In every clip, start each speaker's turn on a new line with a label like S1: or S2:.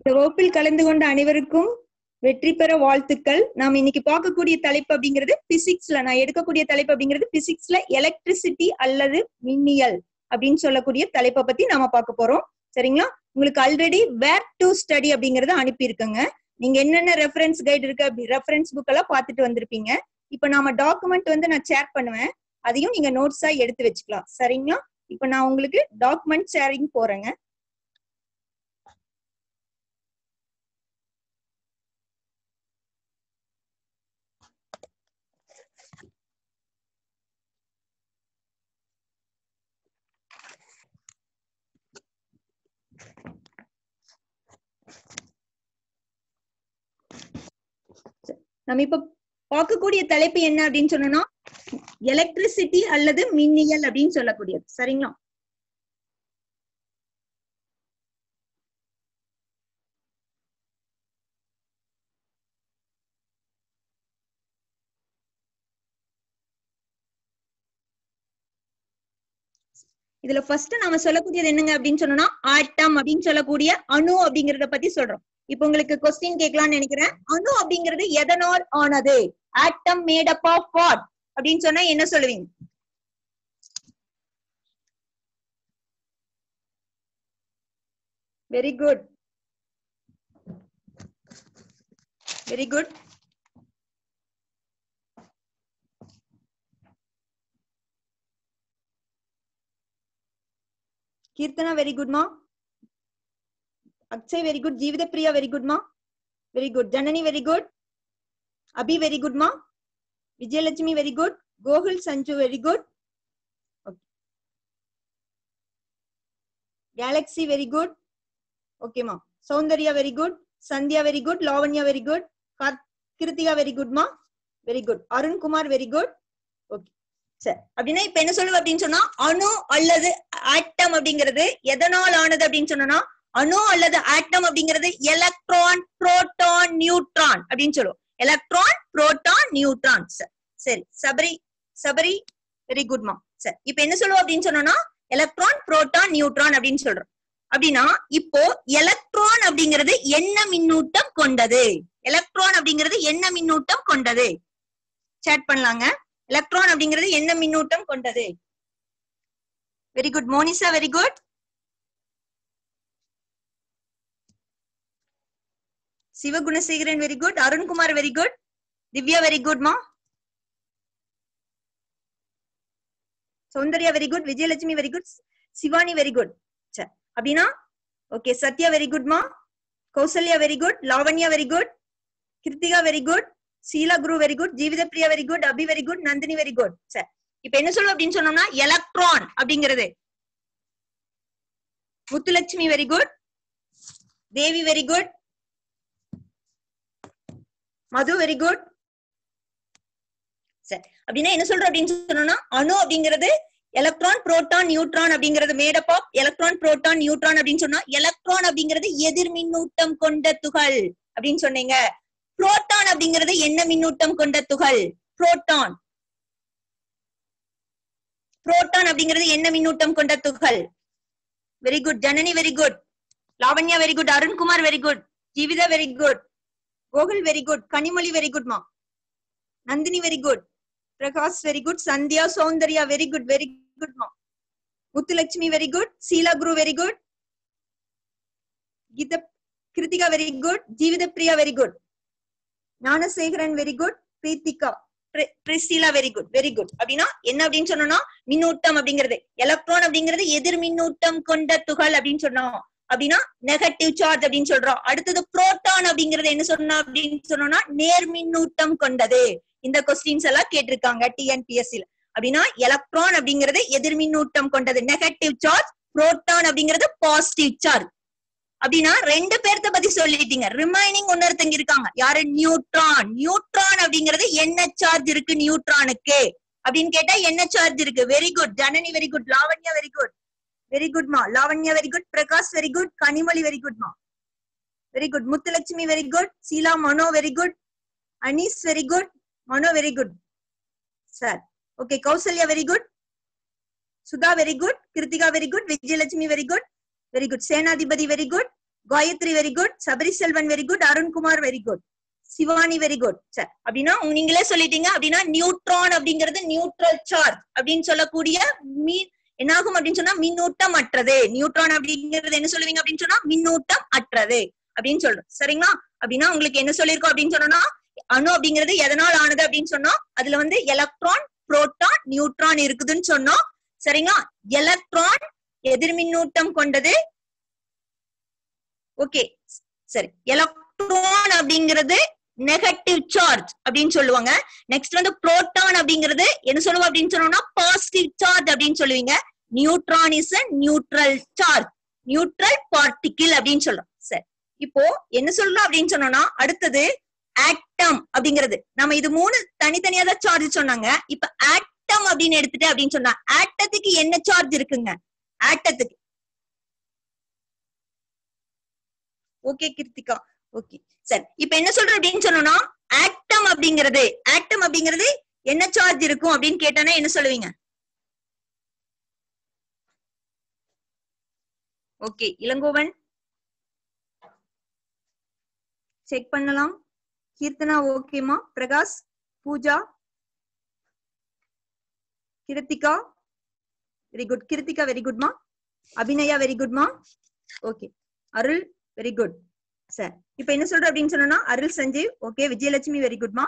S1: இந்த வகுப்பில் கலந்து கொண்ட அனைவருக்கும் வெற்றி பெற வாழ்த்துக்கள் நாம் இன்னைக்கு பார்க்கக்கூடிய தலைப்பு அப்படிங்கிறது பிசிக்ஸ்ல நான் எடுக்கக்கூடிய தலைப்பு அப்படிங்கிறது பிசிக்ஸ்ல எலக்ட்ரிசிட்டி அல்லது மின்னியல் அப்படின்னு சொல்லக்கூடிய தலைப்பை பத்தி நாம பார்க்க போறோம் சரிங்களா உங்களுக்கு ஆல்ரெடி வேர் டு ஸ்டடி அப்படிங்கறத அனுப்பியிருக்கேங்க நீங்க என்னென்ன ரெஃபரன்ஸ் கைடு இருக்கு அப்படி ரெஃபரன்ஸ் புக் எல்லாம் பார்த்துட்டு வந்திருப்பீங்க இப்ப நாம டாக்குமெண்ட் வந்து நான் ஷேர் பண்ணுவேன் அதையும் நீங்க நோட்ஸா எடுத்து வச்சுக்கலாம் சரிங்களா இப்ப நான் உங்களுக்கு டாக்குமெண்ட் ஷேரிங் போறேங்க நம்ம இப்ப பார்க்கக்கூடிய தலைப்பு என்ன அப்படின்னு சொன்னோம்னா எலக்ட்ரிசிட்டி அல்லது மின்னியல் அப்படின்னு சொல்லக்கூடியது சரிங்களா இதுல ஃபர்ஸ்ட் நாம சொல்லக்கூடியது என்னங்க அப்படின்னு சொன்னோம்னா ஆட்டம் அப்படின்னு சொல்லக்கூடிய அணு அப்படிங்கறத பத்தி சொல்றோம் இப்ப உங்களுக்கு கொஸ்டின் கேட்கலாம்னு நினைக்கிறேன் அணு அப்படிங்கிறது எதனால் ஆனது atom made up of what அப்படின்னு சொன்னா என்ன சொல்லுவீங்க very good very good Keerthana very குட்மா Akshay very good ஜீவித Priya very குட்மா very good Janani very good Abi very குட்மா Vijayalakshmi very good Gokul Sanju very good Galaxy very good ஓகேமா Soundarya very good Sandhya very good Lavanya very good Kiruthika very குட்மா very good Arunkumar very good okay சரி அப்படின்னா இப்ப என்ன சொல்லுவ அப்படின்னு சொன்னா அணு அல்லது ஆட்டம் அப்படிங்கிறது எதனால் ஆனது அப்படின்னு சொன்னா அணு அல்லது ஆட்டம் அப்படிங்கிறது எலக்ட்ரான் புரோட்டான் நியூட்ரான் அப்படின்னு சொல்லுவோம் எலக்ட்ரான் புரோட்டான் நியூட்ரான் சரி சபரி சபரி வெரி குட்மா சரி இப்ப என்ன சொல்லுவோம் அப்படின்னு சொன்னோம்னா எலக்ட்ரான் புரோட்டான் நியூட்ரான் அப்படின்னு சொல்றோம் அப்படின்னா இப்போ எலக்ட்ரான் அப்படிங்கிறது என்ன மின்னூட்டம் கொண்டது எலக்ட்ரான் அப்படிங்கிறது என்ன மின்னூட்டம் கொண்டது சேட் பண்ணலாங்க எலக்ட்ரான் அப்படிங்கிறது என்ன மின்னூட்டம் கொண்டது very good Monisha very good Sivagunasekaran very good Arunkumar very good Divya very good மா Soundarya very good Vijayalakshmi very good Shivani very good அப்படின்னா ஓகே சத்யா வெரி குட் மா Kausalya very good Lavanya very good Kiruthika very good Sheela Guru very good ஜீவித Priya very good Abi very good Nandhini very good சரி இப்ப என்ன சொல்லுவோம் அப்படின்னு சொன்னோம்னா electron அப்படிங்கிறது Muthulakshmi very good Devi very good Madhu very good சரி அப்படின்னா என்ன சொல்றோம் அப்படின்னு சொன்னோம்னா அணு அப்படிங்கிறது எலக்ட்ரான் புரோட்டான் நியூட்ரான் அப்படிங்கிறது made up of electron proton neutron அப்படின்னு சொன்னா எலக்ட்ரான் அப்படிங்கிறது எதிர் மின்னூட்டம் கொண்ட துகள் அப்படின்னு சொன்னீங்க புரோட்டான் அப்படிங்கிறது என்ன மின்னூட்டம் கொண்ட துகள் புரோட்டான் புரோட்டான் அப்படிங்கிறது என்ன மின்னூட்டம் கொண்ட துகள் very good Janani very good Lavanya very good Arunkumar very good Jeevitha very good Gokul very good Kanimozhi very good மா Nandhini very good Prakash very good Sandhya Soundarya very good very good மா Muthulakshmi very good Sheela Guru very good Geetha Krithika very good ஜீவித Priya very good Gnanasekaran very good Preethika Priscilla very good very good அப்படின்னா என்ன அப்படின்னு சொன்னோம்னா மின்னூட்டம் அப்படிங்கிறது electron அப்படிங்கிறது எதிர் மின்னூட்டம் கொண்ட துகள் அப்படின்னு சொன்னோம் அப்படின்னா நெகட்டிவ் சார்ஜ் அப்படின்னு சொல்றோம் அடுத்தது புரோட்டான் அப்படிங்கிறது என்ன சொன்னோம் அப்படின்னு சொன்னோம்னா நேர் மின்னூட்டம் கொண்டது இந்த கொஸ்டின்ஸ் எல்லாம் கேட்டிருக்காங்க டிஎன்பிஎஸ்சில அப்படின்னா எலக்ட்ரான் அப்படிங்கிறது எதிர் மின்னூட்டம் கொண்டது நெகட்டிவ் சார்ஜ் புரோட்டான் அப்படிங்கிறது பாசிட்டிவ் சார்ஜ் அப்படின்னா ரெண்டு பேர்த்த பத்தி சொல்லிட்டீங்க ரிமைனிங் ஒன்னொருத்தங்க இருக்காங்க யாரு நியூட்ரான் நியூட்ரான் அப்படிங்கிறது என்ன சார்ஜ் இருக்கு நியூட்ரானுக்கு அப்படின்னு கேட்டா என்ன சார்ஜ் இருக்கு very good Janani very good Lavanya very good very good மா Lavanya very good Prakash very good Kanimozhi very good மா very good Muthulakshmi very good Sheela Mano very good Anees very good Mano very good sir okay Kausalya very good Sudha very good Kiruthika very good Vijayalakshmi very good very good Senathipathi very good Gayathri very good Sabari Selvan very good Arunkumar very good Shivani very good சரி அப்படின்னா உங்க- நீங்களே சொல்லிட்டீங்க அப்படின்னா neutron அப்படிங்கிறது neutral charge அப்படின்னு சொல்லக்கூடிய மீன் என்னாகும் அப்படின்னு சொன்னா மின்னூட்டம் அற்றது நியூட்ரான் அப்படிங்கிறது என்ன சொல்லுவீங்க அப்படின்னு சொன்னா மின்னூட்டம் அற்றது அப்படின்னு சொல்றோம் சரிங்களா அப்படின்னா உங்களுக்கு என்ன சொல்லியிருக்கோம் அப்படின்னு சொன்னோம்னா அணு அப்படிங்கிறது எதனால் ஆனது அப்படின்னு சொன்னோம் அதுல வந்து எலக்ட்ரான் புரோட்டான் நியூட்ரான் இருக்குதுன்னு சொன்னோம் சரிங்களா எலக்ட்ரான் எதிர்மின்னூட்டம் கொண்டது ஓகே சரி எலக்ட்ரான் அப்படிங்கிறது நெகட்டிவ் சார்ஜ் அப்படின்னு சொல்லுவாங்க நெக்ஸ்ட் வந்து புரோட்டான் அப்படிங்கிறது என்ன சொல்லுவோம் அப்படின்னு சொன்னோம்னா பாசிட்டிவ் சார்ஜ் அப்படின்னு சொல்லுவீங்க neutron is a neutral charge neutral particle அப்படின்னு சொல்றோம் சரி இப்போ என்ன சொல்லலாம் அப்படின்னு சொன்னோம்னா அடுத்தது ஆட்டம் அப்படிங்கிறது நம்ம இது மூணு தனித்தனியா தான் சார்ஜ் சொன்னாங்க இப்ப ஆட்டம் அப்படின்னு எடுத்துட்டு அப்படின்னு சொன்னா ஆட்டத்துக்கு என்ன சார்ஜ் இருக்குங்க ஆட்டத்துக்கு ஓகே கிருத்திகா ஓகே சரி இப்ப என்ன சொல்றோம் அப்படின்னு சொன்னோம்னா ஆட்டம் அப்படிங்கிறது ஆட்டம் அப்படிங்கிறது என்ன சார்ஜ் இருக்கும் அப்படின்னு கேட்டானா என்ன சொல்லுவீங்க ஓகே இளங்கோவன் செக் பண்ணலாம் கீர்த்தனா ஓகேமா Prakash Pooja Kiruthika very good Kiruthika very குட்மா அபிநயா வெரி குட்மா okay Arul very good sir இப்ப என்ன சொல்ற அப்படின்னு சொன்னா அருள் சஞ்சீவ் ஓகே விஜயலட்சுமி வெரி குட்மா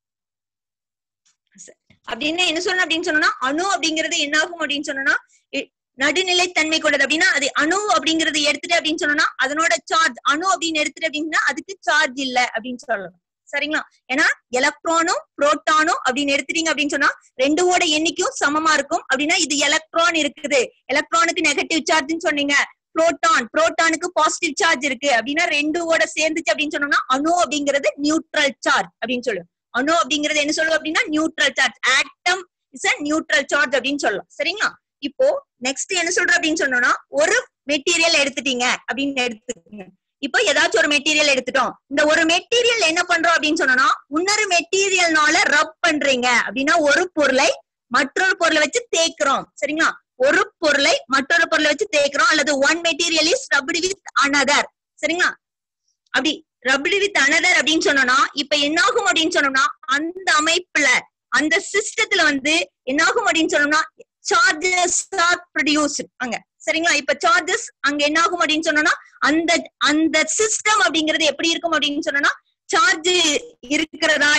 S1: அப்படின்னு என்ன சொல்லணும் அப்படின்னு சொன்னா அணு அப்படிங்கிறது என்ன ஆகும் அப்படின்னு சொன்னா நடுநிலை தன்மை கொண்டது அப்படின்னா அது அணு அப்படிங்கறது எடுத்துட்டு அப்படின்னு சொன்னா அதனோட சார்ஜ் அணு அப்படின்னு எடுத்துட்டு அப்படின்னா அதுக்கு சார்ஜ் இல்ல அப்படின்னு சொல்லலாம் சரிங்களா ஏன்னா எலக்ட்ரானும் புரோட்டானும் அப்படின்னு எடுத்துட்டீங்க அப்படின்னு சொன்னா ரெண்டுவோட எண்ணிக்கையும் சமமா இருக்கும் அப்படின்னா இது எலக்ட்ரான் இருக்குது எலக்ட்ரானுக்கு நெகட்டிவ் சார்ஜ்னு சொன்னீங்க புரோட்டான் புரோட்டானுக்கு பாசிட்டிவ் சார்ஜ் இருக்கு அப்படின்னா ரெண்டுவோட சேர்ந்துச்சு அப்படின்னு சொன்னோம்னா அணு அப்படிங்கிறது நியூட்ரல் சார்ஜ் அப்படின்னு சொல்லுவோம் அணு அப்படிங்கிறது என்ன சொல்லுவோம் அப்படின்னா neutral charge atom is a neutral charge அப்படின்னு சொல்லலாம் சரிங்களா இப்போ நெக்ஸ்ட் என்ன சொல்ற அப்படின்னு சொன்னோம்னா ஒரு மெட்டீரியல் எடுத்துட்டீங்க அப்படின்னு எடுத்துக்கோங்க இப்போ ஏதாச்சும் ஒரு மெட்டீரியல் எடுத்துட்டோம் இந்த ஒரு மெட்டீரியல் என்ன பண்றோம் அப்படின்னு சொன்னோம்னா இன்னொரு மெட்டீரியல்னால ரப் பண்றீங்க அப்படின்னா ஒரு பொருளை மற்றொரு பொருளை வச்சு தேய்க்கிறோம் சரிங்களா ஒரு பொருளை மற்றொரு பொருளை வச்சு தேய்க்கிறோம் அல்லது one material is rubbed with another சரிங்களா அப்படி ரப்டு வித் அனதர் அப்படின்னு சொன்னோம்னா இப்ப என்னாகும் அப்படின்னு சொன்னோம்னா அந்த அமைப்புல அந்த சிஸ்டத்துல வந்து என்னாகும் அப்படின்னு சொன்னோம்னா சார்ஜஸ் ஆர் ப்ரொடியூஸ்ட் அங்க சரிங்களா இப்ப சார்ஜஸ் அங்க என்ன ஆகும் அப்படின்னு சொன்னோம்னா அந்த அந்த சிஸ்டம் அப்படிங்கிறது எப்படி இருக்கும் அப்படின்னு சொன்னோம்னா சார்ஜ் இருக்கிறதா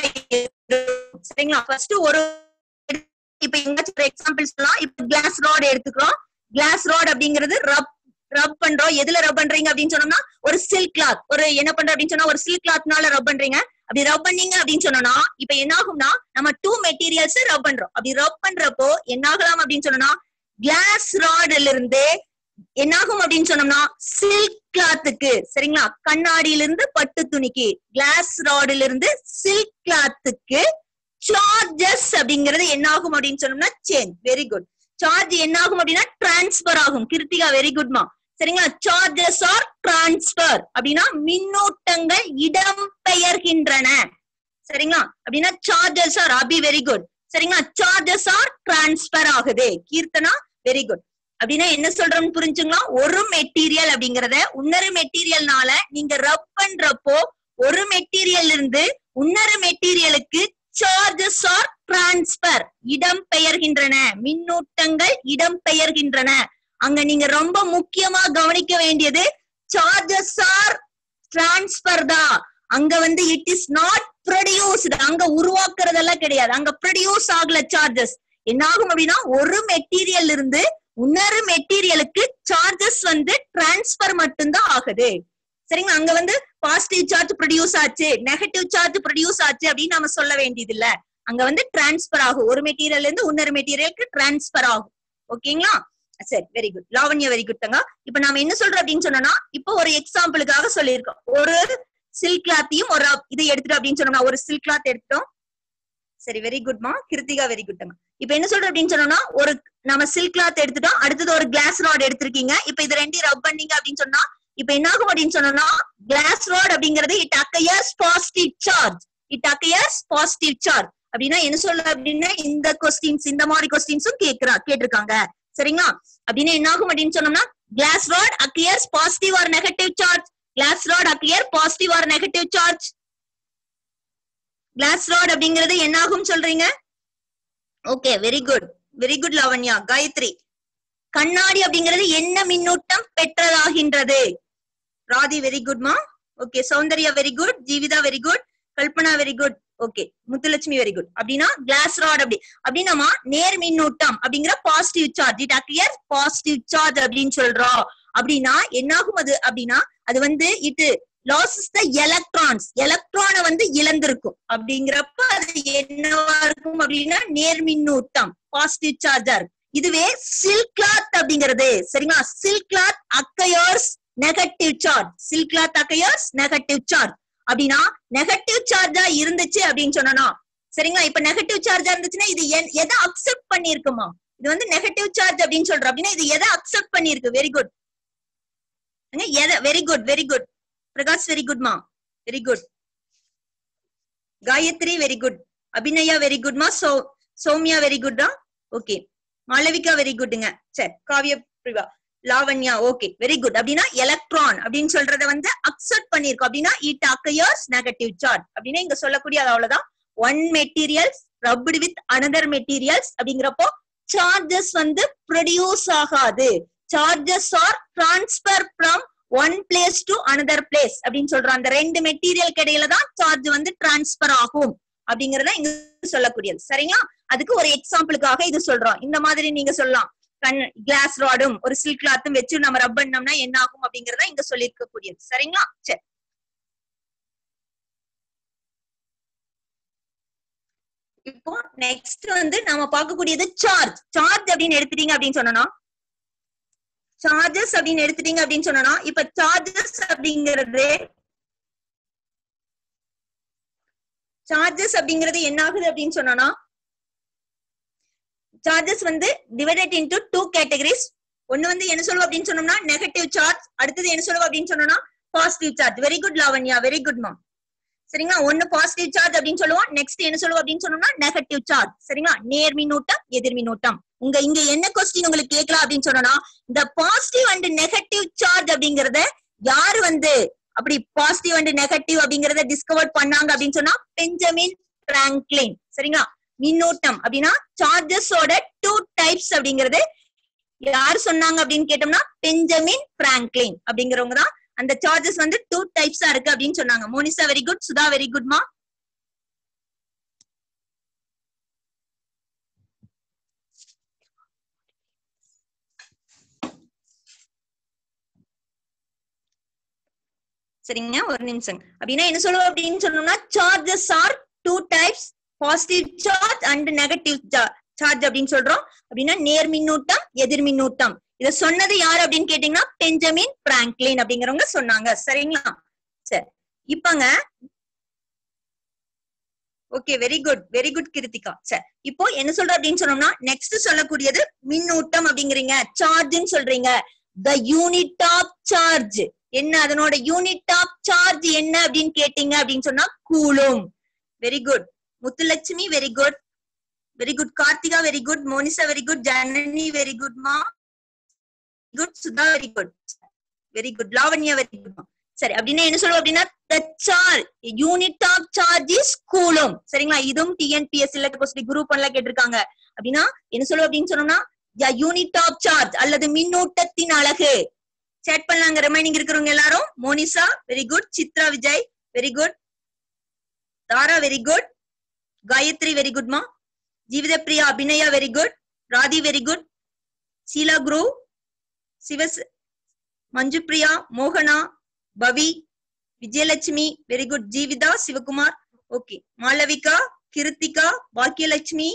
S1: சரிங்களா ஃபர்ஸ்ட் ஒரு இப்ப எங்காச்சும் ஒரு எக்ஸாம்பிள் சொல்லலாம் இப்ப கிளாஸ் ராட் எடுத்துக்கிறோம் கிளாஸ் ராட் அப்படிங்கிறது ரப் ரப் பண்றோம் எதுல ரப் பண்றீங்க அப்படின்னு சொன்னோம்னா ஒரு சில்க் கிளாத் ஒரு என்ன பண்றோம் அப்படின்னு சொன்னா ஒரு சில்க் கிளாத்னால ரப் பண்றீங்க அப்படி ரப் பண்ணீங்க அப்படின்னு சொன்னோம்னா இப்ப என்ன ஆகும்னா நம்ம டூ மெட்டீரியல்ஸ் ரப் பண்றோம் அப்படி ரப் பண்றப்போ என்ன ஆகலாம் அப்படின்னு சொன்னோம்னா கிளாஸ் ராட்ல இருந்து என்னாகும் அப்படின்னு சொன்னோம்னா சில்க் கிளாத்துக்கு சரிங்களா கண்ணாடியில இருந்து பட்டு துணிக்கு கிளாஸ் ராட்ல இருந்து சில்க் கிளாத்துக்கு சார்ஜஸ் அப்படிங்கிறது என்ன ஆகும் அப்படின்னு சொன்னோம்னா சேஞ்ச் வெரி குட் சார்ஜ் என்ன ஆகும் அப்படின்னா டிரான்ஸ்பர் ஆகும் கிருத்திகா வெரி குட்மா சரிங்களா சார்ஜஸ் ஆர் டிரான்ஸ்பர் அப்படின்னா மின்னூட்டங்கள் இடம் பெயர்கின்றன சரிங்களா அப்படின்னா charges are Abi very good சரிங்களா சார்ஜஸ் ஆர் டிரான்ஸ்பர் ஆகுது கீர்த்தனா வெரி குட் அப்படின்னா என்ன சொல்றோம்னு புரிஞ்சுங்களா ஒரு மெட்டீரியல் அப்படிங்கறத இன்னொரு மெட்டீரியல்னால நீங்க ரப் பண்றப்போ ஒரு மெட்டீரியல் இருந்து இன்னொரு மெட்டீரியலுக்கு சார்ஜஸ் ஆர் டிரான்ஸ்பர் இடம் பெயர்கின்றன மின்னூட்டங்கள் இடம் பெயர்கின்றன அங்க நீங்க ரொம்ப முக்கியமா கவனிக்க வேண்டியது சார்ஜஸ் ஆர் டிரான்ஸ்பர் தான் அங்க வந்து இட் இஸ் நாட் ப்ரொடியூஸ்டு அங்க உருவாக்குறதெல்லாம் கிடையாது அங்க ப்ரொடியூஸ் ஆகல சார்ஜஸ் என்ன ஆகும் அப்படின்னா ஒரு மெட்டீரியல் இருந்து இன்னொரு மெட்டீரியலுக்கு சார்ஜஸ் வந்து டிரான்ஸ்பர் மட்டும்தான் ஆகுது சரிங்களா அங்க வந்து பாசிட்டிவ் சார்ஜ் ப்ரொடியூஸ் ஆச்சு நெகட்டிவ் சார்ஜ் ப்ரொடியூஸ் ஆச்சு அப்படின்னு நம்ம சொல்ல வேண்டியது இல்ல அங்க வந்து டிரான்ஸ்பர் ஆகும் ஒரு மெட்டீரியல் இருந்து இன்னொரு மெட்டீரியலுக்கு டிரான்ஸ்பர் ஆகும் ஓகேங்களா சரி very good Lavanya very good தங்க இப்ப நாம என்ன சொல்றோம் அப்படின்னு சொன்னோம்னா இப்போ ஒரு எக்ஸாம்பிளுக்காக சொல்லியிருக்கோம் ஒரு சில்க் கிளாத்தையும் ஒரு இதை எடுத்துட்டோம் அப்படின்னு சொன்னோம்னா ஒரு சில்க் கிளாத் எடுத்தோம் சரி வெரி குட்மா கிருத்திகா வெரி குட் தங்க இப்ப என்ன சொல்றோம் அப்படின்னு சொன்னோம்னா ஒரு நம்ம சில்க் கிளாத் எடுத்துட்டோம் அடுத்தது ஒரு கிளாஸ் ராட் எடுத்திருக்கீங்க இப்ப இது ரெண்டையும் ரப் பண்ணீங்க அப்படின்னு சொன்னா இப்ப என்ன ஆகும் அப்படின்னு சொன்னோம்னா கிளாஸ் ராட் அப்படிங்கிறது it acquires positive charge it acquires positive charge அப்படின்னா என்ன சொல்ல அப்படின்னா இந்த கொஸ்டின்ஸ் இந்த மாதிரி கொஸ்டின்ஸும் கேக்குறா கேட்டிருக்காங்க சரிங்களா அப்படின்னு என்ன ஆகும் அப்படின்னு சொன்னோம்னா glass rod acquires positive or negative charge glass rod appear positive or negative charge glass rod அப்படிங்கிறது என்ன ஆகும் சொல்றீங்க okay very good very good Lavanya Gayathri கண்ணாடி அப்படிங்கிறது என்ன மின்னூட்டம் பெற்றதாகின்றது ராதி வெரி குட்மா okay Soundarya very good Jeevitha very good Kalpana very good okay Muthulakshmi very good அப்படின்னா கிளாஸ் ராட் அப்படி அப்படின்னா நேர் மின்னூட்டம் அப்படிங்கிற positive charge it acquire positive charge அப்படின்னு சொல்றோம் அப்படின்னா என்னாகும் அது அப்படின்னா அது வந்து இட் லாசஸ் த எலக்ட்ரான்ஸ் எலக்ட்ரானை வந்து இழந்திருக்கும் அப்படிங்கிறப்ப அது என்னவா இருக்கும் அப்படின்னா நேர் மின்னூட்டம் பாசிட்டிவ் சார்ஜா இருக்கும் இதுவே சில்க் கிளாத் அப்படிங்கிறது சரிங்களா silk cloth acquires negative charge silk cloth acquires negative charge அப்படின்னா நெகட்டிவ் சார்ஜா இருந்துச்சு அப்படின்னு சொன்னோம்னா சரிங்களா இப்ப நெகட்டிவ் சார்ஜா இருந்துச்சுன்னா இது என்- எதை அக்செப்ட் பண்ணிருக்குமா இது வந்து நெகட்டிவ் சார்ஜ் அப்படின்னு சொல்றோம் அப்படின்னா இது எதை அக்செப்ட் பண்ணிருக்கு வெரி குட் எதை very good very good Prakash very குட்மா very good Gayathri very good Abinaya very குட்மா சோ சௌமியா வெரி குட்டா ஓகே மாளவிகா வெரி குட்டுங்க சரி காவிய பிரிவா லாவண்யா ஓகே வெரி குட் அப்படின்னா எலக்ட்ரான் அப்படின்னு சொல்றத வந்து அக்செப்ட் பண்ணிருக்கோம் அப்படின்னா இட் அக்கையர்ஸ் நெகட்டிவ் சார்ஜ் அப்படின்னா இங்க சொல்லக்கூடிய அது அவ்வளவுதான் one materials rubbed with another materials அப்படிங்கிறப்போ சார்ஜஸ் வந்து ப்ரொடியூஸ் ஆகாது charges are transfer from one place to another place அப்படின்னு சொல்றோம் அந்த ரெண்டு மெட்டீரியல் இடையில தான் சார்ஜ் வந்து டிரான்ஸ்பர் ஆகும் அப்படிங்கறத இங்க சொல்லக்கூடியது சரிங்களா அதுக்கு ஒரு எக்ஸாம்பிளுக்காக இது சொல்றோம் இந்த மாதிரி நீங்க சொல்லலாம் கண் கிளாஸ் ராடும் ஒரு சில்க் கிளாத்தும் வச்சு நம்ம ரப் பண்ணோம்னா என்ன ஆகும் அப்படிங்கறத இங்க சொல்லியிருக்க கூடியது சரிங்களா சரி இப்போ நெக்ஸ்ட் வந்து நாம பார்க்கக்கூடியது சார்ஜ் சார்ஜ் அப்படின்னு எடுத்துட்டீங்க அப்படின்னு சொன்னோம்னா சார்ஜஸ் அப்படின்னு எடுத்துட்டீங்க அப்படின்னு சொன்னோம்னா இப்ப சார்ஜஸ் அப்படிங்கிறது சார்ஜஸ் அப்படிங்கிறது என்ன ஆகுது அப்படின்னு சொன்னோம்னா சார்ஜஸ் வந்து டிவைடட் இன்டு டூ கேட்டகரிஸ் ஒண்ணு வந்து என்ன சொல்லுவோம் அப்படின்னு சொன்னோம்னா நெகட்டிவ் சார்ஜ் அடுத்தது என்ன சொல்லுவோம் அப்படின்னு சொன்னோம்னா positive charge very good Lavanya very good ma'am சரிங்களா ஒன்னு பாசிட்டிவ் சார்ஜ் அப்படின்னு சொல்லுவோம் நெக்ஸ்ட் என்ன சொல்லுவோம் அப்படின்னு சொன்னோம்னா நெகட்டிவ் சார்ஜ் சரிங்களா நேர் மின்னூட்டம் எதிர் மின்னூட்டம் உங்க இங்க என்ன கொஸ்டின் உங்களுக்கு கேட்கலாம் அப்படின்னு சொன்னோம்னா இந்த பாசிட்டிவ் அண்ட் நெகட்டிவ் சார்ஜ் அப்படிங்கறத யாரு வந்து அப்படி பாசிட்டிவ் அண்ட் நெகட்டிவ் அப்படிங்கறத டிஸ்கவர் பண்ணாங்க அப்படின்னு சொன்னா பெஞ்சமின் பிராங்க்லின் சரிங்களா மின்னூட்டம் அப்படின்னா சார்ஜஸோட டூ டைப்ஸ் அப்படிங்கறது யார் சொன்னாங்க அப்படின்னு கேட்டோம்னா பெஞ்சமின் பிராங்க்லின் அப்படிங்கிறவங்க தான் அந்த சார்ஜஸ் வந்து டூ டைப்ஸா இருக்கு அப்படின்னு சொன்னாங்க Monisha very good Sudha very குட்மா சரிங்க ஒரு நிமிஷம் அப்படின்னா என்ன சொல்லுவோம் அப்படின்னு சொன்னோம்னா charges are two types positive charge and negative charge அப்படின்னு சொல்றோம் அப்படின்னா நேர் மின்னூட்டம் எதிர் மின்னூட்டம் இத சொன்னது யாரு அப்படின்னு கேட்டீங்கன்னா பெஞ்சமின் பிராங்க்லின் அப்படிங்கிறவங்க சொன்னாங்க சரிங்களா சரி இப்பங்க okay very good very good Kiruthika சரி இப்போ என்ன சொல்ற அப்படின்னு சொன்னோம்னா நெக்ஸ்ட் சொல்லக்கூடியது மின்னூட்டம் அப்படிங்கிறீங்க சார்ஜ்னு சொல்றீங்க த யூனிட் ஆஃப் சார்ஜ் என்ன அதனோட யூனிட் ஆஃப் சார்ஜ் என்ன அப்படின்னு கேட்டீங்க அப்படின்னு சொன்னா coulomb very good Muthulakshmi very good very good Karthika very good Monisha very good Janani very good மா good Sudha very good very good Lavanya very good சரி அப்படின்னா என்ன சொல்லுவோம் அப்படின்னா the charge unit of charge is coulomb சரிங்களா இதுவும் டிஎன்பிஎஸ் இல்ல குரூப் ஒன்ல கேட்டிருக்காங்க அப்படின்னா என்ன சொல்லுவோம் அப்படின்னு சொன்னோம்னா யூனிட் ஆஃப் சார்ஜ் அல்லது மின்னூட்டத்தின் அழகு சேட் பண்ணலாங்க ரிமைனிங் இருக்கிறவங்க எல்லாரும் Monisha very good Chitra Vijay very good Thara very good Gayathri very குட்மா Jeevitha Priya Abinaya very good ராதி very good Sheela Guru சிவஸ் மஞ்சு பிரியா மோகனா Pavi Vijayalakshmi very good Jeevitha Sivakumar okay Malavika Kiruthika Bhagyalakshmi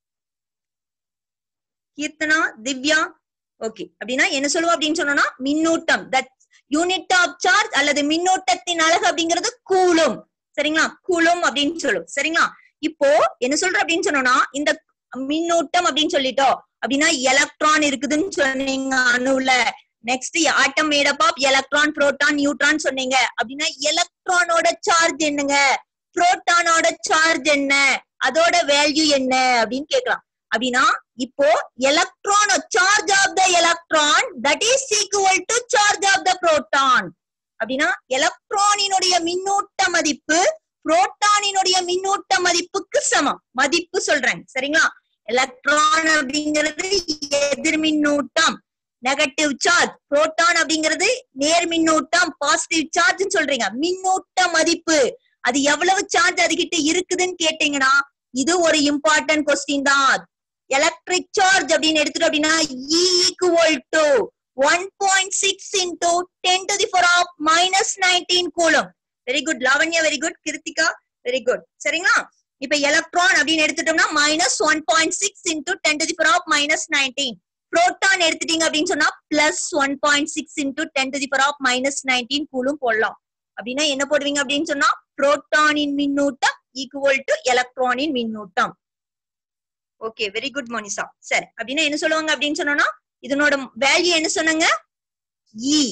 S1: Keerthana Divya okay அப்படின்னா என்ன சொல்லுவோம் அப்படின்னு சொன்னோம்னா மின்னூட்டம் தட் யூனிட் ஆஃப் சார்ஜ் அல்லது மின்னூட்டத்தின் அழகு அப்படிங்கிறது கூலும் சரிங்களா கூலும் அப்படின்னு சொல்லும் சரிங்களா இப்போ என்ன சொல்ற அப்படின்னு சொன்னோம்னா இந்த மின்னூட்டம் அப்படின்னு சொல்லிட்டோம் அப்படின்னா எலக்ட்ரான் இருக்குதுன்னு சொன்னீங்க அணுல next atom made up of electron proton neutron சொன்னீங்க அப்படின்னா எலக்ட்ரானோட சார்ஜ் என்னங்க புரோட்டானோட சார்ஜ் என்ன அதோட வேல்யூ என்ன அப்படின்னு கேட்கலாம் அப்படின்னா இப்போ electron charge of the electron that is equal to charge of the proton அப்படின்னா எலக்ட்ரானினுடைய மின்னூட்ட மதிப்பு புரோட்டானினுடைய மின்னூட்ட மதிப்புக்கு சமம் மதிப்பு சொல்றேன் சரிங்களா எலக்ட்ரான் அப்படிங்கிறது எதிர் மின்னூட்டம் நெகட்டிவ் சார்ஜ் புரோட்டான் அப்படிங்கிறது நேர் மின்னூட்டம் பாசிட்டிவ் சார்ஜ் சொல்றீங்க மின்னூட்ட மதிப்பு அது எவ்வளவு சார்ஜ் அதுகிட்ட இருக்குதுன்னு கேட்டீங்கன்னா இது ஒரு இம்பார்ட்டன்ட் கொஸ்டின் தான் எலக்ட்ரிக் சார்ஜ் அப்படின்னு எடுத்துட்டோம் அப்படின்னா E equal to one point six into ten to the four of minus nineteen coulomb very good Lavanya very good Kiruthika very good சரிங்களா இப்ப எலக்ட்ரான் அப்படின்னு எடுத்துட்டோம்னா minus one point six into ten to the four of minus nineteen proton எடுத்துட்டீங்க அப்படின்னு சொன்னா plus one point six into ten to the power of minus nineteen coulomb போடலாம் அப்படின்னா என்ன போடுவீங்க அப்படின்னு சொன்னா புரோட்டானின் மின்னூட்டம் ஈக்குவல் டு எலக்ட்ரானின் மின்னூட்டம் ஓகே வெரி குட் மோனிசா சரி அப்படின்னா என்ன சொல்லுவாங்க அப்படின்னு சொன்னோம்னா இதனோட வேல்யூ என்ன சொன்னாங்க இ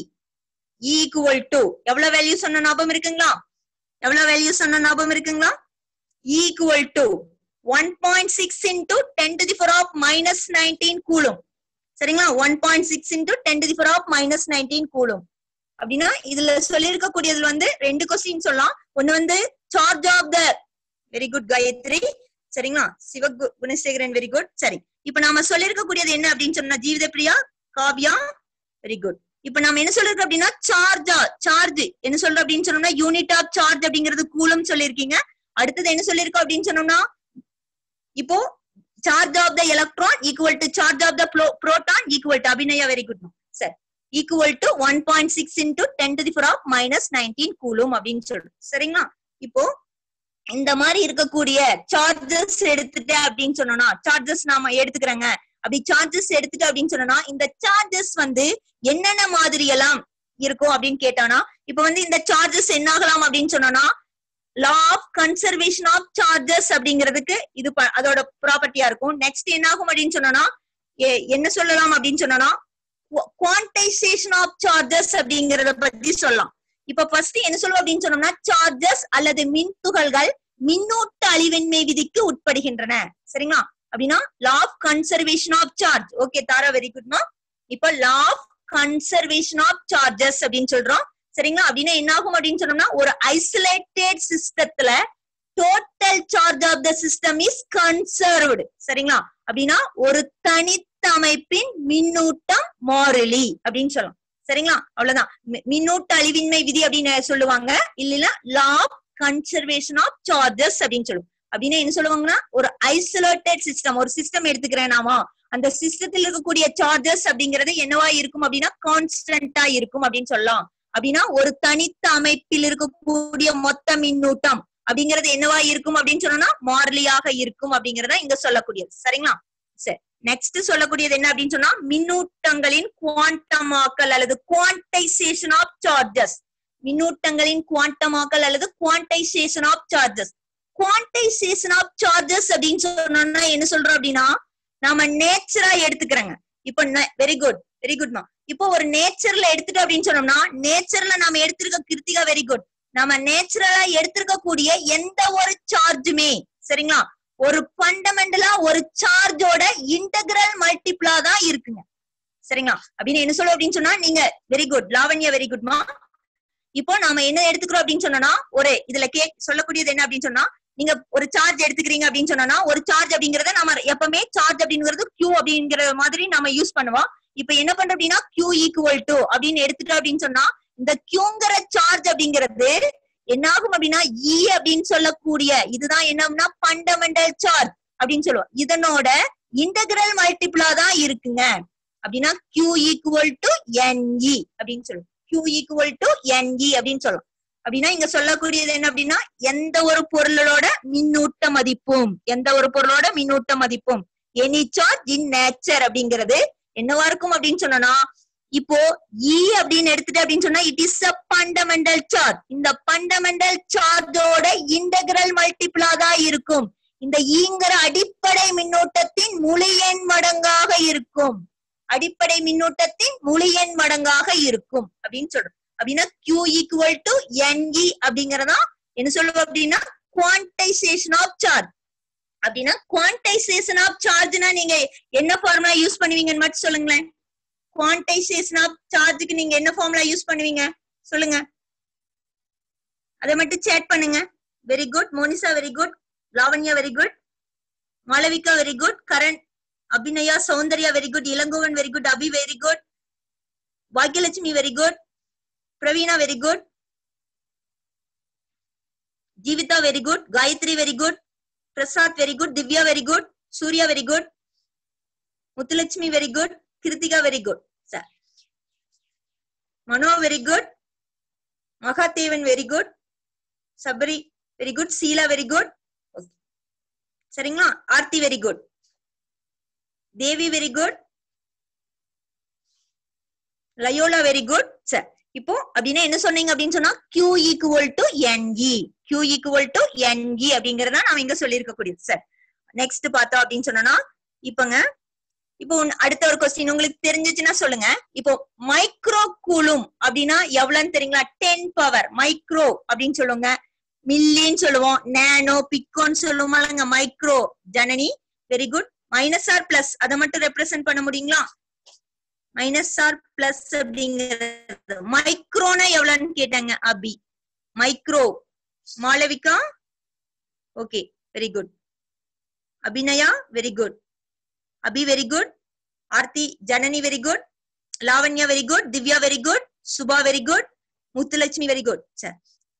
S1: ஈக்குவல் டு எவ்வளவு வேல்யூ சொன்ன ஞாபகம் இருக்குங்களா எவ்வளவு வேல்யூ சொன்ன ஞாபகம் இருக்குங்களா equal to one point six into ten to the four of minus nineteen coulomb சரிங்களா one point six into ten to the four of minus nineteen coulomb அப்படின்னா இதுல சொல்லியிருக்க கூடியதுல வந்து ரெண்டு கொஸ்டின் சொல்லலாம் ஒண்ணு வந்து charge of the very good Gayathri சரிங்களா சிவ கு- குணசேகரன் வெரி குட் சரி இப்ப நாம சொல்லியிருக்க கூடியது என்ன அப்படின்னு சொன்னா ஜீவித பிரியா காவ்யா வெரி குட் இப்ப நாம என்ன சொல்லிருக்கோம் அப்படின்னா சார்ஜா சார்ஜ் என்ன சொல்றோம் அப்படின்னு சொன்னோம்னா யூனிட் ஆஃப் சார்ஜ் அப்படிங்கிறது கூலம் சொல்லியிருக்கீங்க அடுத்தது என்ன சொல்லியிருக்கோம் அப்படின்னு சொன்னோம்னா இப்போ charge of the electron equal to charge of the proton equal to Abinaya very good சரி equal to one point six into ten to the four of minus nineteen coulomb அப்படின்னு சொல்றோம் சரிங்களா இப்போ இந்த மாதிரி இருக்கக்கூடிய சார்ஜஸ் எடுத்துட்டு அப்படின்னு சொன்னோம்னா சார்ஜஸ் நாம எடுத்துக்கிறேங்க அப்படி சார்ஜஸ் எடுத்துட்டு அப்படின்னு சொன்னோம்னா இந்த சார்ஜஸ் வந்து என்னென்ன மாதிரி எல்லாம் இருக்கும் அப்படின்னு கேட்டானா இப்ப வந்து இந்த சார்ஜஸ் என்ன ஆகலாம் அப்படின்னு சொன்னோம்னா law of conservation of charges அப்படிங்கிறதுக்கு இது ப- அதோட ப்ராப்பர்ட்டியா இருக்கும் நெக்ஸ்ட் என்ன ஆகும் அப்படின்னு சொன்னோம்னா எ- என்ன சொல்லலாம் அப்படின்னு சொன்னோம்னா குவான்டைசேஷன் ஆஃப் சார்ஜஸ் அப்படிங்கறத பத்தி சொல்லலாம் இப்ப ஃபர்ஸ்ட் என்ன சொல்லுவோம் அப்படின்னு சொன்னோம்னா சார்ஜஸ் அல்லது மின் துகள்கள் மின்னூட்ட அழிவின்மை விதிக்கு உட்படுகின்றன சரிங்களா அப்படின்னா law of conservation of charge okay Thara very குட்மா இப்ப law of conservation of charges அப்படின்னு சொல்றோம் சரிங்களா அப்படின்னா என்ன ஆகும் அப்படின்னு சொன்னோம்னா ஒரு ஐசோலேட்டட் சிஸ்டத்துல total charge of the system is conserved சரிங்களா அப்படின்னா ஒரு தனித்த அமைப்பின் மின்னூட்டம் மாறிலி அப்படின்னு சொல்லலாம் சரிங்களா அவ்வளவுதான் மி- மின்னூட்ட அழிவின்மை விதி அப்படின்னு சொல்லுவாங்க இல்லைன்னா law of conservation of charges அப்படின்னு சொல்லுவோம் அப்படின்னா என்ன சொல்லுவாங்கன்னா ஒரு ஐசோலேட்டட் சிஸ்டம் ஒரு சிஸ்டம் எடுத்துக்கிறேன் நாம அந்த சிஸ்டத்தில் இருக்கக்கூடிய சார்ஜஸ் அப்படிங்கிறது என்னவா இருக்கும் அப்படின்னா கான்ஸ்டன்டா இருக்கும் அப்படின்னு சொல்லலாம் அப்படின்னா ஒரு தனித்த அமைப்பில் இருக்கக்கூடிய மொத்த மின்னூட்டம் அப்படிங்கிறது என்னவா இருக்கும் அப்படின்னு சொன்னோம்னா மாறிலியாக இருக்கும் அப்படிங்கறத இங்க சொல்லக்கூடியது சரிங்களா சரி நெக்ஸ்ட் சொல்லக்கூடியது என்ன அப்படின்னு சொன்னா மின்னூட்டங்களின் குவாண்டமாக்கல் அல்லது குவான்டைசேஷன் ஆஃப் சார்ஜஸ் மின்னூட்டங்களின் குவாண்டமாக்கல் அல்லது quantization of charges quantization of charges அப்படின்னு சொன்னோம்னா என்ன சொல்றோம் அப்படின்னா நாம நேச்சரா எடுத்துக்கிறோங்க இப்போ வெரி குட் வெரி குட்மா இப்போ ஒரு நேச்சர்ல எடுத்துட்டோம் அப்படின்னு சொன்னோம்னா நேச்சர்ல நாம எடுத்திருக்க கிருத்திகா வெரி குட் நாம நேச்சுரலா எடுத்திருக்க கூடிய எந்த ஒரு சார்ஜுமே சரிங்களா ஒரு ஃபண்டமெண்டலா ஒரு சார்ஜோட இன்டகிரல் மல்டிப்ளா தான் இருக்குங்க சரிங்களா அப்படின்னு என்ன சொல்லுவோம் அப்படின்னு சொன்னா நீங்க வெரி குட் லாவண்யா வெரி குட்மா இப்போ நாம என்ன எடுத்துக்கிறோம் அப்படின்னு சொன்னோம்னா ஒரு இதுல கே சொல்லக்கூடியது என்ன அப்படின்னு சொன்னா நீங்க ஒரு சார்ஜ் எடுத்துக்கிறீங்க அப்படின்னு சொன்னா ஒரு சார்ஜ் அப்படிங்கறத நம்ம எப்பவுமே சார்ஜ் அப்படிங்கிறது Q அப்படிங்கிற மாதிரி நம்ம யூஸ் பண்ணுவோம் இப்ப என்ன பண்றோம் அப்படின்னா Q ஈக்குவல் டு அப்படின்னு எடுத்துட்டோம் அப்படின்னு சொன்னா இந்த கியூங்கிற சார்ஜ் அப்படிங்கிறது என்ன ஆகும் அப்படின்னா இ அப்படின்னு சொல்லக்கூடிய இதுதான் என்னன்னா ஃபண்டமெண்டல் சார்ஜ் அப்படின்னு சொல்லுவோம் இதனோட இன்டகிரல் மல்டிபிளா தான் இருக்குங்க அப்படின்னா Q ஈக்குவல் டு NE அப்படின்னு சொல்லுவோம் Q ஈக்குவல் டு NE அப்படின்னு சொல்லுவோம் அப்படின்னா இங்க சொல்லக்கூடியது என்ன அப்படின்னா எந்த ஒரு பொருளோட மின்னூட்ட மதிப்பும் எந்த ஒரு பொருளோட மின்னூட்ட மதிப்பும் எனி சார்ஜ் இன் நேச்சர் அப்படிங்கிறது என்னவா இருக்கும் அப்படின்னு சொன்னோம்னா இப்போ இ அப்படின்னு எடுத்துட்டு அப்படின்னு சொன்னா it is a fundamental charge இந்த ஃபண்டமெண்டல் சார்ஜோட இன்டகிரல் மல்டிபிளா தான் இருக்கும் இந்த ஈங்கிற அடிப்படை மின்னூட்டத்தின் முழு எண் மடங்காக இருக்கும் அடிப்படை மின்னூட்டத்தின் முழு எண் மடங்காக இருக்கும் அப்படின்னு சொல்றோம் அப்படின்னா Q ஈக்குவல் டு NE அப்படிங்கறதா என்ன சொல்லுவோம் அப்படின்னா குவான்டைசேஷன் ஆஃப் சார்ஜ் அப்படின்னா குவான்டைசேஷன் ஆஃப் சார்ஜ்னா நீங்க என்ன ஃபார்முலா யூஸ் பண்ணுவீங்கன்னு மட்டும் சொல்லுங்களேன் குவான்டைசேஷன் ஆஃப் சார்ஜுக்கு நீங்க என்ன ஃபார்முலா யூஸ் பண்ணுவீங்க சொல்லுங்க அதை மட்டும் சேட் பண்ணுங்க very good Monisha very good Lavanya very good Malavika very good Karan Abinaya Soundarya very good Ilangovan very good Abi very good Bhagyalakshmi very good Praveena very good Jeevitha very good Gayathri very good Prasad very good Divya very good Surya very good Muthulakshmi very good Kiruthika very good sir Mano very good Mahadevan very good Sabari very good Sheela very good சரிங்களா Aarthi very good Devi very good Loyola very good sir இப்போ அப்படின்னா என்ன சொன்னீங்க அப்படின்னு சொன்னா Q equal to NE Q equal to NE அப்படிங்கறத நாம இங்க சொல்லியிருக்க கூடியது சார் நெக்ஸ்ட் பார்த்தோம் அப்படின்னு சொன்னோம்னா இப்போங்க இப்போ ஒண்ணு- அடுத்த ஒரு கொஸ்டின் உங்களுக்கு தெரிஞ்சுச்சுன்னா சொல்லுங்க இப்போ மைக்ரோ கூலும் அப்படின்னா எவ்வளவுன்னு தெரியுங்களா டென் பவர் மைக்ரோ அப்படின்னு சொல்லுங்க மில்லின்னு சொல்லுவோம் நேனோ பிக்கோன்னு சொல்லுவோம் micro Janani very good minus or plus அதை மட்டும் ரெப்ரசென்ட் பண்ண முடியுங்களா மைனஸ் ஆர் பிளஸ் அப்படிங்கிறது மைக்ரோனா எவ்வளவுன்னு கேட்டாங்க Abi micro Malavika okay very good Abinaya very good Abi very good Aarthi Janani very good Lavanya very good Divya very good Subha very good Muthulakshmi very good sir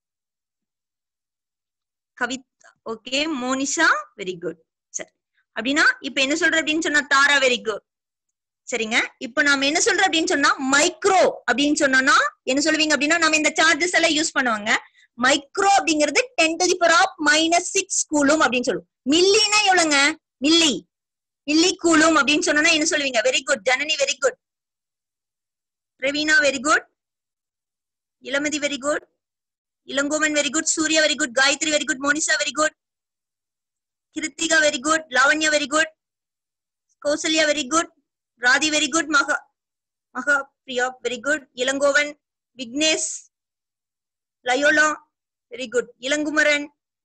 S1: Kavitha okay Monisha very good சரி அப்படின்னா இப்ப என்ன சொல்ற அப்படின்னு சொன்னா தாரா வெரி குட் சரிங்க இப்போ நாம என்ன சொல்றோம் அப்படின்னு சொன்னா மைக்ரோ அப்படின்னு சொன்னோம்னா என்ன சொல்லுவீங்க அப்படின்னா நம்ம இந்த சார்ஜஸ் எல்லாம் யூஸ் பண்ணுவாங்க மைக்ரோ அப்படிங்கிறது ten to the power of minus six coulomb அப்படின்னு சொல்லுவோம் மில்லினா எவ்வளவுங்க மில்லி மில்லி கூலும் அப்படின்னு சொன்னோம்னா என்ன சொல்லுவீங்க very good Janani very good Praveena very good Ilamathi very good Ilangovan very good Surya very good Gayathri very good Monisha very good Kiruthika very good Lavanya very good Kausalya very good ராதி very good Maha Maha Priya very good Ilangovan Vignesh Loyola very good Ilangumaran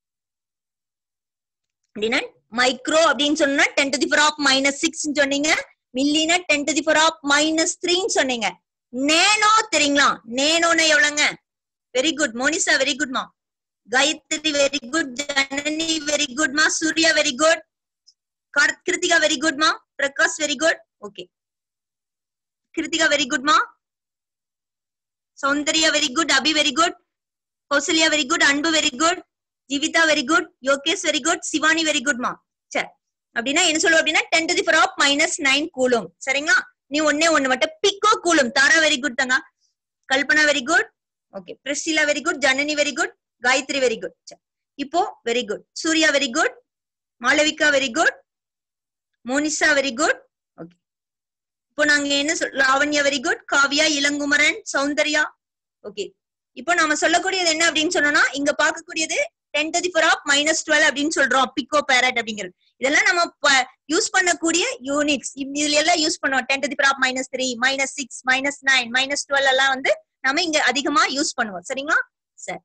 S1: அப்படின்னா micro அப்படின்னு சொன்னா ten to the power of minus six சொன்னீங்க மில்லினா ten to the power of minus த்ரீன்னு சொன்னீங்க nano தெரியுங்களா நேனோனா எவ்வளவுங்க வெரி குட் மோனிஷா வெரி குட்மா Gayathri very good Janani very குட்மா Surya very good Kiruthika very குட்மா Prakash very good okay Kiruthika very குட்மா Soundarya very good Abi very good Kausalya very good Anbu very good Jeevitha very good Yogesh very good Shivani very குட்மா சரி அப்படின்னா என்ன சொல்லுவோம் அப்படின்னா ten to the power of minus nine coulomb சரிங்களா நீ ஒன்னே ஒண்ணு மட்டும் pico coulomb Thara very good தங்க Kalpana very good okay Priscilla very good Janani very good Gayathri very good இப்போ very good Surya very good Malavika very good Monisha very good okay இப்போ நாங்க என்ன சொல் Lavanya very good Kavya Ilangumaran Soundarya okay இப்போ நாம சொல்லக்கூடியது என்ன அப்படின்னு சொன்னோம்னா இங்க பார்க்கக்கூடியது ten to the power of minus twelve அப்படின்னு சொல்றோம் பிக்கோ பேரட் அப்படிங்கிறது இதெல்லாம் நம்ம யூஸ் பண்ணக்கூடிய யூனிட்ஸ் இதுல எல்லாம் யூஸ் பண்ணுவோம் ten to the power of minus three minus six minus nine minus twelve எல்லாம் வந்து நம்ம இங்க அதிகமா யூஸ் பண்ணுவோம் சரிங்களா சரி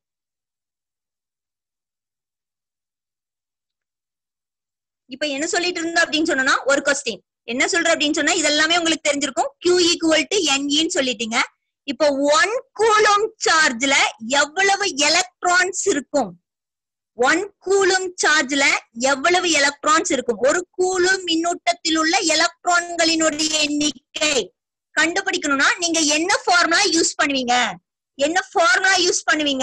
S1: இப்ப என்ன சொல்லிட்டு இருந்தோம் அப்படின்னு சொன்னோம்னா ஒரு கொஸ்டின் என்ன சொல்ற அப்படின்னு சொன்னா இதெல்லாமே உங்களுக்கு தெரிஞ்சிருக்கும் Q ஈக்குவல் டு NEன்னு சொல்லிட்டீங்க இப்போ ஒன் கூலும் சார்ஜ்ல எவ்வளவு எலக்ட்ரான்ஸ் இருக்கும் ஒன் கூலும் சார்ஜ்ல எவ்வளவு எலக்ட்ரான்ஸ் இருக்கும் ஒரு கூலும் மின்னூட்டத்தில் உள்ள எலக்ட்ரான்களினுடைய எண்ணிக்கை கண்டுபிடிக்கணும்னா நீங்க என்ன ஃபார்முலா யூஸ் பண்ணுவீங்க என்ன ஃபார்முலா யூஸ் பண்ணுவீங்க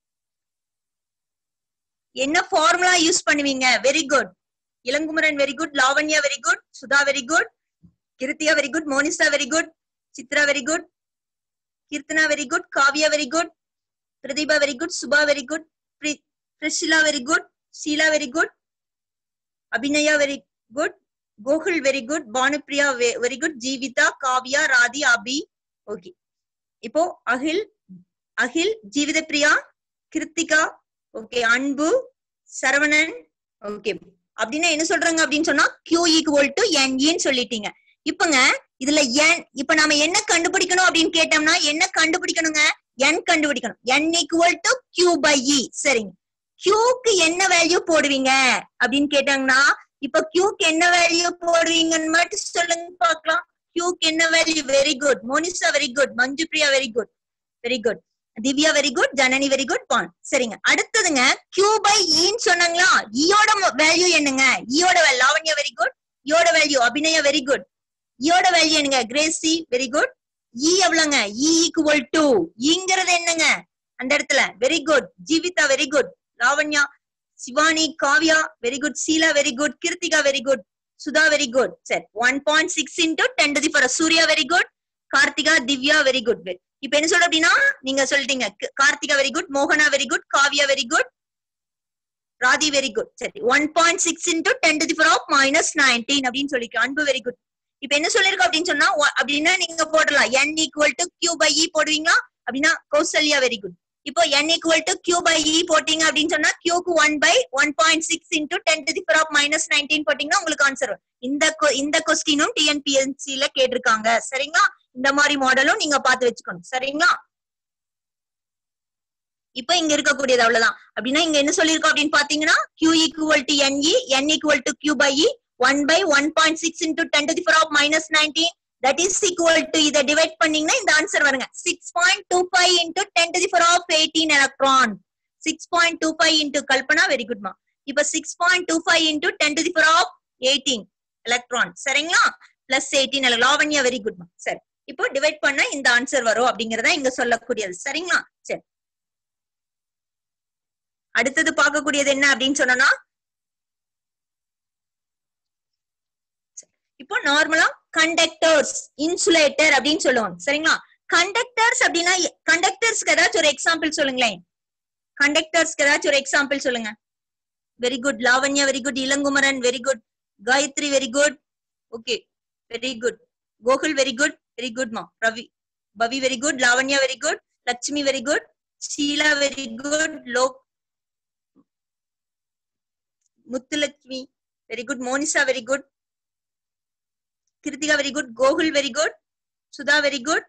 S1: என்ன ஃபார்முலா யூஸ் பண்ணுவீங்க very good Ilangumaran very good Lavanya very good Sudha very good Kiruthiya very good Monisha very good Chitra very good Keerthana very good Kavya very good Pratheeba very good Subha very good Priscilla very good Sheela very good Abinaya very good Gokul very good Bhanupriya very good Jeevitha Kavya Rathi Abi okay இப்போ Akhil Akhil Jeevitha Priya Kiruthika okay Anbu Saravanan okay அப்படின்னா என்ன சொல்றாங்க அப்படின்னு சொன்னா Q equal to NEன்னு சொல்லிட்டீங்க இப்பங்க இதுல n இப்ப நாம என்ன கண்டுபிடிக்கணும் அப்படின்னு கேட்டோம்னா என்ன கண்டுபிடிக்கணுங்க n கண்டுபிடிக்கணும் n equal to Q by E சரிங்க Qக்கு என்ன வேல்யூ போடுவீங்க அப்படின்னு கேட்டாங்கன்னா இப்ப Qக்கு என்ன வேல்யூ போடுவீங்கன்னு மட்டும் சொல்லுங்க பார்க்கலாம் Qக்கு என்ன value very good Monisha very good Manju Priya very good very good Divya very good Janani very good பான் சரிங்க அடுத்ததுங்க கியூ பை ஈன்னு சொன்னாங்களா ஈயோட வேல்யூ என்னங்க ஈயோட லாவண்யா வெரி குட் ஈயோட வேல்யூ அபிநயா வெரி குட் ஈயோட வேல்யூ என்னங்க கிரேசி வெரி குட் ஈ எவ்வளவுங்க இ ஈக்குவல் டு ஈங்கிறது என்னங்க அந்த இடத்துல very good Jeevitha very good Lavanya Sivani Kavya very good Sheela very good Kiruthika very good Sudha very good சரி one point six into ten to the power Surya very good Karthika Divya very good இப்ப என்ன சொல்ற அப்படின்னா நீங்க சொல்லிட்டீங்க க- கார்த்திகா வெரி குட் மோகனா very good Kavya very good ராதி very good சரி one point six into ten to the power of minus nineteen அப்படின்னு சொல்லிருக்கோம் அன்பு வெரி குட் இப்ப என்ன சொல்லிருக்கோம் அப்படின்னு சொன்னா ஒ- அப்படின்னா நீங்க போடலாம் n equal to Q by E போடுவீங்களா அப்படின்னா கௌசல்யா வெரி குட் இப்போ n equal to Q by E போட்டீங்க அப்படின்னு சொன்னா கியூக்கு one by one point six into ten to the power of minus nineteen போட்டீங்கன்னா உங்களுக்கு ஆன்சர் இந்த கொ- இந்த கொஸ்டினும் டிஎன்பிஎஸ்சி ல கேட்டிருக்காங்க சரிங்களா இந்த மாதிரி மாடலும் நீங்க பார்த்து வச்சுக்கணும் சரிங்களா இப்ப இங்க இருக்கக்கூடியது அவ்வளவுதான் அப்படின்னா இங்க என்ன சொல்லிருக்கோம் அப்படின்னு பாத்தீங்கன்னா q equal to NE n equal to q by E one by one point six into ten to the power of minus nineteen that is equal to இதை டிவைட் பண்ணீங்கன்னா இந்த ஆன்சர் வருங்க six point two five into ten to the power of eighteen electron six point two five into Kalpana very குட்மா இப்ப six point two five into ten to the power of eighteen electron சரிங்களா plus eighteen Lavanya very குட்மா சரி இப்போ divide பண்ணா இந்த answer வரும் அப்படிங்கறத இங்க சொல்லக்கூடியது சரிங்களா சரி அடுத்தது பார்க்கக்கூடியது என்ன அப்படின்னு சொன்னோம்னா இப்போ நார்மலா கண்டக்டர்ஸ் இன்சுலேட்டர் அப்படின்னு சொல்லுவாங்க சரிங்களா கண்டக்டர்ஸ் அப்படின்னா கண்டக்டர்ஸ்க்கு ஏதாச்சும் ஒரு எக்ஸாம்பிள் சொல்லுங்களேன் கண்டக்டர்ஸ்க்கு ஏதாச்சும் ஒரு எக்ஸாம்பிள் சொல்லுங்க very good Lavanya very good Ilangumaran very good Gayathri very good okay very good Gokul very good very good மா Ravi Pavi very good Lavanya very good Lakshmi very good Sheela very good லோக் Muthulakshmi very good Monisha very good Kiruthika very good Gokul very good Sudha very good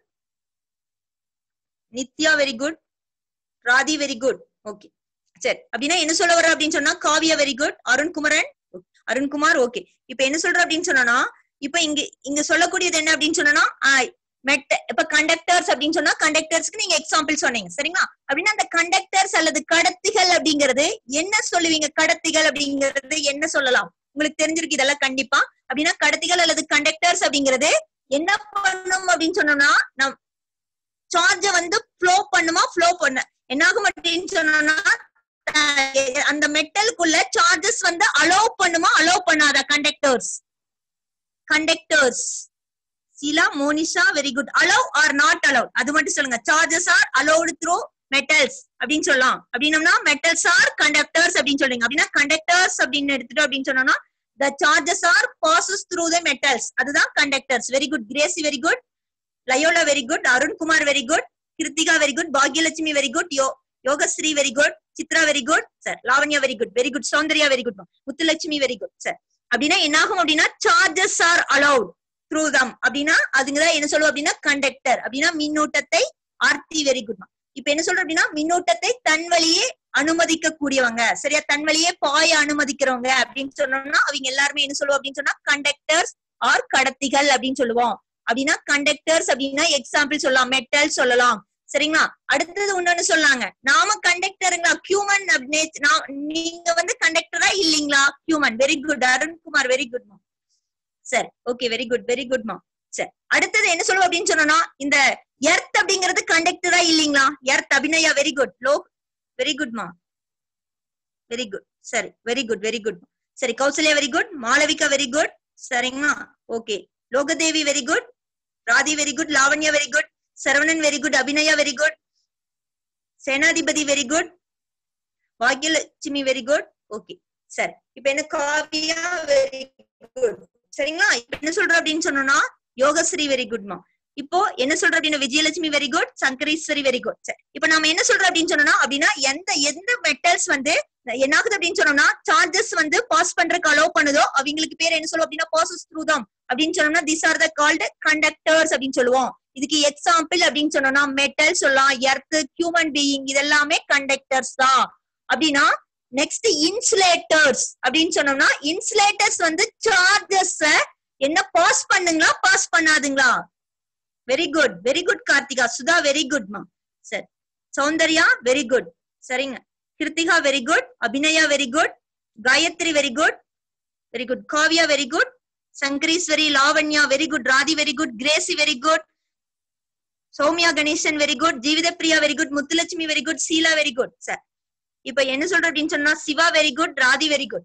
S1: Nithya very good ராதி very good okay சரி அப்படின்னா என்ன சொல்ல வர அப்படின்னு சொன்னா Kaviya very good அருண்குமரன் Arunkumar okay இப்ப என்ன சொல்ற அப்படின்னு சொன்னா இப்ப இங்க இங்க சொல்லக்கூடியது என்ன அப்படின்னு சொன்னா மெட் இப்ப கண்டக்டர்ஸ் அப்படின்னு சொன்னா கண்டக்டர்ஸ்க்கு நீங்க எக்ஸாம்பிள் சொன்னீங்க சரிங்களா அப்படின்னா அந்த கண்டக்டர்ஸ் அல்லது கடத்திகள் அப்படிங்கிறது என்ன சொல்லுவீங்க கடத்திகள் அப்படிங்கிறது என்ன சொல்லலாம் உங்களுக்கு தெரிஞ்சிருக்கு இதெல்லாம் கண்டிப்பா அப்படின்னா கடத்திகள் அல்லது கண்டக்டர்ஸ் அப்படிங்கிறது என்ன பண்ணும் அப்படின்னு சொன்னோம்னா நம் சார்ஜ வந்து ஃப்ளோ பண்ணுமா ஃப்ளோ பண்ண என்னாகும் அப்படின்னு சொன்னோம்னா அஹ் அந்த மெட்டலுக்குள்ள சார்ஜஸ் வந்து அலோவ் பண்ணுமா அலோவ் பண்ணாதா conductors conductors Sheela Monisha very good allow or not allow அது மட்டும் சொல்லுங்க charges are allowed through metals அப்படின்னு சொல்லலாம் அப்படின்னம்னா மெட்டல்ஸ் ஆர் கண்டக்டர்ஸ் அப்படின்னு சொல்றீங்க அப்படின்னா கண்டக்டர்ஸ் அப்படின்னு எடுத்துட்டோம் அப்படின்னு சொன்னோம்னா the charges are passes through the metals அதுதான் conductors very good Crazy very good Loyola very good Arunkumar very good Kiruthika very good Bhagyalakshmi very good யோ Yogashree very good Chitra very good sir Lavanya very good very good Soundarya very good Muthulakshmi very good sir அப்படின்னா என்ன ஆகும் அப்படின்னா charges are allowed through them அப்படின்னா அதுங்கதான் என்ன சொல்லுவோம் அப்படின்னா கண்டக்டர் அப்படின்னா மின்னூட்டத்தை ஆர்த்தி வெரி குட் இப்ப என்ன சொல்றோம் அப்படின்னா மின்னூட்டத்தை தன் வழியே அனுமதிக்க கூடியவங்க சரியா தன் வழியே பாய அனுமதிக்கிறவங்க அப்படின்னு சொன்னோம்னா அவங்க எல்லாருமே என்ன சொல்லுவோம் அப்படின்னு சொன்னா கண்டக்டர்ஸ் ஆர் கடத்திகள் அப்படின்னு சொல்லுவோம் அப்படின்னா கண்டக்டர்ஸ் அப்படின்னா எக்ஸாம்பிள் சொல்லலாம் மெட்டல் சொல்லலாம் சரிங்களா அடுத்தது இன்னொன்னு சொன்னாங்க நாம கண்டக்டருங்களா ஹியூமன் நீங்க வந்து கண்டக்டரா இல்லீங்களா human very good Arunkumar very good சரி okay very good very good மா சரி அடுத்தது என்ன சொல்லுவோம் அப்படின்னு சொன்னோம்னா இந்த எர்த் அப்படிங்கிறது கண்டக்டரா இல்லீங்களா எர்த் அபிநயா வெரி குட் லோ வெரி குட் மா வெரி குட் சரி வெரி குட் வெரி குட் சரி Kausalya very good Malavika very good சரிங்களா okay Logadevi very good ராதி very good Lavanya very good Saravanan very good Abinaya very good Senathipathi very good Bhagyalakshmi very good okay சரி இப்ப என்ன Kavya very good சரிங்களா இப்ப என்ன சொல்றோம் அப்படின்னு சொன்னோம்னா யோகஸ்ரீ வெரி குட்மா இப்போ என்ன சொல்ற அப்படின்னா Vijayalakshmi very good சங்கரீஸ்வரி very good சரி இப்ப நாம என்ன சொல்றோம் அப்படின்னு சொன்னோம்னா அப்படின்னா எந்த எந்த மெட்டல்ஸ் வந்து என்ன ஆகுது அப்படின்னு சொன்னோம்னா சார்ஜஸ் வந்து பாஸ் பண்றதுக்கு அலோவ் பண்ணுதோ அவங்களுக்கு பேர் என்ன சொல்லுவோம் அப்படின்னா பாசஸ் த்ரூ தம் அப்படின்னு சொன்னோம்னா this are the called conductors அப்படின்னு சொல்லுவோம் இதுக்கு எக்ஸாம்பிள் அப்படின்னு சொன்னோம்னா மெட்டல் சொல்லலாம் எர்த் ஹியூமன் பீயிங் இதெல்லாமே கண்டக்டர்ஸ் தான் அப்படின்னா நெக்ஸ்ட் இன்சுலேட்டர்ஸ் அப்படின்னு சொன்னோம்னா இன்சுலேட்டர்ஸ் வந்து சார்ஜஸ் என்ன பாஸ் பண்ணுங்களா பாஸ் பண்ணாதுங்களா very good very good Karthika Sudha very good மா சரி சௌந்தர்யா வெரி குட் சரிங்க Kiruthika very good Abinaya very good Gayathri very good very good Kavya very good Sankareswari Lavanya very good ராதி very good Crazy very good Soumya Ganesan very good ஜீவித Priya very good Muthulakshmi very good Sheela very good sir இப்ப என்ன சொல்றோம் அப்படின்னு சொன்னா Siva very good ராதி very good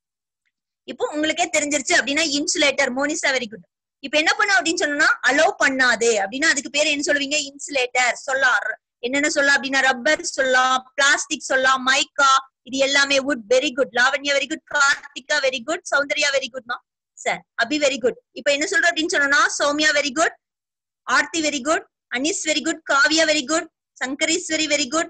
S1: இப்போ உங்களுக்கே தெரிஞ்சிருச்சு அப்படின்னா இன்சுலேட்டர் மோனிசா வெரி குட் இப்ப என்ன பண்ணும் அப்படின்னு சொன்னா அலோவ் பண்ணாது அப்படின்னா அதுக்கு பேர் என்ன சொல்லுவீங்க இன்சுலேட்டர் சொல்லலாம் என்னென்ன சொல்லலாம் அப்படின்னா ரப்பர் சொல்லலாம் பிளாஸ்டிக் சொல்லலாம் மைக்கா இது எல்லாமே wood very good Lavanya very good Karthika very good Soundarya very குட்மா சார் அபி வெரி குட் இப்ப என்ன சொல்றோம் அப்படின்னு சொன்னா Soumya very good Aarthi very good Anis very good Kavya very good சங்கரீஸ்வரி very good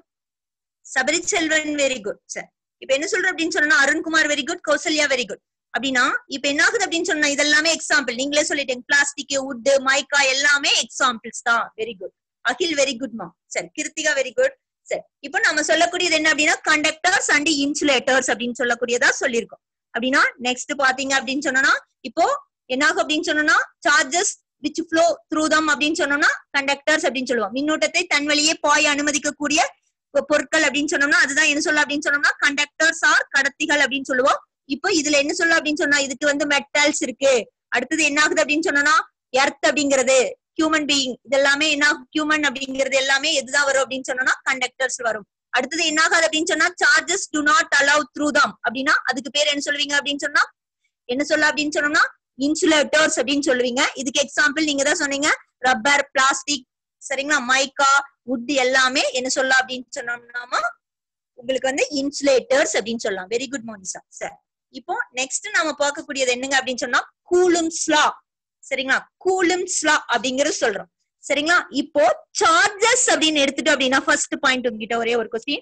S1: Sabari Selvan very good sir இப்ப என்ன சொல்றோம் அப்படின்னு சொன்னா Arunkumar very good Kausalya very good அப்படின்னா இப்ப என்ன ஆகுது அப்படின்னு சொன்னா இதெல்லாமே எக்ஸாம்பிள் நீங்களே சொல்லிட்டீங்க பிளாஸ்டிக் வுட் மைக்கா எல்லாமே எக்ஸாம்பிள்ஸ் தான் வெரி குட் அகில் வெரி குட்மா சரி கிருத்திகா வெரி குட் சரி இப்போ நம்ம சொல்லக்கூடியது என்ன அப்படின்னா கண்டக்டர்ஸ் அண்ட் இன்சுலேட்டர்ஸ் அப்படின்னு சொல்லக்கூடியதா சொல்லியிருக்கோம் அப்படின்னா நெக்ஸ்ட் பாத்தீங்க அப்படின்னு சொன்னோம்னா இப்போ என்னாகும் அப்படின்னு சொன்னோம்னா charges which flow through them அப்படின்னு சொன்னோம்னா கண்டக்டர்ஸ் அப்படின்னு சொல்லுவோம் மின்னூட்டத்தை தன் வழியே பாய அனுமதிக்கக்கூடிய பொருட்கள் அப்படின்னு சொன்னோம்னா அதுதான் என்ன சொல்ல அப்படின்னு சொன்னோம்னா கண்டக்டர்ஸ் ஆர் கடத்திகள் அப்படின்னு சொல்லுவோம் இப்போ இதுல என்ன சொல்ல அப்படின்னு சொன்னா இதுக்கு வந்து மெட்டல்ஸ் இருக்கு அடுத்தது என்ன ஆகுது அப்படின்னு சொன்னோம்னா எர்த் அப்படிங்கிறது ஹியூமன் பீயிங் இதெல்லாமே என்ன ஹியூமன் அப்படிங்கிறது எல்லாமே எதுதான் வரும் அப்படின்னு சொன்னோம்னா கண்டக்டர்ஸ் வரும் அடுத்தது என்ன ஆகாது அப்படின்னு சொன்னா charges do not allow through them அப்படின்னா அதுக்கு பேர் என்ன சொல்லுவீங்க அப்படின்னு சொன்னா என்ன சொல்ல அப்படின்னு சொன்னோம்னா இன்சுலேட்டர்ஸ் அப்படின்னு சொல்லுவீங்க இதுக்கு எக்ஸாம்பிள் நீங்க தான் சொன்னீங்க ரப்பர் பிளாஸ்டிக் சரிங்களா மைக்கா வுட் எல்லாமே என்ன சொல்ல அப்படின்னு சொன்னோம்னா உங்களுக்கு வந்து இன்சுலேட்டர்ஸ் அப்படின்னு சொல்லலாம் வெரி குட் மோனிசா சார் இப்போ நெக்ஸ்ட் நாம பார்க்கக்கூடியது என்னங்க அப்படின்னு சொன்னா கூலும்ஸ்லா சரிங்களா கூலும்ஸ்லா அப்படிங்கறது சொல்றோம் சரிங்களா இப்போ சார்ஜஸ் அப்படின்னு எடுத்துட்டோம் அப்படின்னா ஃபர்ஸ்ட் பாயிண்ட் உங்ககிட்ட ஒரே ஒரு கொஸ்டின்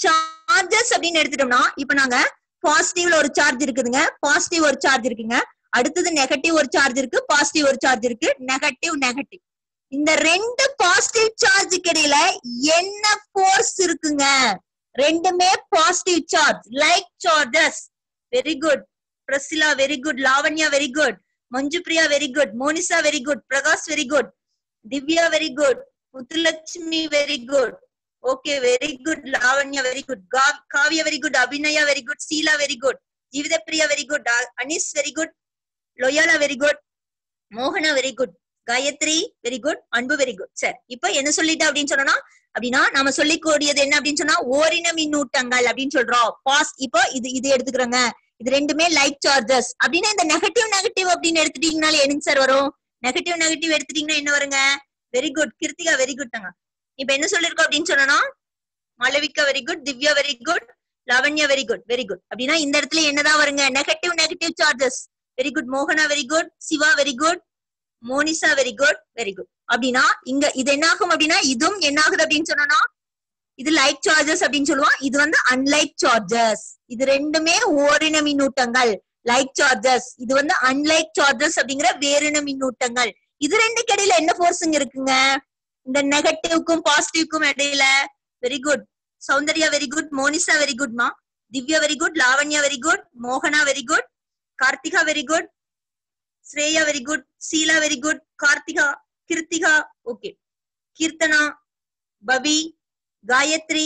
S1: சார்ஜஸ் அப்படின்னு எடுத்துட்டோம்னா இப்போ நாங்க பாசிட்டிவ்ல ஒரு சார்ஜ் இருக்குதுங்க பாசிட்டிவ் ஒரு சார்ஜ் இருக்குங்க அடுத்தது நெகட்டிவ் ஒரு சார்ஜ் இருக்கு பாசிட்டிவ் ஒரு சார்ஜ் இருக்கு நெகட்டிவ் நெகட்டிவ் இந்த ரெண்டு பாசிட்டிவ் சார்ஜுக்கு இடையில என்ன ஃபோர்ஸ் இருக்குங்க ரெண்டுமே positive charge like charges very good Priscilla very good Lavanya very good Manju Priya very good Monisha very good Prakash very good Divya very good Muthulakshmi very good okay very good Lavanya very good Kavya very good Abinaya very good Sheela very good ஜீவித Priya very good Anis very good Loyola very good மோகனா very good Gayathri very good Anbu very good sir இப்ப என்ன சொல்லிட்டு அப்படின்னு சொன்னா அப்படின்னா நம்ம சொல்லிக்கூடியது என்ன அப்படின்னு சொன்னா ஓரின மின்னூட்டங்கள் அப்படின்னு சொல்றோம் பாஸ் இப்போ இது இது எடுத்துக்கிறோங்க இது ரெண்டுமே லைக் சார்ஜஸ் அப்படின்னா இந்த நெகட்டிவ் நெகட்டிவ் அப்படின்னு எடுத்துட்டீங்கனால என்னங்க சார் வரும் நெகட்டிவ் நெகட்டிவ் எடுத்துட்டீங்கன்னா என்ன வருங்க very good Kiruthika very good தாங்க இப்ப என்ன சொல்லிருக்கோம் அப்படின்னு சொன்னா Malavika very good Divya very good Lavanya very good very good அப்படின்னா இந்த இடத்துல என்னதான் வருங்க negative negative charges very good மோகனா very good Siva very good Monisha very good very good அப்படின்னா இங்க இது என்ன ஆகும் அப்படின்னா இதுவும் என்ன ஆகுது அப்படின்னு சொன்னா இது லைக் சார்ஜஸ் அப்படின்னு சொல்லுவோம் இது வந்து அன்லைக் சார்ஜஸ் இது ரெண்டுமே ஓரின மின்னூட்டங்கள் லைக் சார்ஜஸ் இது வந்து அன்லைக் சார்ஜஸ் அப்படிங்கிற வேறின மின்னூட்டங்கள் இது ரெண்டு இடையில என்ன ஃபோர்ஸுங்க இருக்குங்க இந்த நெகட்டிவ்க்கும் பாசிட்டிவ்க்கும் இடையில very good Soundarya very good Monisha very குட்மா Divya very good Lavanya very good மோகனா very good Karthika very good Shreya very good Sheela very good Karthika Kiruthika okay Keerthana Babi Gayathri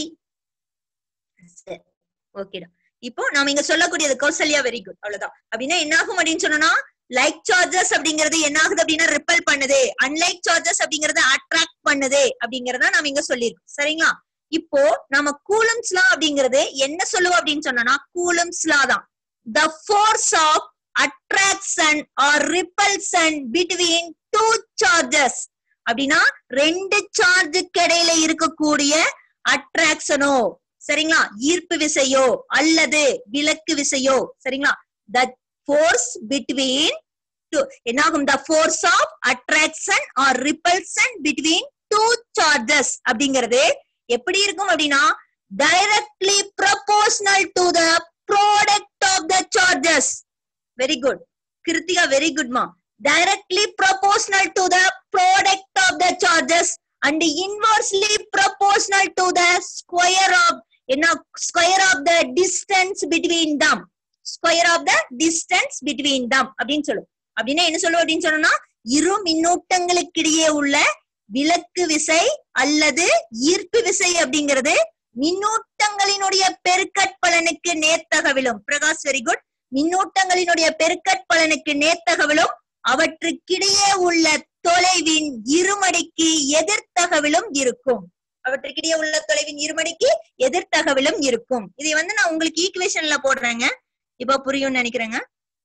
S1: ஓகேடா இப்போ நாம இங்க சொல்லக்கூடியது கௌசல்யா வெரி குட் அவ்வளவுதான் அப்படின்னா என்ன ஆகும் அப்படின்னு சொன்னா லைக் சார்ஜஸ் அப்படிங்கிறது என்ன ஆகுது அப்படின்னா ரிப்பல் பண்ணுது அன்லைக் சார்ஜஸ் அப்படிங்கறது அட்ராக்ட் பண்ணுது அப்படிங்கறத நாம இங்க சொல்லியிருக்கோம் சரிங்களா இப்போ நம்ம கூலம்ஸ்லா அப்படிங்கிறது என்ன சொல்லுவோம் அப்படின்னு சொன்னா கூலம்ஸ்லா தான் the force of attraction or repulsion between two charges அப்படின்னா ரெண்டு சார்ஜுக்கு இடையில இருக்கக்கூடிய அட்ராக்ஷனோ சரிங்களா ஈர்ப்பு விசையோ அல்லது விலக்கு விசையோ சரிங்களா த ஃபோர்ஸ் பிட்வீன் என்னாகும் the force of attraction or repulsion between two charges அப்படிங்கிறது எப்படி இருக்கும் அப்படின்னா directly proportional to the product of the charges very good Kiruthika very குட்மா directly proportional to the product of the charges and inversely proportional to the square of என்ன square of the distance between them square of the distance between them அப்படின்னு சொல்லும் அப்படின்னா என்ன சொல்லுவோம் அப்படின்னு சொன்னோம்னா இரு மின்னூட்டங்களுக்கிடையே உள்ள விலக்கு விசை அல்லது ஈர்ப்பு விசை அப்படிங்கிறது மின்னூட்டங்களினுடைய பெருக்கற்பலனுக்கு நேர்த்தகவிலும் பிரகாஷ் வெரி குட் மின்னூட்டங்களினுடைய பெருக்கற்பலனுக்கு நேர்த்தகவிலும் அவற்றுக்கிடையே உள்ள தொலைவின் இருமடிக்கு எதிர்த்தகவிலும் இருக்கும் அவற்றுக்கிடையே உள்ள தொலைவின் இருமடிக்கு எதிர்த்தகவிலும் இருக்கும் இதை வந்து நான் உங்களுக்கு ஈக்குவேஷன்ல போடுறேங்க இப்போ புரியும்னு நினைக்கிறேங்க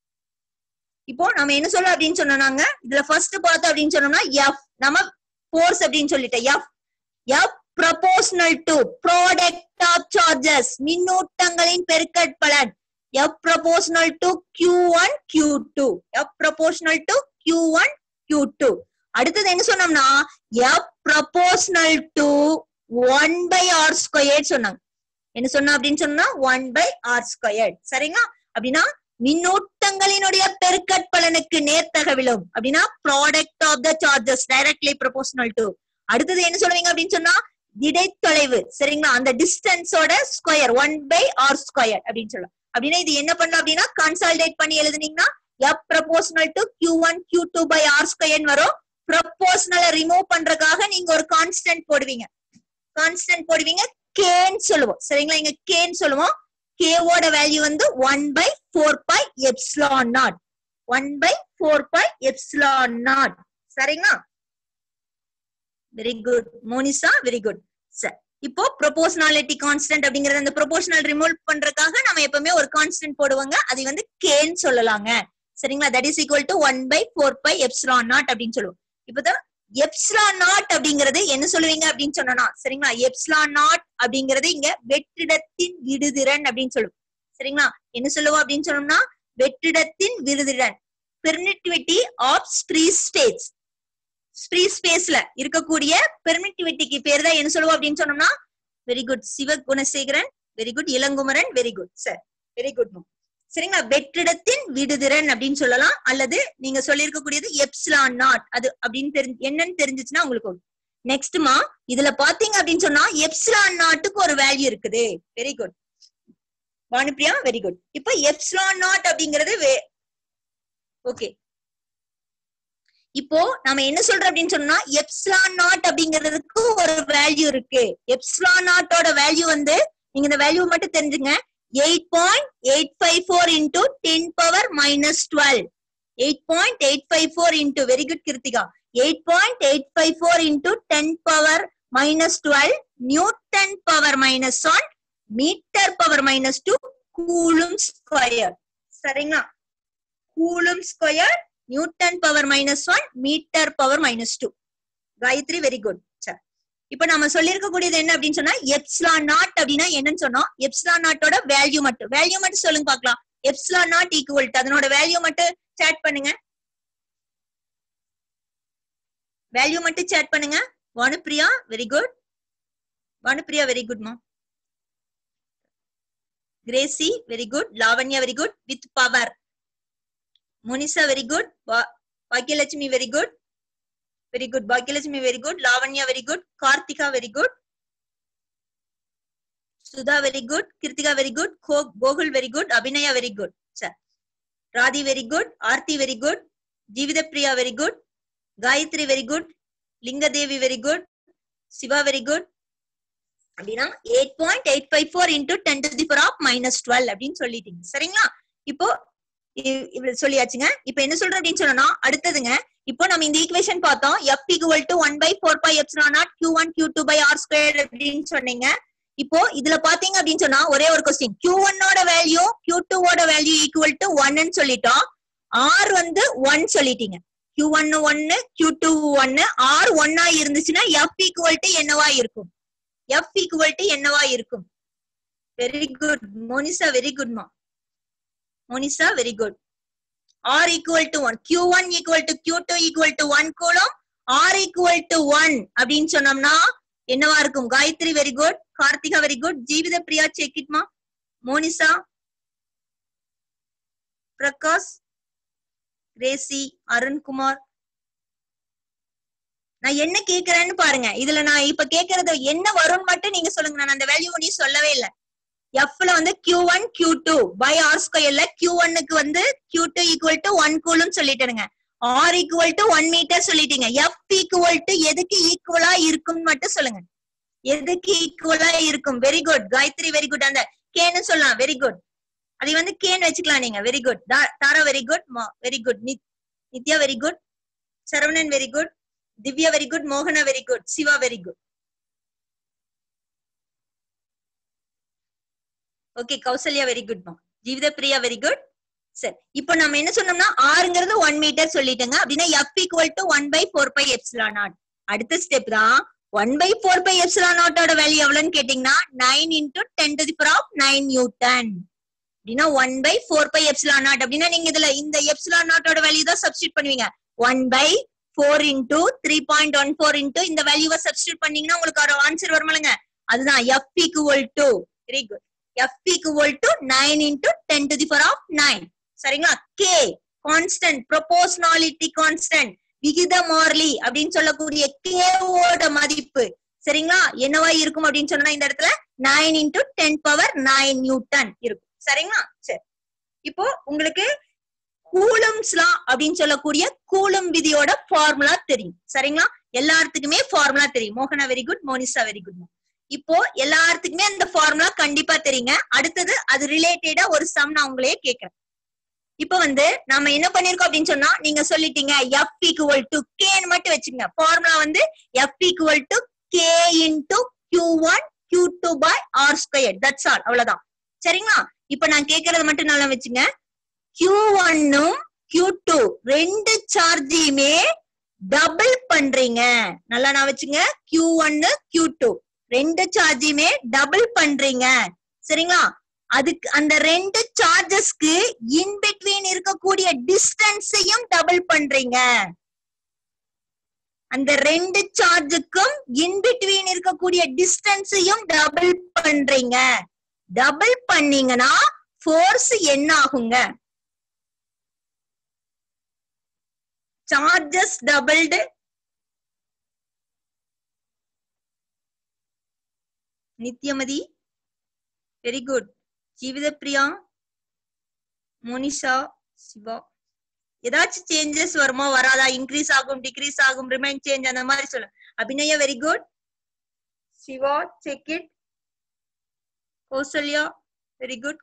S1: இப்போ நம்ம என்ன சொல்ல அப்படின்னு சொன்னாங்க இதுல ஃபர்ஸ்ட் பார்த்தோம் அப்படின்னு சொன்னோம்னா எஃப் நம்ம ஃபோர்ஸ் அப்படின்னு சொல்லிட்டேன் F F proportional to product of charges மின்னூட்டங்களின் பெருக்கற்பலன் F proportional to Q one Q two F proportional to Q one Q two அடுத்தது என்ன சொன்னோம்னா F proportional to one by R square சொன்னாங்க என்ன சொன்னா அப்படின்னு சொன்னா ஒன் பை ஆர் ஸ்கொயர் சரிங்களா அப்படின்னா மின்னூட்டங்களினுடைய பெருக்கற்பலனுக்கு நேர்த்தகவிலும் அப்படின்னா product of the charges directly proportional to அடுத்தது என்ன சொல்லுவீங்க அப்படின்னு சொன்னா இடைத்தொலைவு சரிங்களா அந்த டிஸ்டன்ஸோட square one by R square அப்படின்னு சொல்லலாம் அப்படின்னா இது என்ன பண்ணலாம் அப்படின்னா கன்சால்டேட் பண்ணி எழுதுனீங்கன்னா F proportional to Q one Q two by R square வரும் ப்ரொபோஷனலை ரிமூவ் பண்றதுக்காக நீங்க ஒரு கான்ஸ்டன்ட் போடுவீங்க கான்ஸ்டன்ட் போடுவீங்க கேன்னு சொல்லுவோம் சரிங்களா இங்க கேன்னு சொல்லுவோம் கேவோட வேல்யூ வந்து one by four by epsilon nought one by four by epsilon nought சரிங்களா very good Monisha very good sir இப்போ ப்ரொபோஷனாலிட்டி கான்ஸ்டன்ட் அப்படிங்கறது அந்த ப்ரொபோஷனல் ரிமூவ் பண்றதுக்காக நம்ம எப்பவுமே ஒரு கான்ஸ்டன்ட் போடுவாங்க அதை வந்து கேன்னு சொல்லலாங்க சரிங்களா that is equal to one by four by epsilon nought அப்படின்னு சொல்லுவோம் இப்போதான் எப்ஸ்லான் நாட் அப்படிங்கிறது என்ன சொல்லுவீங்க அப்படின்னு சொன்னா சரிங்களா எப்ஸ்லான் நாட் அப்படிங்கிறது இங்க வெற்றிடத்தின் விடுதிறன் அப்படின்னு சொல்லுவோம் சரிங்களா என்ன சொல்லுவோம் அப்படின்னு சொன்னோம்னா வெற்றிடத்தின் விடுதிறன் permittivity of free states free ஸ்பேஸ்ல இருக்கக்கூடிய பெர்மிட்டிவிட்டிக்கு பேர் தான் என்ன சொல்லுவோம் அப்படின்னு சொன்னோம்னா very good Siva Gunasekaran very good Ilangumaran very good sir very good சரிங்களா வெற்றிடத்தின் விடுதிறன் அப்படின்னு சொல்லலாம் அல்லது நீங்க சொல்லியிருக்கக்கூடியது எப்சிலான் நாட் அது அப்படின்னு தெரிஞ்சு என்னன்னு தெரிஞ்சுச்சுன்னா உங்களுக்கு நெக்ஸ்ட்மா இதுல பாத்தீங்க அப்படின்னு சொன்னா எப்சிலான் நாட்டுக்கு ஒரு வேல்யூ இருக்குது very good Vanipriya very good இப்ப எப்சிலான் நாட் அப்படிங்கிறது ஓகே இப்போ நம்ம என்ன சொல்றோம் அப்படின்னு சொன்னா எப்சிலான் நாட் அப்படிங்கிறதுக்கு ஒரு வேல்யூ இருக்கு எப்சிலான் நாட்டோட வேல்யூ வந்து நீங்க இந்த வேல்யூ மட்டும் தெரிஞ்சுங்க eight point eight five four into ten power minus twelve eight point eight five four into very good Krithika eight point eight five four into ten power minus twelve newton power minus one metre power minus two coulomb square சரிங்களா coulomb square newton power minus one metre power minus two Gayathri very good sir இப்ப நம்ம சொல்லிருக்கக்கூடியது என்ன அப்படின்னு சொன்னா எப்ஸ்லா not அப்படின்னா என்னன்னு சொன்னோம் எப்ஸ்லா நாட்டோட வேல்யூ மட்டும் வேல்யூ மட்டும் சொல்லுங்க பாக்கலாம் எப்ஸ்லா நாட் ஈக்குவல் அதனோட வேல்யூ மட்டும் சேட் பண்ணுங்க வேல்யூ மட்டும் சேட் பண்ணுங்க Vanupriya very good Vanupriya very குட்மா Gracy very good Lavanya very good with power Munisa very good Bhagyalakshmi very good very good Bhagyalakshmi very good Lavanya very good Karthika very good Sudha very good Kiruthika very good Gokul very good Abinaya very good sir Rathi very good Aarthi very good ஜீவித Priya very good Gayathri very good Lingadevi very good Siva very good அப்படின்னா eight point eight five four into ten to the power of minus twelve அப்படின்னு சொல்லிட்டீங்க சரிங்களா இப்போ இவ்வளவு சொல்லியாச்சுங்க இப்ப என்ன சொல்றோம் அப்படின்னு சொன்னா அடுத்ததுங்க இப்போ நம்ம இந்த ஈக்குவேஷன் பார்த்தோம் F equal to one by four by epsilon naught Q one Q two by R square அப்படின்னு சொன்னீங்க இப்போ இதுல பாத்தீங்க அப்படின்னு சொன்னா ஒரே ஒரு கொஸ்டின் கியூ ஒன்னோட வேல்யூ கியூ டூவோட வேல்யூ ஈக்குவல் டு ஒன்னு சொல்லிட்டோம் ஆர் வந்து ஒன் சொல்லிட்டீங்க கியூ ஒன்னு ஒன்னு கியூ டூ ஒன்னு ஆர் ஒன்னா இருந்துச்சுன்னா எஃப் ஈக்குவல் டு என்னவா இருக்கும் எஃப் ஈக்குவல் டு என்னவா இருக்கும் வெரி குட் மோனிசா வெரி குட்மா Monisa very good R equal to one Q one equal to Q two equal to one coulomb R equal to one அப்படின்னு சொன்னோம்னா என்னவா இருக்கும் Gayathri very good Karthika very good ஜீவித Priya செக்கிட்மா மோனிசா பிரகாஷ் கிரேசி அருண்குமார் நான் என்ன கேக்குறேன்னு பாருங்க இதுல நான் இப்ப கேக்குறது என்ன வரும்னு மட்டும் நீங்க சொல்லுங்க நான் அந்த வேல்யூ நீ சொல்லவே இல்லை எஃப்ல வந்து Q one Q two by R ஸ்கொயர்ல கியூ ஒன்னுக்கு வந்து Q two equal to one coulomb சொல்லிட்டேனுங்க R equal to one metre சொல்லிட்டீங்க எஃப் ஈக்குவல் டு எதுக்கு ஈக்குவலா இருக்கும்னு மட்டும் சொல்லுங்க எதுக்கு ஈக்குவலா இருக்கும் very good Gayathri very good அந்த கேன்னு சொல்லலாம் வெரி குட் அதை வந்து கேன்னு வச்சுக்கலாம் நீங்க very good Thara very good very good Nithya very good Saravanan very good Divya very good மோகனா very good Siva very good okay Kausalya very good மா ஜீவித பிரியா வெரி குட் சரி இப்போ நம்ம என்ன சொன்னோம்னா ஆறுங்கிறது ஒன் மீட்டர் சொல்லிட்டோங்க அப்படின்னா F equal to one by four by epsilon naught அடுத்த ஸ்டெப் தான் one by four by epsilon நாட்டோட வேல்யூ எவ்வளவுன்னு கேட்டீங்கன்னா nine into ten to the power of nine newton அப்படின்னா one by four by epsilon naught அப்படின்னா நீங்க இதுல இந்த எப்சிலா நாட்டோட வேல்யூ தான் சப்ஸ்டியூட் பண்ணுவீங்க one by four into three point one four into இந்த வேல்யூவை சப்ஸ்டியூட் பண்ணீங்கன்னா உங்களுக்கு ஒரு ஆன்சர் வருமாங்க அதுதான் F equal to very good F equal to nine into ten to the power of nine சரிங்களா கே கான்ஸ்டன்ட் ப்ரொபோஷனாலிட்டி கான்ஸ்டன்ட் விகித மாறிலி அப்படின்னு சொல்லக்கூடிய கேவோட மதிப்பு சரிங்களா என்னவா இருக்கும் அப்படின்னு சொன்னா இந்த இடத்துல nine into ten power nine newton இருக்கும் சரிங்களா சரி இப்போ உங்களுக்கு கூலம்ஸ்லா அப்படின்னு சொல்லக்கூடிய கூலம் விதியோட ஃபார்முலா தெரியும் சரிங்களா எல்லாத்துக்குமே ஃபார்முலா தெரியும் மோகனா very good Monisha very good இப்போ எல்லாத்துக்குமே அந்த ஃபார்முலா கண்டிப்பா தெரியுங்க அடுத்தது அது ரிலேட்டடா ஒரு சம் நான் உங்களையே கேட்கிறேன் இப்ப வந்து நம்ம என்ன பண்ணிருக்கோம் அப்படின்னு சொன்னா நீங்க சொல்லிட்டீங்க எஃப் ஈக்குவல் டு கேன்னு மட்டும் வச்சுங்க ஃபார்முலா வந்து F equal to K into Q one Q two by R square that's all அவ்வளவுதான் சரிங்களா இப்ப நான் கேக்குறத மட்டும் நல்லா வச்சுங்க கியூ ஒன்னும் கியூ டூ ரெண்டு சார்ஜையுமே டபுள் பண்றீங்க நல்லா நான் வச்சுங்க கியூ ஒன்னு கியூ டூ ரெண்டு சார்ஜையுமே டபுள் பண்றீங்க சரிங்களா அதுக்கு அந்த ரெண்டு சார்ஜஸ்க்கு இன் பிட்வீன் இருக்கக்கூடிய டிஸ்டன்ஸையும் டபுள் பண்றீங்க அந்த ரெண்டு சார்ஜுக்கும் இன் பிட்வீன் இருக்கக்கூடிய டிஸ்டன்ஸையும் டபுள் பண்றீங்க டபுள் பண்ணீங்கன்னா ஃபோர்ஸ் என்ன ஆகுங்க charges doubled Nithyamathi very good ஜீவித Priya Monisha Siva ஏதாச்சும் சேஞ்சஸ் வருமா வராதா இன்க்ரீஸ் ஆகும் டிக்ரீஸ் ஆகும் ரிமைன் சேஞ்ச் அந்த மாதிரி சொல்லு Abinaya very good Siva check it Kausalya very good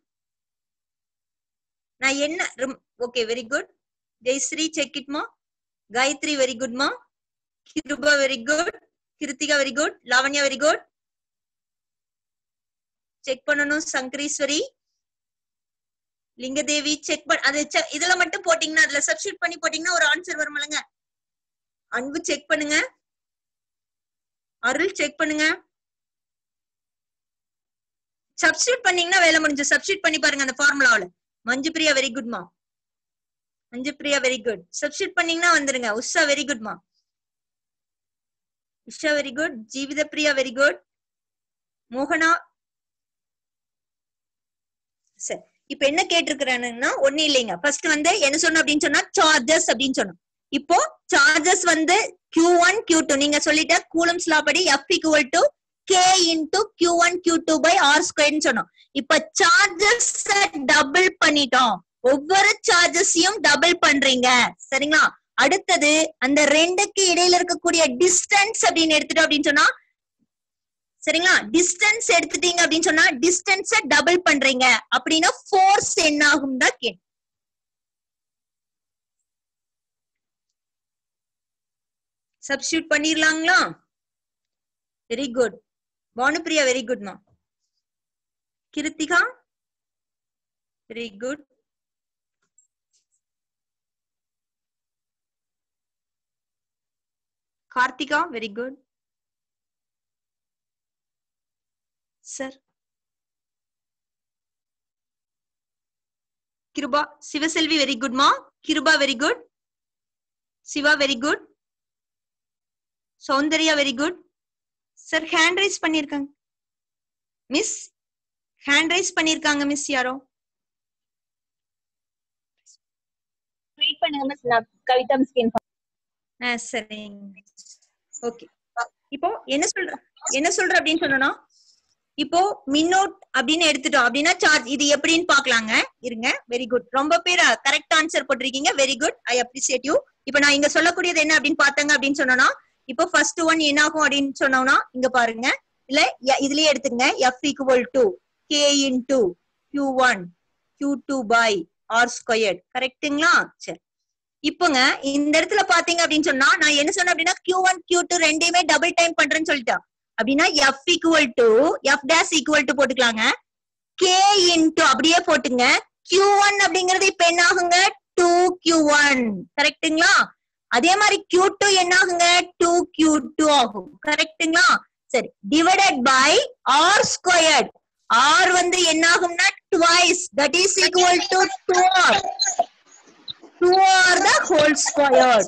S1: நான் என்ன okay very good Jayashree check இட்மா காயத்ரி வெரி குட்மா Kiruba very good Kiruthika very good Lavanya very good check பண்ணணும் சங்கரீஸ்வரி லிங்கதேவி செக் பண்ண அது இதுல மட்டும் போட்டீங்கன்னா அதுல சப்ஸ்டியூட் பண்ணி போட்டீங்கன்னா ஒரு ஆன்சர் வருமாலங்க அன்பு செக் பண்ணுங்க அருள் செக் பண்ணுங்க சப்ஸ்டியூட் பண்ணீங்கன்னா வேலை முடிஞ்சு சப்ஸ்டியூட் பண்ணி பாருங்க அந்த ஃபார்முலாவில மஞ்சு பிரியா வெரி குட்மா Manju Priya very good substitute பண்ணீங்கன்னா வந்துருங்க உஷா வெரி குட்மா Usha very good ஜீவித Priya very good மோகனா சரி இப்ப என்ன கேட்டிருக்கிறேன்னா ஒண்ணு இல்லைங்க ஃபர்ஸ்ட் வந்து என்ன சொன்னோம் அப்படின்னு சொன்னா சார்ஜஸ் அப்படின்னு சொன்னோம் இப்போ சார்ஜஸ் வந்து கியூ ஒன் கியூ டூ நீங்க சொல்லிட்ட கூலம்ஸ் லா படி F equal to K into Q one Q two by R ஸ்கொயர்னு சொன்னோம் இப்ப சார்ஜஸ் டபுள் பண்ணிட்டோம் ஒவ்வொரு சார்ஜஸையும் டபுள் பண்றீங்க சரிங்களா அடுத்தது அந்த ரெண்டுக்கு இடையில இருக்கக்கூடிய டிஸ்டன்ஸ் அப்படின்னு எடுத்துட்டோம் அப்படின்னு சொன்னா சரிங்களா டிஸ்டன்ஸ் எடுத்துட்டீங்க அப்படின்னு சொன்னா டிஸ்டன்ஸ டபுள் பண்றீங்க அப்படின்னா ஃபோர்ஸ் என்ன ஆகும் தான் கேட்டு சப்ஸ்டியூட் பண்ணிடலாங்களா வெரி குட் பானுப்பிரியா வெரி குட்மா Kiruthika very good Karthika very good sir Kiruba Sivaselvi very குட்மா Kiruba very good Siva very good Soundarya very good sir hand raise பண்ணிருக்காங்க மிஸ் ஹேண்ட் ரைஸ் பண்ணிருக்காங்க மிஸ் யாரோ
S2: வெயிட் பண்ணுங்க மிஸ் நான் கவிதா மிஸ்க்கு இன்ஃபார்ம்
S1: ஆ சரிங்க ஓகே இப்போ என்ன சொல்ற என்ன சொல்ற அப்படின்னு சொன்னோம்னா இப்போ மின்னோட் அப்படின்னு எடுத்துட்டோம் அப்படின்னா சார்ஜ் இது எப்படின்னு பாக்கலாங்க இருங்க வெரி குட் ரொம்ப பேர் கரெக்ட் ஆன்சர் போட்டிருக்கீங்க very good I appreciate you இப்ப நான் இங்க சொல்லக்கூடியது என்ன அப்படின்னு பார்த்தாங்க அப்படின்னு சொன்னோம்னா இப்போ ஃபர்ஸ்ட் ஒன் என்ன ஆகும் அப்படின்னு சொன்னோம்னா இங்க பாருங்க இல்ல ய- இதுலயே எடுத்துங்க F equal to K into Q one Q two by R squared கரெக்ட்டுங்களா சரி இப்போங்க இந்த இடத்துல பாத்தீங்க அப்படின்னு சொன்னா நான் என்ன சொன்னேன் அப்படின்னா கியூ ஒன் கியூ டூ ரெண்டையுமே டபுள் டைம் பண்றேன்னு சொல்லிட்டேன் அப்படின்னா F equal to F dash equal to போட்டுக்கலாங்க கே இன்டு அப்படியே போட்டுங்க கியூ ஒன் அப்படிங்கறது இப்ப என்ன ஆகுங்க டூ கியூ ஒன் கரெக்ட்டுங்களா அதே மாதிரி கியூ டூ என்ன ஆகுங்க டூ கியூ டூ ஆகும் கரெக்ட்டுங்களா சரி divided by R squared R வந்து என்ன ஆகும்னா twice that is equal to two R two R the whole squared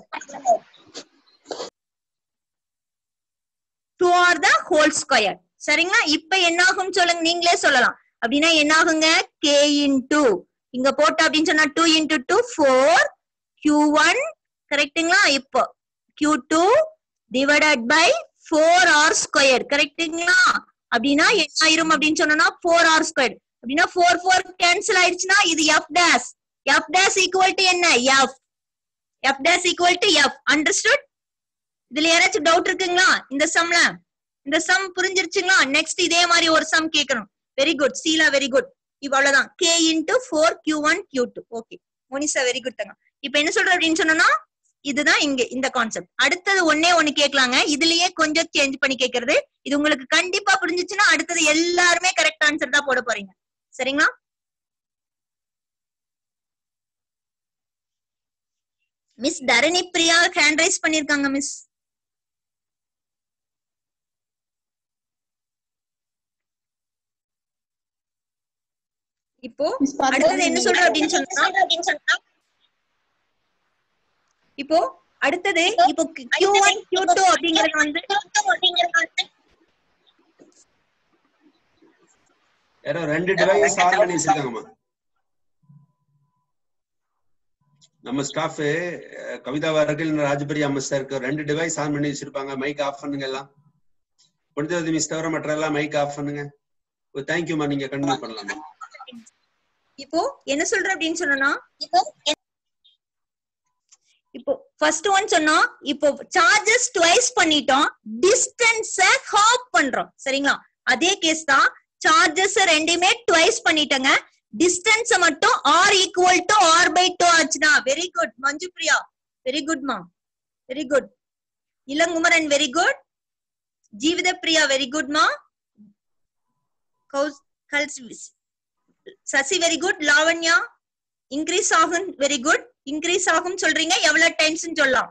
S1: two R the whole square சரிங்களா இப்ப என்ன ஆகும் சொல்லுங்க நீங்களே சொல்லலாம் அப்படின்னா என்ன ஆகுங்க கே இன்டூ இங்க போட்ட அப்படின்னு சொன்னா two into two four Q one கரெக்ட்டுங்களா இப்போ Q two divided by four R square கரெக்ட்டுங்களா அப்படின்னா என்ன ஆயிரும் அப்படின்னு சொன்னோம்னா ஃபோர் ஆர் ஸ்கொயர் அப்படின்னா ஃபோர் ஃபோர் கேன்சல் ஆயிடுச்சுன்னா இது F dash F dash equal to என்ன F F dash equal to F understood இதுல யாராச்சும் டவுட் இருக்குங்களா இந்த சம்ல இந்த சம் புரிஞ்சிருச்சுங்களா நெக்ஸ்ட் இதே மாதிரி ஒரு சம் கேட்கணும் very good Sheela very good இவ்வளவுதான் K into four Q one Q two okay Monisha very good தங்க இப்ப என்ன சொல்ற அப்படின்னு சொன்னோம்னா இதுதான் இங்க இந்த கான்செப்ட் அடுத்தது ஒன்னே ஒண்ணு கேட்கலாங்க இதுலயே கொஞ்சம் சேஞ்ச் பண்ணி கேக்குறது இது உங்களுக்கு கண்டிப்பா புரிஞ்சுச்சுன்னா அடுத்தது எல்லாருமே கரெக்ட் ஆன்சர் தான் போட போறீங்க சரிங்களா miss Dharani Priya hand raise பண்ணிருக்காங்க மிஸ் இப்போ அடுத்தது என்ன சொல்ற அப்படின்னு சொன்னா இப்போ அடுத்தது இப்போ கியூ ஒன் கியூ டூ அப்படிங்கறது வந்து
S3: யாரோ ரெண்டு டிவைஸ் ஆன் பண்ணி வச்சிருக்காங்கம்மா நம்ம ஸ்டாஃப் கவிதா அவர்கள் ராஜபரி அம்மா சாருக்கு ரெண்டு டிவைஸ் ஆன் பண்ணி வச்சிருப்பாங்க மைக் ஆஃப் பண்ணுங்க எல்லாம் முடிஞ்சது மிஸ் தவிர மற்ற எல்லாம் மைக் ஆஃப் பண்ணுங்க தேங்க்யூமா நீங்க கண்டினியூ பண்ணலாம்
S1: இப்போ என்ன சொல்ற அப்படின்னு சொன்னா இப்போ ஃபர்ஸ்ட் ஒன் சொன்னோம் இப்போ சார்ஜஸ் ட்வைஸ் பண்ணிட்டோம் டிஸ்டன்ஸ ஹாப் பண்றோம் சரிங்களா அதே கேஸ் தான் சார்ஜஸ் ரெண்டையுமே ட்வைஸ் பண்ணிட்டேங்க டிஸ்டன்ஸ் மட்டும் R equal to R by two ஆச்சுன்னா very good Manju Priya very குட்மா very good Ilangumaran very good ஜீவித Priya very குட்மா கௌஸ் கல்ஸ் Sasi very good Lavanya increase ஆகும் வெரி குட் இன்க்ரீஸ் ஆகும் சொல்றீங்க எவ்வளவு டைம்ஸ் சொல்லலாம்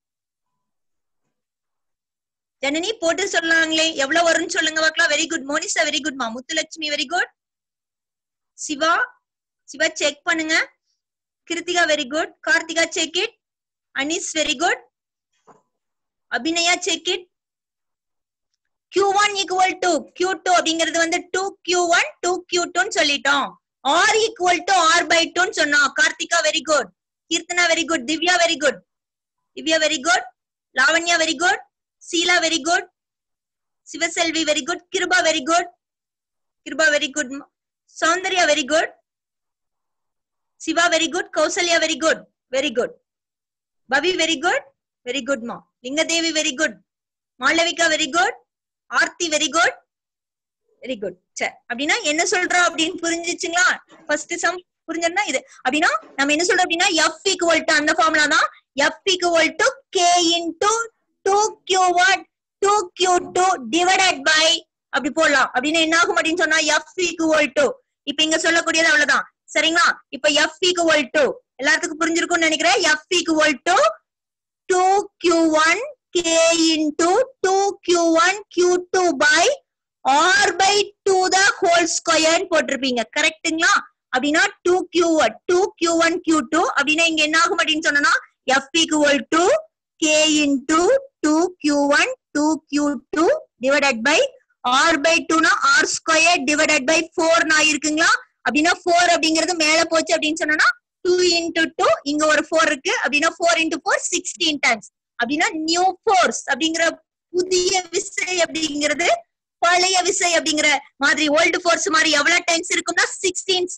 S1: ஜனனி போட்டு சொல்லலாங்களே எவ்வளவு வரும்னு சொல்லுங்க பார்க்கலாம் வெரி குட் மோனிஷா வெரி குட்மா Muthulakshmi very good Siva Siva check பண்ணுங்க Krithika very good Karthika check it Anees very good Abinaya check it Q1 one equal to Q2 two அப்படிங்கிறது வந்து two Q one two Q டூன்னு சொல்லிட்டோம் R equal to R by டூன்னு சொன்னோம் Karthika very good Keerthana very good Divya very good Divya very good Lavanya very good Sheela very good Sivaselvi very good Kiruba very good Kiruba very good Soundarya very good Siva very good Kausalya very good very good Pavi very good very good மா Lingadevi very good Malavika very good Aarthi very good very good சரி அப்படின்னா என்ன சொல்றோம் அப்படின்னு புரிஞ்சுச்சுங்களா first sum புரிஞ்சதுன்னா இது அப்படின்னா நம்ம என்ன சொல்றோம் அப்படின்னா எஃப் ஈக்குவல் டு அந்த ஃபார்முலா தான் F equal to K into two Q one two Q two divided by அப்படி போடலாம் அப்படின்னு என்ன ஆகும் அப்படின்னு சொன்னா எஃப் ஈக்குவல் டு இப்ப இங்க சொல்லக்கூடியது அவ்வளவுதான் சரிங்களா இப்ப எஃப் ஈக்குவல் டு எல்லாத்துக்கும் புரிஞ்சிருக்கும்னு நினைக்கிறேன் F equal to two Q one k into 2q1 q2 by r by 2 the whole square போட்டிருப்பீங்க கரெக்ட்டுங்களா அப்படின்னா 2q1 2q1 q2 அப்படின்னா இங்க என்ன ஆகும் அப்படின்னு சொன்னா f equal to k into 2q1 2q2 divided by r by 2 னா r square divided by 4 னா இருக்குங்களா அப்படின்னா 4 அப்படிங்கிறது மேல போச்சு அப்படின்னு சொன்னா 2 into 2 இங்க ஒரு 4 இருக்கு அப்படின்னா 4 into 4 16 times அப்படின்னா நியூ ஃபோர்ஸ் அப்படிங்கிற புதிய விசை அப்படிங்கிறது பழைய விசை அப்படிங்கிற மாதிரி ஓல்டு ஃபோர்ஸ் மாதிரி எவ்வளவு டைம்ஸ் இருக்கும்னா சிக்ஸ்டீன் டைம்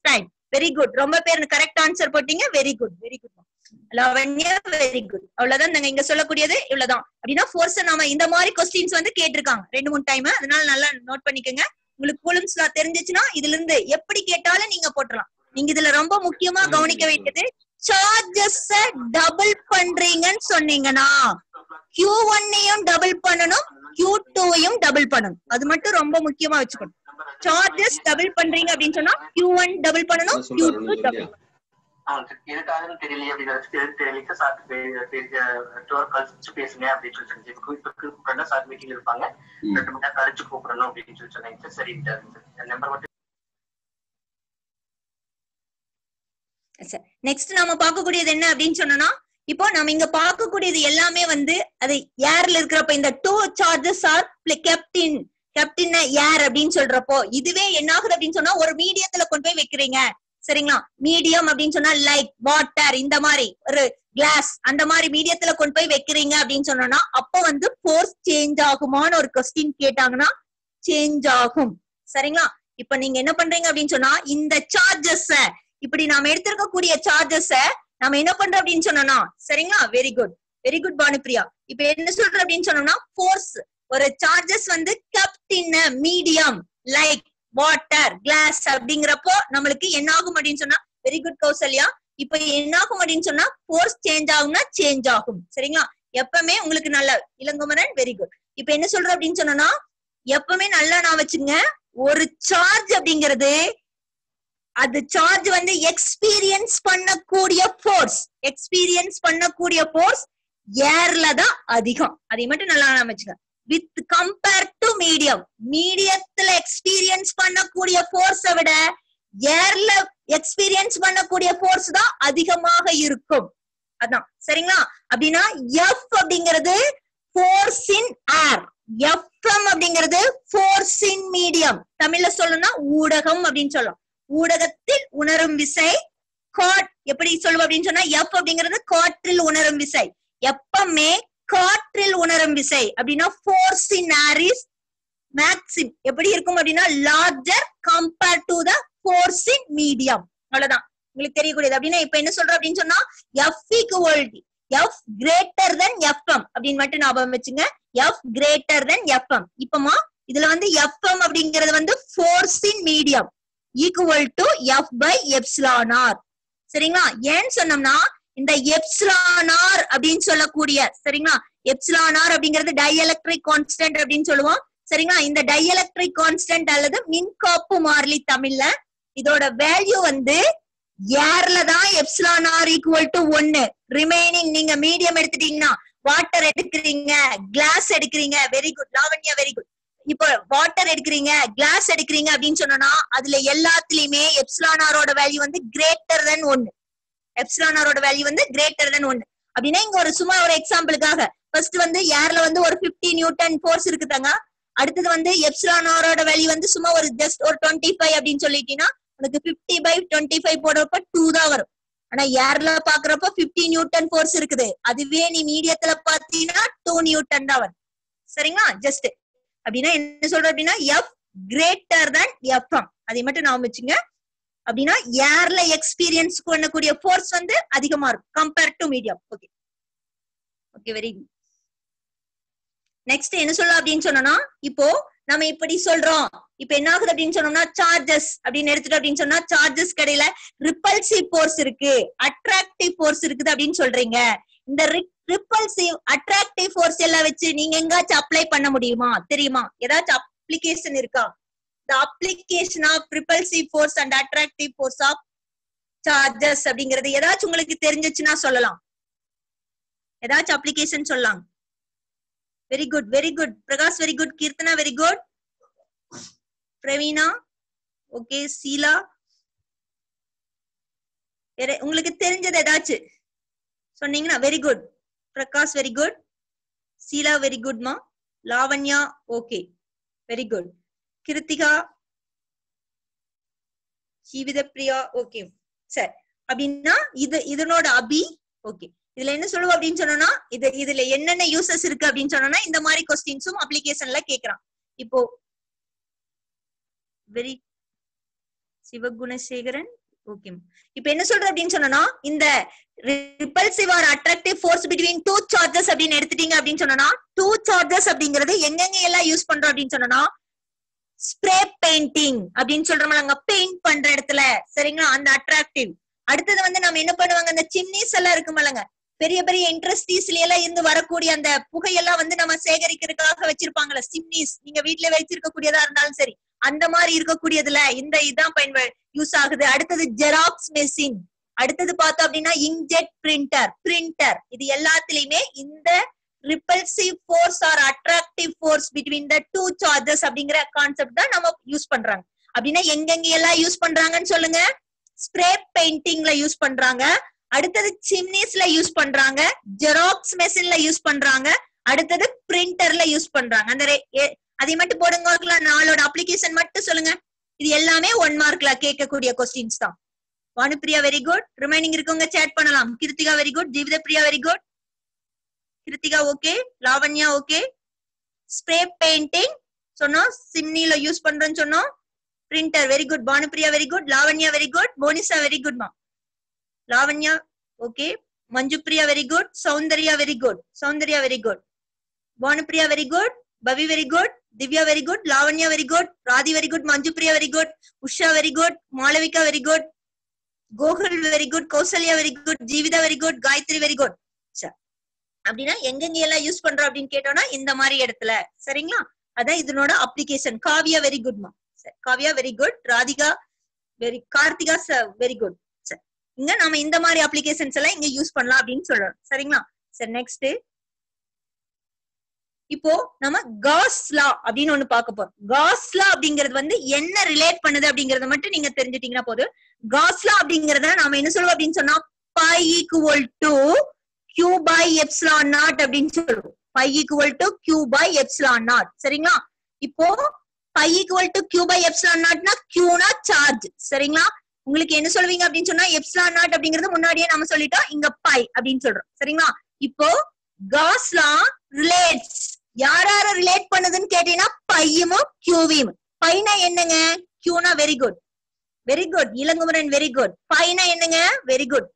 S1: வெரி குட் ரொம்ப பேர் கரெக்ட் ஆன்சர் போட்டீங்க very good very good Lavanya very good அவ்வளவுதான் நாங்க இங்க சொல்லக்கூடியது இவ்வளவுதான் அப்படின்னா ஃபோர்ஸ் நாம இந்த மாதிரி கொஸ்டின்ஸ் வந்து கேட்டிருக்காங்க ரெண்டு மூணு டைம் அதனால நல்லா நோட் பண்ணிக்கோங்க உங்களுக்கு கூலம்ஸ் தெரிஞ்சிச்சுன்னா இதுல இருந்து எப்படி கேட்டாலும் நீங்க போட்டுறலாம் நீங்க இதுல ரொம்ப முக்கியமா கவனிக்க வேண்டியது சார்ஜஸ் டபுள் பண்றீங்கன்னு சொன்னீங்கன்னா கியூ ஒன்னையும் டபுள் பண்ணணும் கியூ டூவையும் டபுள் பண்ணணும் அது மட்டும் ரொம்ப முக்கியமா வச்சுக்கணும் சார்ஜஸ் டபுள் பண்றீங்க அப்படின்னு சொன்னா கியூ ஒன் டபுள் பண்ணணும்
S3: நான்
S1: கியூ
S3: சொல்றேன்
S1: டூ
S3: ஒண்ணும்
S1: டபுள்
S3: சொல்லியா
S4: எதுக்காகன்னு தெரியலையே அப்படின்னு நினைச்சிட்டு எதுக்கு தெரியல சார் டோர் கழிச்சு பேசுங்க அப்படின்னு சொல்லி சொன்னீங்க இப்ப இப்ப கூப்பிட்டா சார் மீட்டிங் இருப்பாங்க
S3: ம்.
S4: ரெண்டு மணி நேரம் கழிச்சு கூப்பிடணும் அப்படின்னு சொல்லி சொன்னாங்க சார் சரி நம்பர் மட்டும்
S1: நெக்ஸ்ட் நாம பார்க்கக்கூடியது என்ன அப்படின்னு சொன்னோம்னா இப்போ நம்ம இங்க பார்க்கக்கூடியது எல்லாமே வந்து அது ஏர்ல இருக்கிறப்ப இந்த two charges are kept in kept in air அப்படின்னு சொல்றப்போ இதுவே என்ன ஆகுது அப்படின்னு சொன்னா ஒரு மீடியத்துல கொண்டு போய் வைக்கிறீங்க சரிங்களா மீடியம் அப்படின்னு சொன்னா லைக் வாட்டர் இந்த மாதிரி ஒரு கிளாஸ் அந்த மாதிரி மீடியத்துல கொண்டு போய் வைக்கிறீங்க அப்படின்னு சொன்னோம்னா அப்ப வந்து ஃபோர்ஸ் சேஞ்ச் ஆகுமான்னு ஒரு கொஸ்டின் கேட்டாங்கன்னா சேஞ்ச் ஆகும் சரிங்களா இப்ப நீங்க என்ன பண்றீங்க அப்படின்னு சொன்னா இந்த சார்ஜஸ் இப்படி நாம எடுத்திருக்கக்கூடிய சார்ஜஸ் நம்ம என்ன பண்றோம் அப்படின்னு சொன்னோம்னா சரிங்களா very good very good Bhanupriya இப்ப என்ன சொல்றோம் அப்படின்னு சொன்னோம்னா ஃபோர்ஸ் ஒரு சார்ஜஸ் வந்து kept in medium like water glass அப்படிங்கிறப்போ நம்மளுக்கு என்ன ஆகும் அப்படின்னு சொன்னா வெரி குட் கௌசல்யா இப்ப என்ன ஆகும் அப்படின்னு சொன்னா ஃபோர்ஸ் சேஞ்ச் ஆகும்னா சேஞ்ச் ஆகும் சரிங்களா எப்பவுமே உங்களுக்கு நல்ல இளங்குமரன் வெரி குட் இப்ப என்ன சொல்றோம் அப்படின்னு சொன்னோம்னா எப்பவுமே நல்லா நான் வச்சுங்க ஒரு சார்ஜ் அப்படிங்கிறது அது சார்ஜ் வந்து எக்ஸ்பீரியன்ஸ் பண்ணக்கூடிய ஃபோர்ஸ் எக்ஸ்பீரியன்ஸ் பண்ணக்கூடிய ஃபோர்ஸ் ஏர்ல தான் அதிகம் அதை மட்டும் நல்லா ஞாபகம் வச்சுக்க வித் கம்பேர் டு மீடியம் மீடியத்துல எக்ஸ்பீரியன்ஸ் பண்ணக்கூடிய ஃபோர்ஸை விட ஏர்ல எக்ஸ்பீரியன்ஸ் பண்ணக்கூடிய ஃபோர்ஸ் தான் அதிகமாக இருக்கும் அதான் சரிங்களா அப்படின்னா எஃப் அப்படிங்கிறது ஃபோர்ஸ் இன் ஏர் எஃப்எம் அப்படிங்கிறது ஃபோர்ஸ் இன் மீடியம் தமிழ்ல சொல்லணும்னா ஊடகம் அப்படின்னு சொல்லலாம் ஊடகத்தில் உணரும் விசை காட் எப்படி சொல்லுவோம் அப்படின்னு சொன்னா எஃப் அப்படிங்கிறது காற்றில் உணரும் விசை எப்பவுமே காற்றில் உணரும் விசை அப்படின்னா force in air is maxim எப்படி இருக்கும் அப்படின்னா larger compare to the force in medium அவ்வளவுதான் உங்களுக்கு தெரியக்கூடியது அப்படின்னா இப்ப என்ன சொல்றோம் அப்படின்னு சொன்னா F equal F greater than FM அப்படின்னு மட்டும் ஞாபகம் வச்சுங்க எஃப் கிரேட்டர் தென் எஃப்எம் இப்பமா இதுல வந்து எஃப்எம் அப்படிங்கிறது வந்து force in medium equal to F by epsilon R சரிங்களா ஏன்னு சொன்னோம்னா இந்த எப்சிலான் ஆர் அப்படின்னு சொல்லக்கூடிய சரிங்களா எப்சிலான் ஆர் அப்படிங்கிறது டைஎலக்ட்ரிக் கான்ஸ்டன்ட் அப்படின்னு சொல்லுவோம் சரிங்களா இந்த டைஎலக்ட்ரிக் கான்ஸ்டன்ட் அல்லது மின்காப்பு மாறிலி தமிழ்ல இதோட வேல்யூ வந்து ஏர்ல தான் எப்சிலான் ஆர் ஈக்குவல் டு ஒன்னு ரிமைனிங் நீங்க மீடியம் எடுத்துட்டீங்கன்னா வாட்டர் எடுக்கிறீங்க கிளாஸ் எடுக்கிறீங்க very good Lavanya very good இப்போ வாட்டர் எடுக்கிறீங்க கிளாஸ் எடுக்கிறீங்க அப்படின்னு சொன்னோம்னா அதுல எல்லாத்துலயுமே எப்சிலான் ஆரோட வேல்யூ வந்து கிரேட்டர் தென் ஒன்னு எப்சிலான் ஆரோட வேல்யூ வந்து கிரேட்டர் தென் ஒன்னு அப்படின்னா இங்க ஒரு சும்மா ஒரு எக்ஸாம்பிளுக்காக ஃபர்ஸ்ட் வந்து ஏர்ல வந்து ஒரு 50 நியூட்டன் ஃபோர்ஸ் இருக்குதாங்க அடுத்தது வந்து எப்சிலான் ஆரோட வேல்யூ வந்து சும்மா ஒரு ஜஸ்ட் ஒரு டுவெண்ட்டி ஃபைவ் அப்படின்னு சொல்லிட்டீங்கன்னா உனக்கு 50 பை டுவெண்ட்டி ஃபைவ் போடுறப்ப டூ தான் வரும் ஆனா ஏர்ல பாக்குறப்ப 50 நியூட்டன் ஃபோர்ஸ் இருக்குது அதுவே நீ மீடியத்துல பாத்தீங்கன்னா டூ நியூட்டன் தான் வரும் சரிங்களா ஜஸ்ட் அப்படின்னா என்ன சொல்ற அப்படின்னா எஃப் கிரேட்டர் than எஃப்எம் அதை மட்டும் நான் வச்சுங்க அப்படின்னா ஏர்ல எக்ஸ்பீரியன்ஸ் பண்ணக்கூடிய ஃபோர்ஸ் வந்து அதிகமா இருக்கும் compare to medium okay okay very good next என்ன சொல்லலாம் அப்படின்னு சொன்னோம்னா இப்போ நம்ம இப்படி சொல்றோம் இப்ப என்ன ஆகுது அப்படின்னு சொன்னோம்னா சார்ஜஸ் அப்படின்னு எடுத்துட்டோம் அப்படின்னு சொன்னா சார்ஜஸ் கடையில ரிப்பல்சிவ் ஃபோர்ஸ் இருக்கு அட்ராக்டிவ் ஃபோர்ஸ் இருக்குது அப்படின்னு சொல்றீங்க இந்த ரிப்பல்சிவ் அட்ராக்டிவ் ஃபோர்ஸ் எல்லாம் வச்சு நீங்க எங்காச்சும் அப்ளை பண்ண முடியுமா தெரியுமா ஏதாச்சும் அப்ளிகேஷன் இருக்கா the application of repulsive force and attractive force of charges அப்படிங்கிறது ஏதாச்சும் உங்களுக்கு தெரிஞ்சிச்சுன்னா சொல்லலாம் ஏதாச்சும் அப்ளிகேஷன் சொல்லலாம் very good very good Prakash very good Keerthana very good Praveena okay Sheela வேற உங்களுக்கு தெரிஞ்சது ஏதாச்சும் சொன்னீங்கன்னா very good Prakash very good Sheela very குட்மா Lavanya okay very good Krithika Jeevitha Priya okay சரி அப்படின்னா இது இதனோட அபி ஓகே இதுல என்ன சொல்லுவோம் அப்படின்னு சொன்னோம்னா இது இதுல என்னென்ன யூசஸ் இருக்கு அப்படின்னு சொன்னோம்னா இந்த மாதிரி கொஸ்டின்ஸும் அப்ளிகேஷன்ல கேக்குறான் இப்போ வெரி சிவகுணசேகரன் ஓகே இப்ப என்ன சொல்றது அப்படின்னு சொன்னா இந்த repulsive or attractive force between two charges அப்படின்னு எடுத்துட்டீங்க அப்படின்னு சொன்னா டூ சார்ஜஸ் அப்படிங்கிறது எங்கெங்க எல்லாம் யூஸ் பண்றோம் அப்படின்னு சொன்னா ஸ்ப்ரே பெயிண்டிங் அப்படின்னு சொல்றோம்ல பெயிண்ட் பண்ற இடத்துல சரிங்களா அந்த அட்ராக்டிவ் அடுத்தது வந்து நம்ம என்ன பண்ணுவாங்க அந்த சிம்னிஸ் எல்லாம் இருக்குமல்லங்க பெரிய பெரிய இண்டஸ்ட்ரீஸ்ல எல்லாம் இருந்து வரக்கூடிய அந்த புகையெல்லாம் வந்து நம்ம சேகரிக்கிறதுக்காக வச்சிருப்பாங்கல்ல சிம்னிஸ் நீங்க வீட்டுல வச்சிருக்க கூடியதா இருந்தாலும் சரி அந்த மாதிரி இருக்கக்கூடியதுல இந்த இதான் பயன்ப யூஸ் ஆகுது அடுத்தது ஜெராக்ஸ் மெஷின் அடுத்தது பார்த்தோம் அப்படின்னா இங்க்ஜெட் பிரிண்டர் பிரிண்டர் இது எல்லாத்துலயுமே இந்த repulsive force or attractive force between the two charges அப்படிங்கிற கான்செப்ட் தான் நம்ம யூஸ் பண்றாங்க அப்படின்னா எங்கெங்க எல்லாம் யூஸ் பண்றாங்கன்னு சொல்லுங்க ஸ்ப்ரே பெயிண்டிங்ல யூஸ் பண்றாங்க அடுத்தது சிம்னிஸ்ல யூஸ் பண்றாங்க ஜெராக்ஸ் மெஷின்ல யூஸ் பண்றாங்க அடுத்தது பிரிண்டர்ல யூஸ் பண்றாங்க அந்த ரெ- எ- அதை மட்டும் போடுங்க பார்க்கலாம். நாலோட அப்ளிகேஷன் மட்டும் சொல்லுங்க இது எல்லாமே ஒன் மார்க்ல கேட்கக்கூடிய கொஸ்டின்ஸ் தான் வானுப்பிரியா வெரி குட் ரிமைனிங் இருக்கவங்க சேட் பண்ணலாம் Krithika very good ஜீவித Priya very good Kiruthika okay Lavanya okay spray painting சொன்னோம் சிம்னில யூஸ் பண்றோம்னு சொன்னோம் printer very good Bhanupriya very good Lavanya very good Monisha very good மா Lavanya okay Manjupriya very good Soundarya very good Soundarya very good Bhanupriya very good Pavi very good Divya very good Lavanya very good ராதி very good Manjupriya very good Usha very good Malavika very good Gokul very good Kausalya very good Jeevitha very good Gayathri very good அப்படின்னா எங்கெங்க எல்லாம் use பண்றோம் அப்படின்னு கேட்டோம்னா இந்த மாதிரி இடத்துல சரிங்களா அதான் இதனோட அப்ளிகேஷன் காவியா வெரி குட்மா Kavya very good Radhika very Karthika very good சரி இங்க நாம இந்த மாதிரி அப்ளிகேஷன்ஸ் எல்லாம் இங்க யூஸ் பண்ணலாம் அப்படின்னு சொல்றோம் சரிங்களா சரி நெக்ஸ்ட் இப்போ நம்ம காஸ்லா அப்படின்னு ஒண்ணு பார்க்க போறோம் காஸ்லா அப்படிங்கிறது வந்து என்ன ரிலேட் பண்ணுது அப்படிங்கறத மட்டும் நீங்க தெரிஞ்சுட்டீங்கன்னா போதும் காஸ்லா அப்படிங்கறத நாம என்ன சொல்லுவோம் அப்படின்னு சொன்னா phi equal to Q by epsilon naught அப்படின்னு சொல்லுவோம் phi equal to Q by epsilon naught சரிங்களா இப்போ phi equal to Q by epsilon நாட்னா கியூனா சார்ஜ் சரிங்களா உங்களுக்கு என்ன சொல்லுவீங்க அப்படின்னு சொன்னா எப்சிலான் நாட் அப்படிங்கறது முன்னாடியே நம்ம சொல்லிட்டோம் இங்க பை அப்படின்னு சொல்றோம் சரிங்களா இப்போ காஸ்லா ரிலேட்ஸ் யார் யார ரிலேட் பண்ணுதுன்னு கேட்டீங்கன்னா பையும் கியூவியும் பைனா என்னங்க கியூனா very good very good Ilangumaran very good பைனா என்னங்க வெரி குட்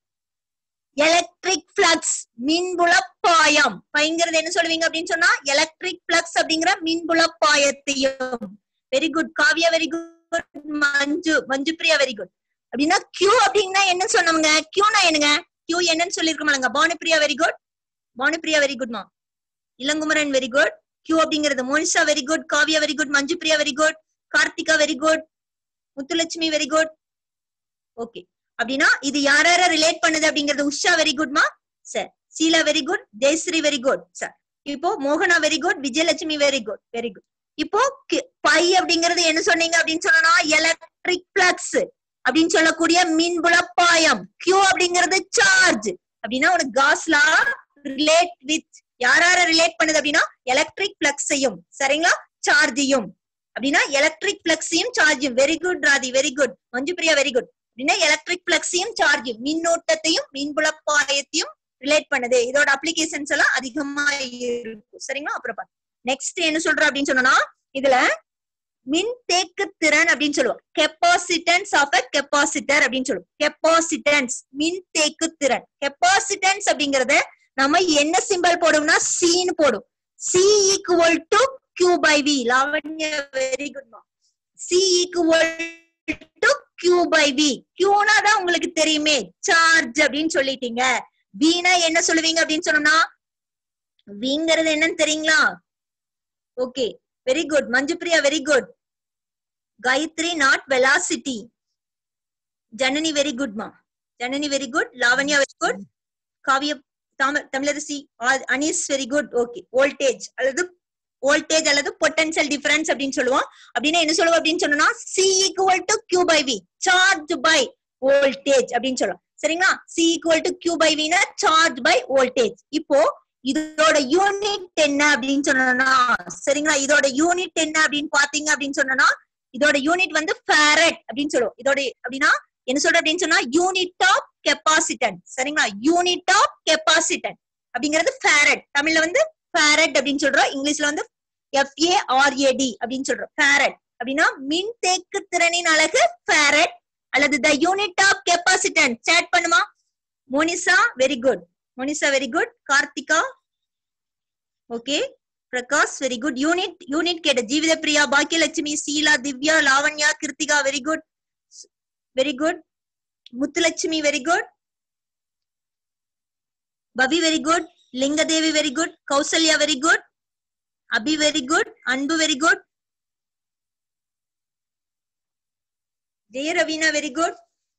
S1: எலக்ட்ரிக் பிளக்ஸ் மின்புல பாயம் பைங்கிறது என்ன சொல்லுவீங்க அப்படின்னு சொன்னா எலக்ட்ரிக் பிளக்ஸ் அப்படிங்கிற மின்புல பாயத்தையும் very good Kavya very good Manju Manju Priya very good அப்படின்னா கியூ அப்படின்னா என்ன சொன்னவங்க கியூனா என்னங்க கியூ என்னன்னு சொல்லிருக்கோம்லங்க Banupriya very good Bhanupriya very குட்மா இளங்குமரன் வெரி குட் கியூ அப்படிங்கிறது Monisha very good Kavya very good Manju Priya very good Karthika very good Muthulakshmi very good okay அப்படின்னா இது யார யார ரிலேட் பண்ணுது அப்படிங்கிறது உஷா வெரி குட்மா sir Sheela very good Jayashree very good sir இப்போ மோகனா very good Vijayalakshmi very good very good இப்போ கி- பை அப்படிங்கிறது என்ன சொன்னீங்க அப்படின்னு சொன்னா எலக்ட்ரிக் பிளக்ஸ் அப்படின்னு சொல்லக்கூடிய மின்புல பாயம் கியூ அப்படிங்கிறது சார்ஜ் அப்படின்னா உனக்கு காஸ்லா ரிலேட் வித் யார் யார ரிலேட் பண்ணுது அப்படின்னா எலக்ட்ரிக் பிளக்ஸையும் சரிங்களா சார்ஜையும் அப்படின்னா எலக்ட்ரிக் பிளக்ஸையும் சார்ஜும் very good ராதி very good Manju Priya very good அப்படின்னா எலக்ட்ரிக் பிளக்ஸையும் சார்ஜும் மின்னோட்டத்தையும் மின்புலப்பாயத்தையும் ரிலேட் பண்ணுது இதோட அப்ளிகேஷன்ஸ் எல்லாம் அதிகமா இருக்கும் சரிங்களா அப்புறம் நெக்ஸ்ட் என்ன சொல்ற அப்படின்னு சொன்னா இதுல மின் தேக்கு திறன் அப்படின்னு சொல்லுவோம் கெப்பாசிட்டன்ஸ் ஆஃப் அ கெப்பாசிட்டர் அப்படின்னு சொல்லுவோம் கெப்பாசிட்டன்ஸ் மின் தேக்கு திறன் கெப்பாசிட்டன்ஸ் அப்படிங்கறத நம்ம என்ன சிம்பல் போடுவோம்னா சின்னு போடும் C equal to Q by V Lavanya very good C equal to Q by V கியூனா தான் உங்களுக்கு தெரியுமே சார்ஜ் அப்படின்னு சொல்லிட்டீங்க வீனா என்ன சொல்லுவீங்க அப்படின்னு சொன்னோம்னா விங்கிறது என்னன்னு தெரியுங்களா okay very good Manju Priya very good Gayathri not velocity Janani very good மா Janani very good Lavanya very good Kavya தாம- தமிழரசி ஆ- Anees very good okay voltage அல்லது வோல்டேஜ் அல்லது பொட்டன்ஷியல் டிஃபரன்ஸ் அப்படின்னு சொல்லுவோம் அப்படின்னா என்ன சொல்லுவோம் அப்படின்னு சொன்னோம்னா C equal to Q by V charge by voltage அப்படின்னு சொல்லுவோம் சரிங்களா C equal to Q by வினா சார்ஜ் பை வோல்டேஜ் இப்போ இதோட யூனிட் என்ன அப்படின்னு சொன்னோம்னா சரிங்களா இதோட யூனிட் என்ன அப்படின்னு பாத்தீங்க அப்படின்னு சொன்னோம்னா இதோட யூனிட் வந்து ஃபேரட் அப்படின்னு சொல்லுவோம் இதோட அப்படின்னா என்ன சொல்ற அப்படின்னு சொன்னா யூனிட் ஆஃப் கெப்பாசிட்டன் சரிங்களா யூனிட் ஆஃப் கெப்பாசிட்டன் அப்படிங்கிறது ஃபேரட் தமிழ்ல வந்து ஃபேரட் அப்படின்னு சொல்றோம் இங்கிலீஷ்ல வந்து எஃப்ஏஆர்ஏடி அப்படின்னு சொல்றோம் ஃபேரட் அப்படின்னா மின் தேக்கு திறனின் அழகு ஃபேரட் அல்லது the unit of capacitance chat பண்ணுமா Monisha very good Monisha very good Karthika okay Prakash very good unit unit கேட்ட Jeevitha Priya Bhagyalakshmi Sheela Divya Lavanya Krithika very good very good Muthulakshmi very good Pavi very good Lingadevi very good Kausalya very good Abi very good Anbu very good Jaya Raveena very good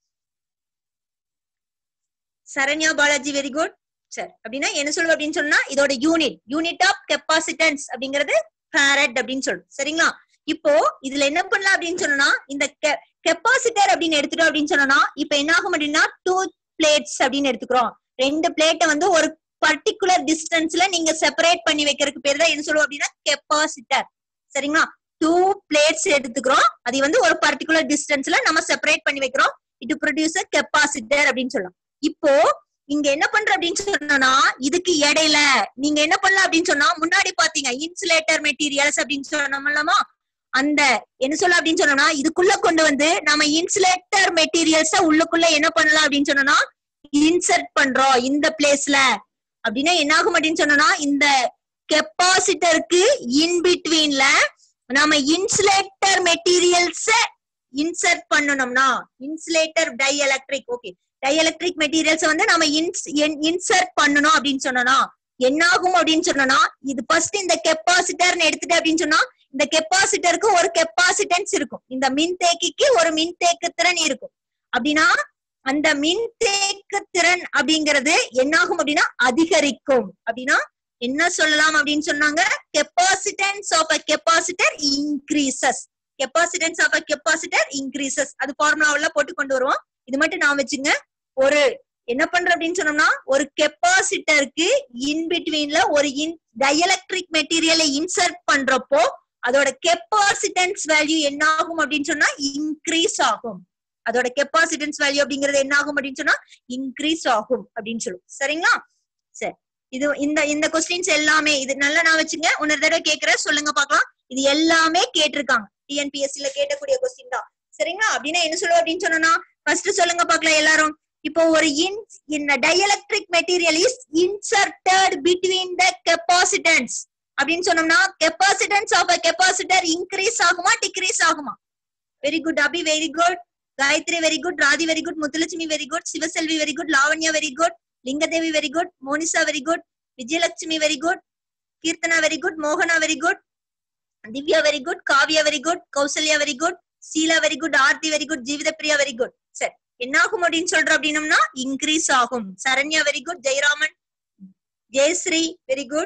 S1: Saranya Balaji very good சரி அப்படின்னா என்ன சொல்லுவோம் அப்படின்னு சொன்னா இதோட unit unit of capacitance அப்படிங்கிறது farad அப்படின்னு சொல்லும் சரிங்களா இப்போ இதுல என்ன பண்ணலாம் அப்படின்னு சொன்னா இந்த கெப்பாசிட்டர் அப்படின்னு எடுத்துட்டோம் அப்படின்னு சொன்னா இப்ப என்ன ஆகும் அப்படின்னா டூ பிளேட்ஸ் அப்படின்னு எடுத்துக்கிறோம் ரெண்டு பிளேட்டை வந்து ஒரு பர்டிகுலர் டிஸ்டன்ஸ்ல நீங்க செப்பரேட் பண்ணி வைக்கிறதுக்கு பேர் தான் என்ன சொல்லுவோம் அப்படின்னா கெப்பாசிட்டர் சரிங்களா டூ பிளேட்ஸ் எடுத்துக்கிறோம் அதை வந்து ஒரு பர்டிகுலர் டிஸ்டன்ஸ்ல நம்ம செப்பரேட் பண்ணி வைக்கிறோம் இது ப்ரொடியூஸ் கெப்பாசிட்டர் அப்படின்னு சொல்லலாம் இப்போ இங்க என்ன பண்ற அப்படின்னு சொன்னா இதுக்கு இடையில நீங்க என்ன பண்ணலாம் அப்படின்னு சொன்னா முன்னாடி பாத்தீங்க இன்சுலேட்டர் மெட்டீரியல்ஸ் அப்படின்னு சொன்னோம்லமா அந்த என்ன சொல்ல அப்படின்னு சொன்னோம்னா இதுக்குள்ள கொண்டு வந்து நம்ம இன்சுலேட்டர் மெட்டீரியல்ஸ உள்ளுக்குள்ள என்ன பண்ணலாம் அப்படின்னு சொன்னோம்னா இன்சர்ட் பண்றோம் இந்த பிளேஸ்ல அப்படின்னா என்ன ஆகும் அப்படின்னு சொன்னோம்னா இந்த கெப்பாசிட்டருக்கு இன் பிட்வீன்ல நம்ம இன்சுலேட்டர் மெட்டீரியல்ஸ இன்சர்ட் பண்ணணும்னா insulator dielectric okay dielectric materials வந்து நம்ம இன்சர்ட் பண்ணணும் அப்படின்னு சொன்னோம்னா என்ன ஆகும் அப்படின்னு சொன்னோம்னா இது ஃபர்ஸ்ட் இந்த கெப்பாசிட்டர்னு எடுத்துட்டு அப்படின்னு சொன்னா இந்த கெப்பாசிட்டருக்கு ஒரு கெப்பாசிட்டன்ஸ் இருக்கும் இந்த மின்தேக்கிக்கு ஒரு மின்தேக்கு திறன் இருக்கும் அப்படின்னா அந்த மின்தேக்கு திறன் அப்படிங்கிறது என்ன ஆகும் அப்படின்னா அதிகரிக்கும் அப்படின்னா என்ன சொல்லலாம் அப்படின்னு சொன்னாங்க capacitance of a capacitor increases capacitance of a capacitor increases அது ஃபார்முலாவுல போட்டு கொண்டு வருவோம் இது மட்டும் நான் வச்சுங்க ஒரு என்ன பண்ற அப்படின்னு சொன்னோம்னா ஒரு கெப்பாசிட்டருக்கு இன் பிட்வீன்ல ஒரு இன் டயலக்ட்ரிக் மெட்டீரியலை இன்சர்ட் பண்றப்போ அதோட கெப்பாசிட்டன்ஸ் வேல்யூ என்ன ஆகும் அப்படின்னு சொன்னா இன்க்ரீஸ் ஆகும் அதோட கெப்பாசிட்டன்ஸ் வேல்யூ அப்படிங்கிறது என்ன ஆகும் அப்படின்னு சொன்னா இன்க்ரீஸ் ஆகும் அப்படின்னு சொல்லும் சரிங்களா சரி இது இந்த இந்த கொஸ்டின்ஸ் எல்லாமே இது நல்லா நான் வச்சுங்க இன்னொரு தடவை கேக்குறேன் சொல்லுங்க பார்க்கலாம் இது எல்லாமே கேட்டிருக்காங்க டிஎன்பிஎஸ்சில கேட்டக்கூடிய கொஸ்டின் தான் சரிங்களா அப்படின்னா என்ன சொல்லுவோம் அப்படின்னு சொன்னோம்னா ஃபர்ஸ்ட் சொல்லுங்க பார்க்கலாம் எல்லாரும் இப்போ ஒரு இன் இந்த dielectric material is inserted between the capacitance அப்படின்னு சொன்னோம்னா capacitance of a capacitor increase ஆகுமா டிக்ரீஸ் ஆகுமா very good Abi very good Gayathri very good ராதி very good Muthulakshmi very good Sivaselvi very good Lavanya very good Lingadevi very good Monisha very good Vijayalakshmi very good Keerthana very good மோகனா very good Divya very good Kavya very good Kausalya very good Sheela very good Aarthi very good ஜீவித Priya very good சரி என்ன ஆகும் அப்படின்னு சொல்றோம் அப்படின்னம்னா increase ஆகும் Saranya very good Jayaraman Jayashree very good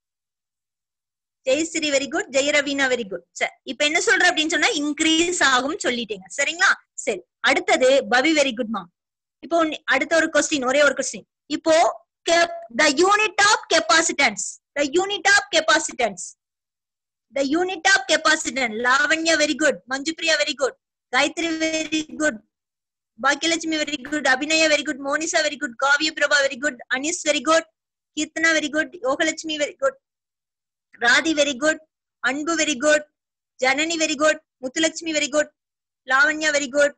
S1: Jayashree very good Jayaraveena very good சரி இப்ப என்ன சொல்ற அப்படின்னு சொன்னா இன்க்ரீஸ் ஆகும் சொல்லிட்டீங்க சரிங்களா சரி அடுத்தது பவி வெரி குட் மா இப்போ அடுத்த ஒரு கொஸ்டின் ஒரே ஒரு கொஸ்டின் இப்போ the unit of capacitance the unit of capacitance the unit of capacitance Lavanya very good Manjupriya very good Gayathri very good Bhagyalakshmi very good Abinaya very good Monisha very good Kavya Prabha very good Anis very good Keerthana very good Yogalakshmi very good ராதி very good Anbu very good Janani very good Muthulakshmi very good Lavanya very good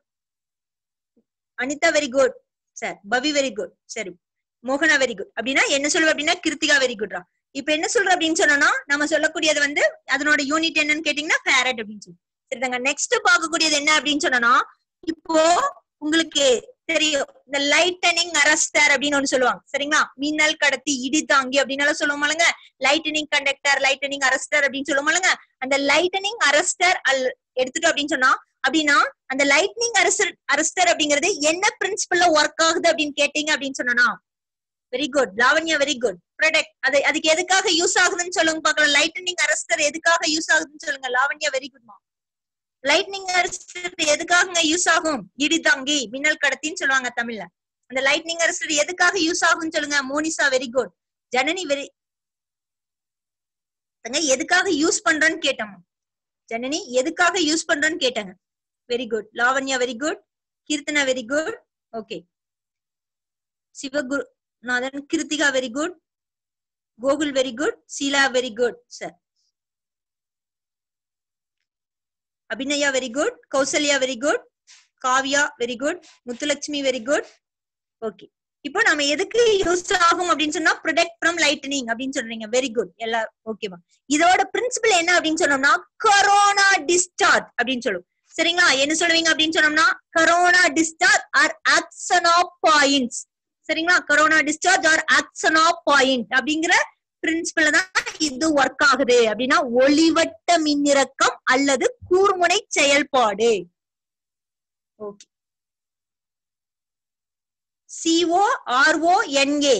S1: Anitha very good sir Pavi very good சரி மோகனா very good அப்படின்னா என்ன சொல்லுவ அப்படின்னா Kiruthika very குட்ரா இப்ப என்ன சொல்ற அப்படின்னு சொன்னா நம்ம சொல்லக்கூடியது வந்து அதனோட யூனிட் என்னன்னு கேட்டீங்கன்னா ஃபேரட் அப்படின்னு சொல்லி சரிதாங்க நெக்ஸ்ட் பார்க்கக்கூடியது என்ன அப்படின்னு சொன்னா இப்போ உங்களுக்கு தெரியும் இந்த லைட்டனிங் அரஸ்டர் அப்படின்னு ஒண்ணு சொல்லுவாங்க சரிங்களா மின்னல் கடத்தி இடி தாங்கி அப்படின்னு சொல்லுவோமாலங்க லைட்டனிங் கண்டக்டர் லைட்டனிங் அரஸ்டர் அப்படின்னு சொல்லுவோமாலங்க அந்த லைட்டனிங் அரஸ்டர் அல் எடுத்துட்டோம் அப்படின்னு சொன்னா அப்படின்னா அந்த லைட்னிங் அரஸ்டர் அரஸ்டர் அப்படிங்கிறது என்ன பிரின்சிபல்ல ஒர்க் ஆகுது அப்படின்னு கேட்டீங்க அப்படின்னு சொன்னா very good Lavanya very good product அது அதுக்கு எதுக்காக யூஸ் ஆகுதுன்னு சொல்லுங்க பாக்கலாம் லைட்டனிங் அரஸ்டர் எதுக்காக யூஸ் ஆகுதுன்னு சொல்லுங்க லாவண்யா வெரி குட்மா லைட்னிங் அரஸ்டர் எதுக்காக யூஸ் ஆகும் இடி தாங்கி மின்னல் கடத்தின்னு சொல்லுவாங்க தமிழ்ல அந்த லைட்னிங் அரஸ்டர் எதுக்காக யூஸ் ஆகும்னு சொல்லுங்க Monisha very good Janani very எதுக்காக யூஸ் பண்றோன்னு கேட்டோம் ஜனனி எதுக்காக யூஸ் பண்றோன்னு கேட்டாங்க very good Lavanya very good Keerthana very good okay Sivaguru Nathan Krithika very good Gokul very good Sheela very good sir Abinaya very good Kausalya very good Kavya very good Muthulakshmi very good okay இப்போ நம்ம எதுக்கு யூஸ் ஆகும் அப்படின்னு சொன்னா ப்ரொடெக்ட் ஃப்ரம் லைட்டனிங் அப்படின்னு சொல்றீங்க வெரி குட் எல்லா ஓகேவா இதோட பிரின்சிபல் என்ன அப்படின்னு சொன்னோம்னா கரோனா டிஸ்சார்ஜ் அப்படின்னு சொல்லுவோம் சரிங்களா என்ன சொல்லுவீங்க அப்படின்னு சொன்னோம்னா corona discharge or action of points சரிங்களா corona discharge or action of point அப்படிங்கிற பிரின்சிபல் தான் இது ஒர்க் ஆகுது அப்படின்னா ஒளிவட்ட மின்னிறக்கம் அல்லது கூர்முனை செயல்பாடு ஓகே சிஓ ஆர்ஓ என்ஏ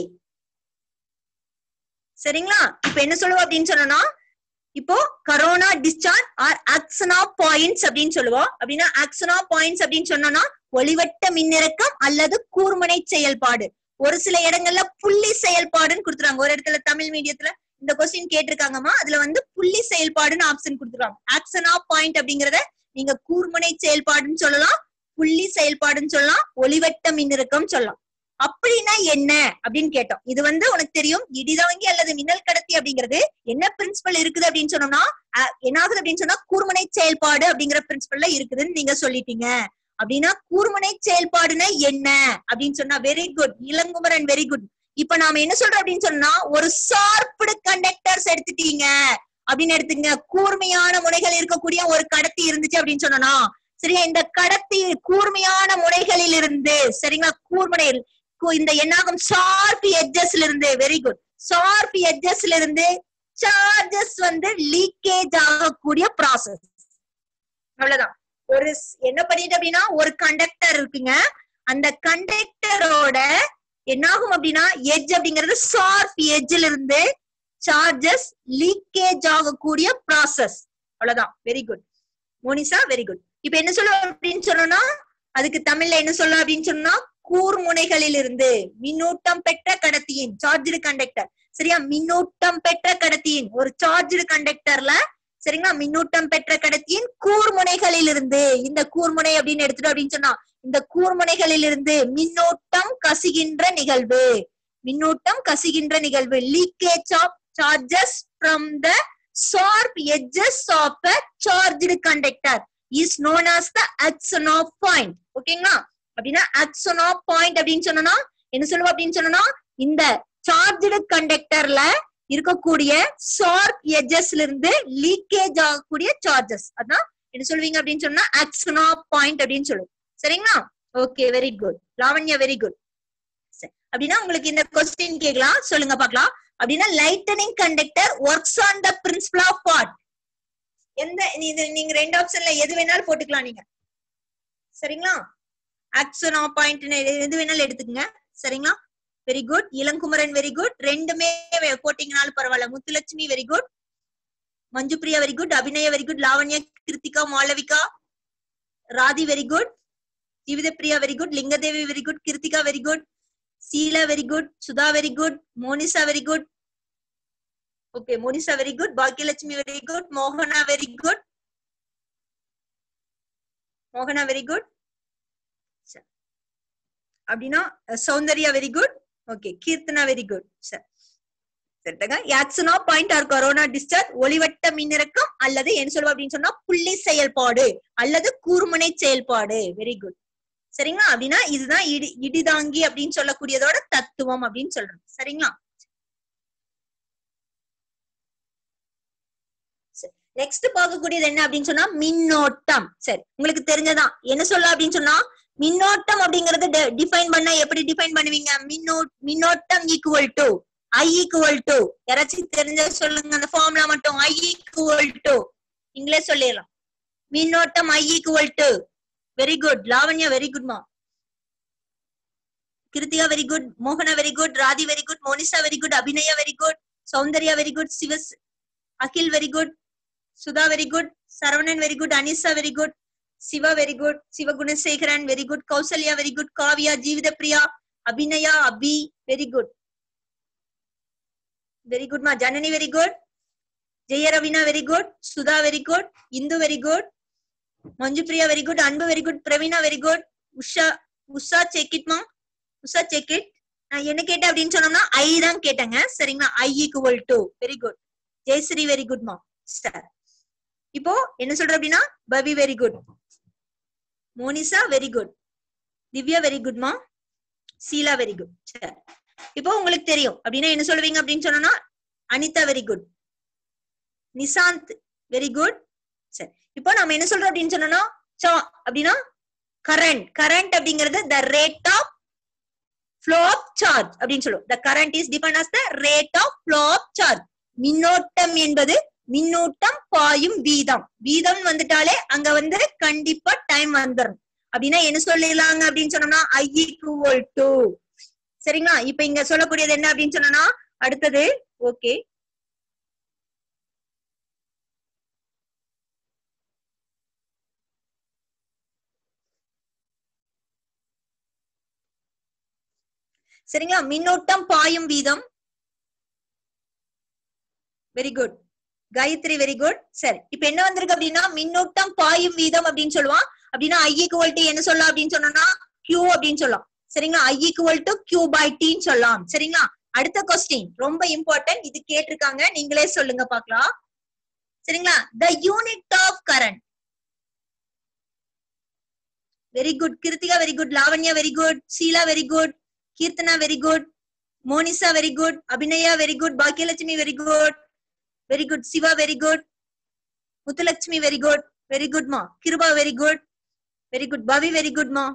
S1: சரிங்களா இப்ப என்ன சொல்லுவோம் அப்படின்னு சொன்னோம்னா இப்போ கரோனா டிஸ்சார்ஜ் ஆர் ஆக்சனா பாயிண்ட்ஸ் அப்படின்னு சொல்லுவோம் அப்படின்னா ஆக்சனா பாயிண்ட்ஸ் அப்படின்னு சொன்னோம்னா ஒளிவட்ட மின்னிறக்கம் அல்லது கூர்முனை செயல்பாடு ஒரு சில இடங்கள்ல புள்ளி செயல்பாடுன்னு கொடுத்துருவாங்க ஒரு இடத்துல தமிழ் மீடியத்துல இந்த கொஸ்டின் கேட்டிருக்காங்கம்மா அதுல வந்து புள்ளி செயல்பாடுன்னு ஆப்ஷன் கொடுத்துருவாங்க ஆக்சன் ஆஃப் பாயிண்ட் அப்படிங்கறத நீங்க கூர்முனை செயல்பாடுன்னு சொல்லலாம் புள்ளி செயல்பாடுன்னு சொல்லலாம் ஒளிவட்ட மின்னிறக்கம் சொல்லலாம் அப்படின்னா என்ன அப்படின்னு கேட்டோம் இது வந்து உனக்கு தெரியும் இடிதாங்கி அல்லது மின்னல் கடத்தி அப்படிங்கிறது என்ன பிரின்சிபல் இருக்குது அப்படின்னு சொன்னோம்னா அஹ், என்ன ஆகுது அப்படின்னு சொன்னா கூர்முனை செயல்பாடு அப்படிங்கிற பிரின்சிபல்ல இருக்குதுன்னு நீங்க சொல்லிட்டீங்க அப்படின்னா கூர்முனை செயல்பாடுனா என்ன அப்படின்னு சொன்னா very good Ilangumaran very good இப்ப நாம என்ன சொல்றோம் அப்படின்னு சொன்னா ஒரு சார்புடு கண்டக்டர்ஸ் எடுத்துட்டீங்க அப்படின்னு எடுத்துங்க கூர்மையான முனைகள் இருக்கக்கூடிய ஒரு கடத்தி இருந்துச்சு அப்படின்னு சொன்னோம்னா சரியா இந்த கடத்தி கூர்மையான முனைகளில் இருந்து சரிங்களா கூர்முனை கு- இந்த என்னாகும் ஷார்ப் எட்ஜஸ்ல இருந்து வெரி குட் ஷார்ப் எட்ஜஸ்ல இருந்து சார்ஜஸ் வந்து லீக்கேஜ் ஆகக்கூடிய ப்ராசஸ் அவ்வளவுதான் ஒரு ஸ்- என்ன பண்ணிட்டு அப்படின்னா ஒரு கண்டக்டர் இருக்குங்க அந்த கண்டக்டரோட என்னாகும் அப்படின்னா எட்ஜ் அப்படிங்கிறது ஷார்ப் எட்ஜ்ல இருந்து சார்ஜஸ் லீக்கேஜ் ஆகக்கூடிய ப்ராசஸ் அவ்வளவுதான் very good Monisha very good இப்ப என்ன சொல்லுவோம் அப்படின்னு சொன்னோம்னா அதுக்கு தமிழ்ல என்ன சொல்லலாம் அப்படின்னு சொன்னா கூர்முனைகளில் இருந்து மின்னூட்டம் பெற்ற கடத்தியின் சார்ஜ்டு கண்டக்டர் சரியா மின்னூட்டம் பெற்ற கடத்தியின் ஒரு சார்ஜ்டு கண்டக்டர்ல சரிங்களா மின்னூட்டம் பெற்ற கடத்தியின் கூர்முனைகளில் இருந்து இந்த கூர்முனை அப்படின்னு எடுத்துட்டோம் அப்படின்னு சொன்னா இந்த கூர்முனைகளில் இருந்து மின்னூட்டம் கசிகின்ற நிகழ்வு மின்னூட்டம் கசிகின்ற நிகழ்வு leakage of charges from the sharp edges of a charged conductor is known as the action of point ஓகேங்களா அப்படின்னா ஆக்சன் ஆஃப் பாயிண்ட் அப்படின்னு சொன்னோம்னா என்ன சொல்லுவோம் அப்படின்னு சொன்னோம்னா இந்த சார்ஜ்டு கண்டக்டர்ல இருக்கக்கூடிய ஷார்ப் எட்ஜஸ்ல இருந்து லீக்கேஜ் ஆகக்கூடிய சார்ஜஸ் அதான் என்ன சொல்லுவீங்க அப்படின்னு சொன்னா ஆக்சன் ஆஃப் பாயிண்ட் அப்படின்னு சொல்லுவோம் சரிங்களா okay very good Lavanya very good அப்படின்னா உங்களுக்கு இந்த கொஸ்டின் கேட்கலாம் சொல்லுங்க பார்க்கலாம் அப்படின்னா lightning conductor works on the principle of what எந்த இது நீங்க ரெண்டு ஆப்ஷன்ல எது வேணாலும் போட்டுக்கலாம் நீங்க சரிங்களா ஆக்சன் ஆஃப் பாயிண்ட் எது வேணாலும் எடுத்துக்கங்க சரிங்களா very good Ilangumaran very good ரெண்டுமே வே- போட்டீங்கனாலும் பரவாயில்ல Muthulakshmi very good Manju Priya very good Abinaya very good Lavanya Kiruthika Malavika ராதி very good ஜீவித Priya very good Lingadevi very good Kiruthika very good Sheela very good Sudha very good Monisha very good okay Monisha very good Bhagyalakshmi very good மோகனா very good மோகனா very good அப்படின்னா அஹ், Soundarya very good okay Keerthana very good சரி சரிங்க action of point or corona discharge ஒளிவட்ட மின்னிறக்கம் அல்லது என்ன சொல்லுவோம் அப்படின்னு சொன்னா புள்ளி செயல்பாடு அல்லது கூர்முனை செயல்பாடு வெரி குட் சரிங்களா அப்படின்னா இதுதான் இடி இடிதாங்கி அப்படின்னு சொல்லக்கூடியதோட தத்துவம் அப்படின்னு சொல்றோம் சரிங்களா நெக்ஸ்ட் பார்க்கக்கூடியது என்ன அப்படின்னு சொன்னா மின்னோட்டம் சரி உங்களுக்கு தெரிஞ்சதான் என்ன சொல்ல அப்படின்னு சொன்னா மின்னோட்டம் அப்படிங்கறது டிஃபைன் பண்ணா எப்படி டிஃபைன் பண்ணுவீங்க மின்னோ மின்னோட்டம் equal to I equal to யாராச்சும் தெரிஞ்ச சொல்லுங்க அந்த ஃபார்முலா மட்டும் ஐ ஈக்குவல் டு நீங்களே சொல்லிடலாம் மின்னோட்டம் I equal to very good Lavanya very குட்மா கிருத்திகா வெரி குட் மோகனா very good ராதி very good Monisha very good Abinaya very good Soundarya very good Sivas Akhil very good Sudha very good Saravanan very good Anisha very good Siva very good Sivagunasekaran very good Kausalya very good Kaviya Jeevitha Priya Abinaya Abi very good very good மா Janani very good Jaya Raveena very good Sudha very good Indhu very good Manju Priya very good Anbu very good Praveena very good Usha Usha செக்கிட்மா Usha check it நான் என்ன கேட்டேன் அப்படின்னு சொன்னோம்னா I தான் கேட்டேங்க சரிங்களா I equal to very good Jayashree very குட்மா சார் இப்போ என்ன சொல்ற அப்படின்னா Pavi very good Monisha very good Divya very குட்மா சீலா வெரி குட் சரி இப்போ உங்களுக்கு தெரியும் அப்படின்னா என்ன சொல்லுவீங்க அப்படின்னு சொன்னோம்னா Anitha very good Nishanth very good சரி இப்போ நம்ம என்ன சொல்றோம் அப்படின்னு சொன்னோம்னா சா அப்படின்னா கரண்ட் கரண்ட் அப்படிங்கிறது the rate of flow of charge அப்படின்னு சொல்லுவோம் the current is depend as the rate of flow of charge மின்னோட்டம் என்பது மின்னூட்டம் பாயும் வீதம் வீதம் வந்துட்டாலே அங்க வந்து கண்டிப்பா டைம் வந்துடும் அப்படின்னா என்ன சொல்லிடலாங்க அப்படின்னு சொன்னோம்னா ஐ ஈக்குவல் டு சரிங்களா இப்ப இங்க சொல்லக்கூடியது என்ன அப்படின்னு சொன்னோம்னா அடுத்தது ஓகே சரிங்களா மின்னோட்டம் பாயும் வீதம் very good Gayathri very good சரி இப்ப என்ன வந்திருக்கு அப்படின்னா மின்னோட்டம் பாயும் வீதம் அப்படின்னு சொல்லுவான் அப்படின்னா ஐ ஈக்குவல் டு என்ன சொல்லலாம் அப்படின்னு சொன்னோம்னா கியூ அப்படின்னு சொல்லலாம் சரிங்களா I equal to Q by டின்னு சொல்லலாம் சரிங்களா அடுத்த கொஸ்டின் ரொம்ப இம்பார்ட்டன்ட் இது கேட்டிருக்காங்க நீங்களே சொல்லுங்க பாக்கலாம் சரிங்களா the unit of current very good Kiruthika very good Lavanya very good Sheela very good Keerthana very good Monisha very good Abinaya very good Bhagyalakshmi very good very good Siva very good Muthulakshmi very good very good மா Kiruba very good very good Pavi very good மா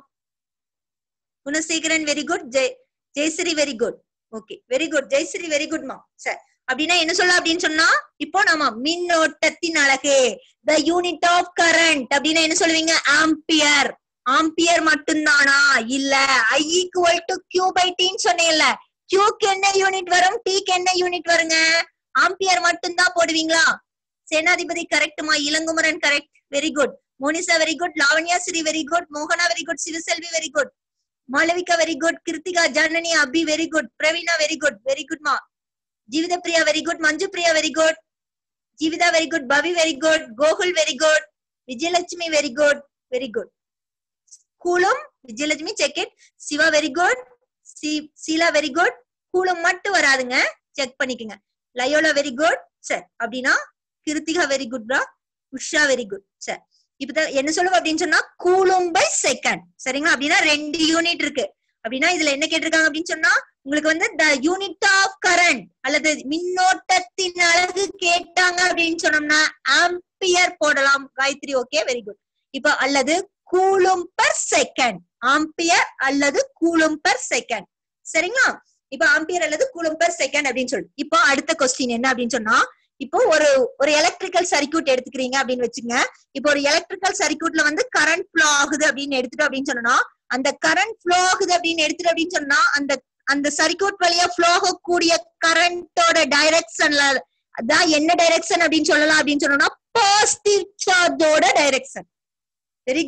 S1: Gunasekaran very good Jai Jayashree very good okay very good Jayashree very good மா சரி அப்படின்னா என்ன சொல்ல அப்படின்னு சொன்னா இப்போ நாம மின்னோட்டத்தின் அழகு த யூனிட் ஆஃப் கரண்ட் அப்படின்னா என்ன சொல்லுவீங்க ஆம்பியர் ஆம்பியர் மட்டும்தானா இல்ல I equal to Q by டின்னு சொன்னேன்ல கியூக்கு என்ன யூனிட் வரும் டீக்கு என்ன யூனிட் வருங்க ஆம்பியர் மட்டும்தான் போடுவீங்களா சேனாதிபதி கரெக்ட்மா Ilangumaran correct very good Monisha very good Lavanya Sri very good மோகனா very good Sivaselvi very good Malavika very good Kiruthika Janani Abi very good Praveena very good very good மா Jeevitha Priya very good Manju Priya very good Jeevitha very good Pavi very good Gokul very good Vijayalakshmi very good very good coulomb Vijayalakshmi check it Siva very good Sheela very good coulomb மட்டும் வராதுங்க check பண்ணிக்கோங்க Loyola very good sir அப்படின்னா Kiruthika very good பிரா Usha very good sir இப்ப என்ன சொல்லுவோம் அப்படின்னு சொன்னா கூலும் பை செகண்ட் சரிங்களா அப்படின்னா ரெண்டு யூனிட் இருக்கு அப்படின்னா இதுல என்ன கேட்டிருக்காங்க அப்படின்னு சொன்னா உங்களுக்கு வந்து த யூனிட் ஆஃப் கரண்ட் அல்லது மின்னோட்டத்தின் அழகு கேட்டாங்க அப்படின்னு சொன்னோம்னா ஆம்பியர் போடலாம் காயத்ரி ஓகே வெரி குட் இப்ப அல்லது கூலும் பர் செகண்ட் ஆம்பியர் அல்லது கூலும் பர் செகண்ட் சரிங்களா இப்ப ஆம்பியர் அல்லது கூலும் பர் செகண்ட் அப்படின்னு சொல்லி இப்போ அடுத்த கொஸ்டின் என்ன அப்படின்னு சொன்னா இப்போ ஒரு ஒரு எலக்ட்ரிக்கல் சர்க்கியூட் எடுத்துக்கிறீங்க அப்படின்னு வச்சுங்க இப்போ ஒரு எலக்ட்ரிக்கல் சர்க்கியூட்ல வந்து கரண்ட் ஃப்ளோ ஆகுது அப்படின்னு எடுத்துட்டோம் அப்படின்னு சொன்னா அந்த கரண்ட் ஃப்ளோ ஆகுது அப்படின்னு எடுத்துட்டு அப்படின்னு சொன்னா அந்த அந்த சர்க்கியூட் வழியா ஃப்ளோ ஆகக்கூடிய கரண்டோட டைரக்ஷன்ல அதான் என்ன டைரக்ஷன் அப்படின்னு சொல்லலாம் அப்படின்னு சொன்னோம்னா பாசிட்டிவ் சார்ஜோட டைரக்ஷன் வெரி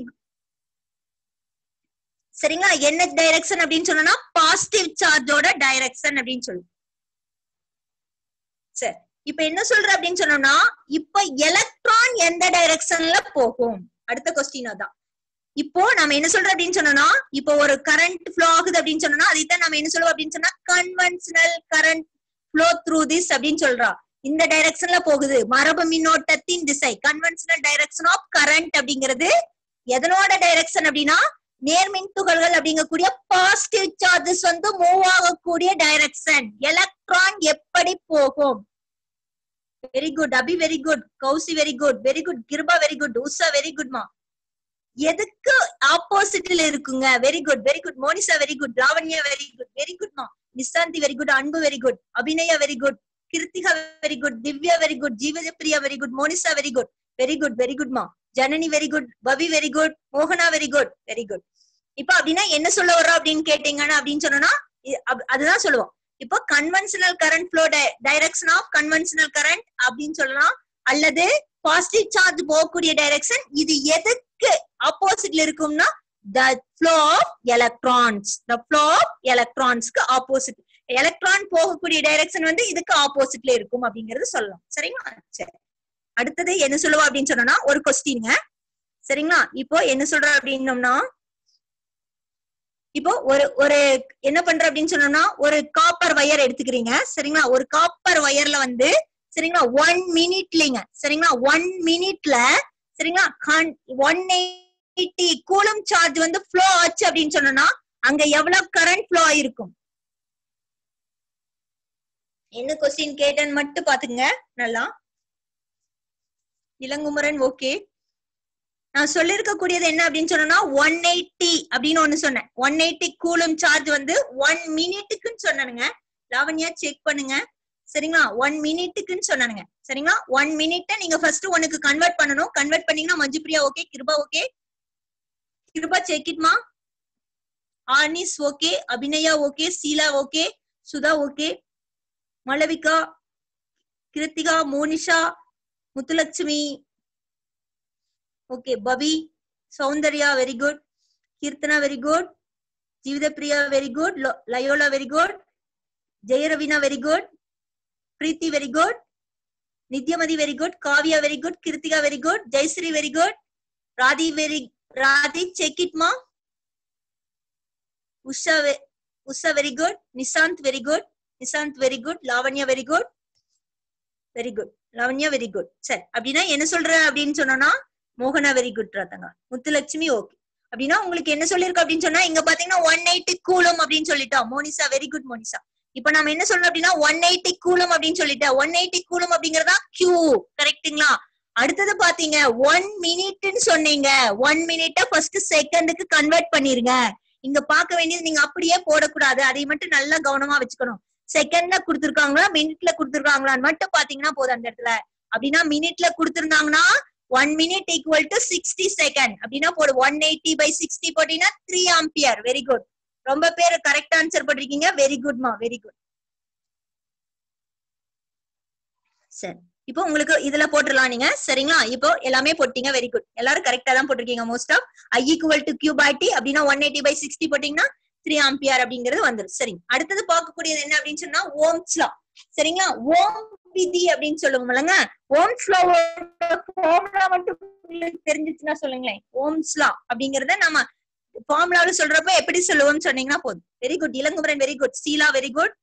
S1: சரிங்களா என்ன டைரக்ஷன் அப்படின்னு சொன்னா பாசிட்டிவ் சார்ஜோட டைரக்ஷன் அப்படின்னு சொல்லு சரி இப்ப என்ன சொல்ற அப்படின்னு சொன்னோம்னா இப்ப எலக்ட்ரான் எந்த டைரக்ஷன்ல போகும் அடுத்த கொஸ்டின் அதான் இப்போ நம்ம என்ன சொல்றோம் அப்படின்னு சொன்னோம்னா இப்போ ஒரு கரண்ட் ஃப்ளோ ஆகுது அப்படின்னு சொன்னோம்னா அதைத்தான் நம்ம என்ன சொல்லுவோம் அப்படின்னு சொன்னா conventional current flow through this அப்படின்னு சொல்றா இந்த டைரக்ஷன்ல போகுது மரபு மின்னோட்டத்தின் திசை கன்வென்ஷனல் டைரக்ஷன் ஆஃப் கரண்ட் அப்படிங்கிறது எதனோட டைரக்ஷன் அப்படின்னா நேர்மின் துகள்கள் அப்படிங்கக்கூடிய பாசிட்டிவ் சார்ஜஸ் வந்து மூவ் ஆகக்கூடிய டைரக்ஷன் எலக்ட்ரான் எப்படி போகும் very good Abi very good Kousi very good very good Kiruba very good Usha very குட்மா எதுக்கு ஆப்போசிட்ல இருக்குங்க very good very good Monisha very good Lavanya very good very குட்மா Nishanthi very good Anbu very good Abinaya very good Kiruthika very good Divya very good Jeevitha Priya very good Monisha very good very good very குட்மா Janani very good Pavi very good மோகனா very good very good இப்ப அப்படின்னா என்ன சொல்ல வர்றோம் அப்படின்னு கேட்டீங்கன்னா அப்படின்னு சொன்னோம்னா அதுதான் சொல்லுவோம் இப்போ conventional current flow direction of conventional current அப்படின்னு சொல்லலாம் அல்லது பாசிட்டிவ் சார்ஜ் போகக்கூடிய டைரக்ஷன் இது எதுக்கு ஆப்போசிட்ல இருக்கும்னா the flow of electrons the flow of எலக்ட்ரான்ஸ்க்கு ஆப்போசிட் எலக்ட்ரான் போகக்கூடிய டைரக்ஷன் வந்து இதுக்கு ஆப்போசிட்ல இருக்கும் அப்படிங்கறது சொல்லலாம் சரிங்களா சரி அடுத்தது என்ன சொல்லுவோம் அப்படின்னு சொன்னோம்னா ஒரு கொஸ்டின்ங்க சரிங்களா இப்போ என்ன சொல்ற அப்படின்னோம்னா இப்போ ஒரு ஒரு என்ன பண்ற அப்படின்னு சொன்னோம்னா ஒரு காப்பர் வயர் எடுத்துக்கிறீங்க சரிங்களா ஒரு காப்பர் வயர்ல வந்து சரிங்களா ஒன் மினிட்லிங்க சரிங்களா ஒன் மினிட்ல சரிங்களா ஒன் எயிட்டி கூலும் சார்ஜ் வந்து ஃப்ளோ ஆச்சு அப்படின்னு சொன்னோம்னா அங்க எவ்வளவு கரண்ட் ஃப்ளோ ஆயிருக்கும் என்ன கொஸ்டின் கேட்டேன்னு மட்டும் பாத்துங்க நல்லா இளங்குமரன் ஓகே நான் சொல்லிருக்க கூடியது என்ன அப்படின்னு சொன்னா ஒன் எயிட்டி அப்படின்னு ஒண்ணு சொன்னேன் ஒன் எயிட்டி கூலும் சார்ஜ் வந்து ஒன் மினிட்டுக்குன்னு சொன்னானுங்க லாவண்யா செக் பண்ணுங்க சரிங்களா ஒன் மினிட்டுக்குன்னு சொன்னானுங்க சரிங்களா ஒன் மினிட்ட நீங்க ஃபர்ஸ்ட் ஒன்னுக்கு கன்வெர்ட் பண்ணணும் கன்வெர்ட் பண்ணீங்கன்னா Manju Priya okay Kiruba okay Kiruba check இட்மா Arnis okay Abinaya okay Sheela okay Sudha okay Malavika Kiruthika Monisha Muthulakshmi okay Pavi Soundarya very good Keerthana very good ஜீவித Priya very good Loyola very good Jayaraveena very good Preethi very good Nithyamathi very good Kavya very good Kiruthika very good Jayashree very good ராதி very Radhi check இட்மா Usha Usha very good Nishanth very good Nishanth very good Lavanya very good very good Lavanya very good சரி அப்படின்னா என்ன சொல்ற அப்படின்னு சொன்னோம்னா மோகனா very good ராத்தங்க Muthulakshmi okay அப்படின்னா உங்களுக்கு என்ன சொல்லிருக்கு அப்படின்னு சொன்னா இங்க பாத்தீங்கன்னா ஒன் எயிட்டி கூலும் அப்படின்னு சொல்லிட்டோம் மோனிசா வெரி குட் மோனிசா இப்ப நம்ம என்ன சொல்றோம் அப்படின்னா ஒன் எயிட்டி கூலும் அப்படின்னு சொல்லிட்டேன் ஒன் எயிட்டி கூலும் அப்படிங்கறதா கியூ கரெக்ட்டுங்களா அடுத்தது பாத்தீங்க ஒன் மினிட்னு சொன்னீங்க ஒன் மினிட்ட ஃபர்ஸ்ட் செகண்டுக்கு கன்வெர்ட் பண்ணிருங்க இங்க பார்க்க வேண்டியது நீங்க அப்படியே போடக்கூடாது அதை மட்டும் நல்லா கவனமா வச்சுக்கணும் செகண்ட்ல கொடுத்துருக்காங்களா மினிட்ல கொடுத்துருக்காங்களான்னு மட்டும் பாத்தீங்கன்னா போதும் அந்த இடத்துல அப்படின்னா மினிட்ல கொடுத்துருந்தாங்கன்னா one minute equal to sixty second அப்படின்னா போடு ஒன் எயிட்டி பை சிக்ஸ்டி போட்டீங்கன்னா த்ரீ ஆம்பியர் வெரி குட் ரொம்ப பேர் கரெக்ட் ஆன்சர் பண்ணிருக்கீங்க வெரி குட்மா வெரி குட் சரி இப்போ உங்களுக்கு இதுல போட்டுடலாம் நீங்க சரிங்களா இப்போ எல்லாமே போட்டீங்க வெரி குட் எல்லாரும் கரெக்டா தான் போட்டிருக்கீங்க most of I equal to Q by T அப்படின்னா ஒன் எயிட்டி பை சிக்ஸ்டி போட்டீங்கன்னா த்ரீ ஆம்பியர் அப்படிங்கிறது வந்துடும் சரி அடுத்தது பார்க்கக்கூடியது என்ன அப்படின்னு சொன்னா ஓம்ஸ் லா சரிங்களா ஓம் விதி அப்படின்னு சொல்லுவோம்லங்க ஓம்ஸ் லா ஃபார்முலா மட்டும் உங்களுக்கு தெரிஞ்சிச்சுன்னா சொல்லுங்களேன் ஓம்ஸ் லா அப்படிங்கறத நம்ம ஃபார்முலாவில் சொல்றப்ப எப்படி சொல்லுவோம்னு சொன்னீங்கன்னா போதும் very good Ilangumaran very good Sheela very good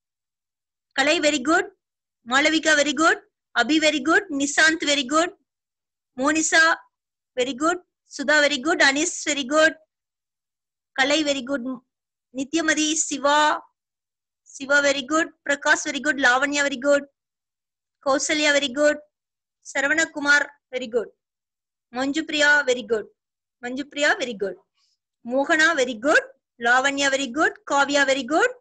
S1: Kalai very good Malavika very good Abi very good Nishanth very good Monisha very good Sudha very good Anis very good Kalai very good Nithyamathi Siva Siva very good Prakash very good Lavanya very good Kausalya very good Saravanakumar very good Manju Priya very good Manju Priya very good மோகனா very good Lavanya very good Kavya very good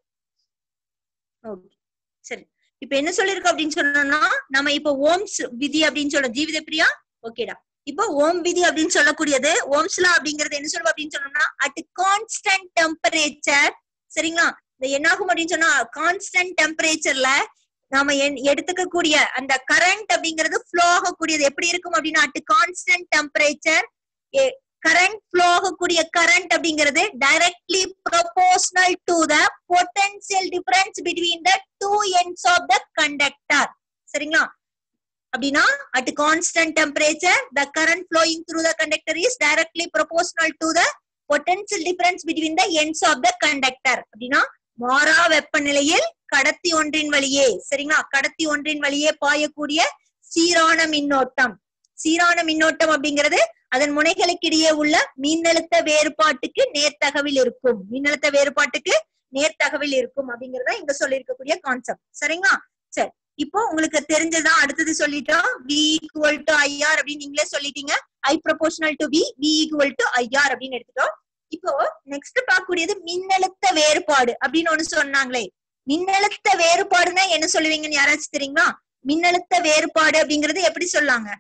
S1: okay சரி இப்ப என்ன சொல்லிருக்கோம் அப்படின்னு சொன்னோம்னா நம்ம இப்ப ohms விதி அப்படின்னு சொல்றோம் ஜீவித பிரியா ஓகேடா இப்போ ஓம் விதி அப்படின்னு சொல்லக்கூடியது ஓம்ஸ்லா அப்படிங்கறது என்ன சொல்லுவோம் அப்படின்னு சொன்னோம்னா அட் கான்ஸ்டன்ட் டெம்பரேச்சர் சரிங்களா இந்த என்னாகும் அப்படின்னு சொன்னா கான்ஸ்டன்ட் டெம்பரேச்சர்ல நாம எடுத்துக்கக்கூடிய அந்த கரண்ட் அப்படிங்கிறது ஃப்ளோ ஆகக்கூடியது எப்படி இருக்கும் அப்படின்னா at constant temperature current flow ஆகக்கூடிய கரண்ட் அப்படிங்கிறது directly proportional to the potential difference between the two ends of the conductor சரிங்களா அப்படின்னா at constant temperature the current flowing through the conductor is directly proportional to the potential difference between the ends of the conductor அப்படின்னா மாறா வெப்பநிலையில் கடத்தி ஒன்றின் வழியே சரிங்களா கடத்தி ஒன்றின் வழியே பாயக்கூடிய சீரான மின்னோட்டம் சீரான மின்னோட்டம் அப்படிங்கிறது அதன் முனைகளுக்கிடையே உள்ள மின்னழுத்த வேறுபாட்டுக்கு நேர்த்தகவில் இருக்கும் மின்னழுத்த வேறுபாட்டுக்கு நேர்த்தகவில் இருக்கும் அப்படிங்கறத இங்க சொல்லியிருக்கக்கூடிய கான்செப்ட் சரிங்களா சரி இப்போ உங்களுக்கு தெரிஞ்சதுதான் அடுத்தது சொல்லிட்டோம் வி ஈக்குவல் டு ஐஆர் அப்படின்னு நீங்களே சொல்லிட்டீங்க I proportional to V V equal to IR அப்படின்னு எடுத்துட்டோம் இப்போ நெக்ஸ்ட் பார்க்கக்கூடியது மின்னழுத்த வேறுபாடு அப்படின்னு ஒண்ணு சொன்னாங்களே மின்னழுத்த வேறுபாடுன்னா என்ன சொல்லுவீங்கன்னு யாராச்சும் தெரியுங்களா மின்னழுத்த வேறுபாடு அப்படிங்கறது எப்படி சொல்லாங்க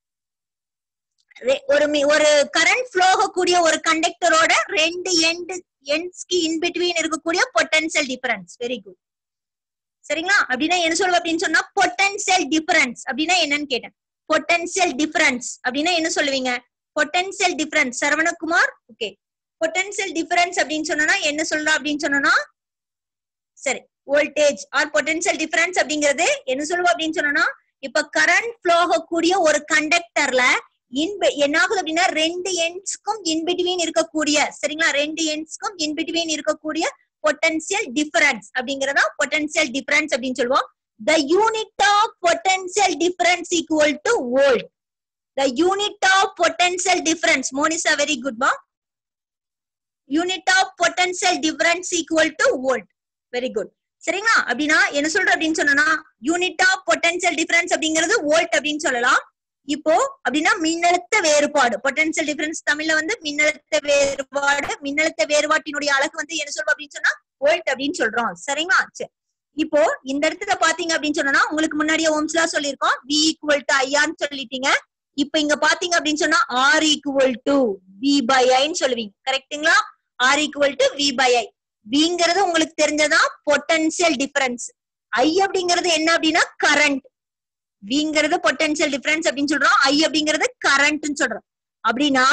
S1: ஒரு ஒரு கரண்ட் ஃப்ளோ ஆகக்கூடிய ஒரு கண்டக்டரோட ரெண்டு எண்ட் எண்ட்ஸ்க்கு இன் பிட்வீன் இருக்கக்கூடிய பொட்டன்சியல் டிஃபரன்ஸ் வெரி குட் சரிங்களா அப்படின்னா என்ன சொல்லுவோம் அப்படின்னு சொன்னா பொட்டன்சியல் டிஃபரன்ஸ் அப்படின்னா என்னன்னு கேட்டேன் பொட்டன்சியல் டிஃபரன்ஸ் அப்படின்னா என்ன சொல்லுவீங்க potential difference Saravanakumar okay potential difference அப்படின்னு சொன்னா என்ன சொல்றோம் அப்படின்னு சொன்னா சரி வோல்டேஜ் ஆர் பொட்டன்சியல் டிஃபரன்ஸ் அப்படிங்கிறது என்ன சொல்லுவோம் அப்படின்னு சொன்னா இப்ப கரண்ட் ஃப்ளோ ஆகக்கூடிய ஒரு கண்டக்டர்ல இன் என்ன ஆகுது அப்படின்னா ரெண்டு எண்ட்ஸ்க்கும் இன் பிட்வீன் இருக்கக்கூடிய சரிங்களா ரெண்டு எண்ட்ஸ்க்கும் இன் பிட்வீன் இருக்கக்கூடிய பொட்டன்சியல் டிஃபரன்ஸ் அப்படிங்கறதா பொட்டன்சியல் டிஃபரன்ஸ் அப்படின்னு சொல்லுவோம் the unit of potential difference equal to volt the unit of potential difference Monisa very good மா unit of potential difference equal to volt very good சரிங்களா அப்படின்னா என்ன சொல்ற அப்படின்னு சொன்னா யூனிட் ஆஃப் பொட்டன்சியல் டிஃபரன்ஸ் அப்படிங்கிறது வோல்ட் அப்படின்னு சொல்லலாம் இப்போ அப்படின்னா மின்னழுத்த வேறுபாடு பொட்டன்சியல் டிஃபரன்ஸ் தமிழ்ல வந்து மின்னழுத்த வேறுபாடு மின்னழுத்த வேறுபாட்டினுடைய அழகு வந்து என்ன சொல்றோம் அப்படின்னு சொன்னா வோல்ட் அப்படின்னு சொல்றோம் சரிங்களா சரி இப்போ இந்த இடத்துல பாத்தீங்க அப்படின்னு சொன்னா உங்களுக்கு முன்னாடியே ஓம்ஸ்லா சொல்லியிருக்கோம் வி ஈக்குவல் டு ஐயான்னு சொல்லிட்டீங்க இப்ப இங்க பாத்தீங்க அப்படின்னு சொன்னா R equal to V by ஐன்னு சொல்லுவீங்க கரெக்ட்டுங்களா R equal to V by I விங்கிறது உங்களுக்கு தெரிஞ்சதா பொட்டன்சியல் டிஃபரன்ஸ் ஐ அப்படிங்கிறது என்ன அப்படின்னா கரண்ட் விங்கிறது பொட்டன்சியல் டிஃபரன்ஸ் அப்படின்னு சொல்றோம் ஐ அப்படிங்கிறது கரண்ட்னு சொல்றோம் அப்படின்னா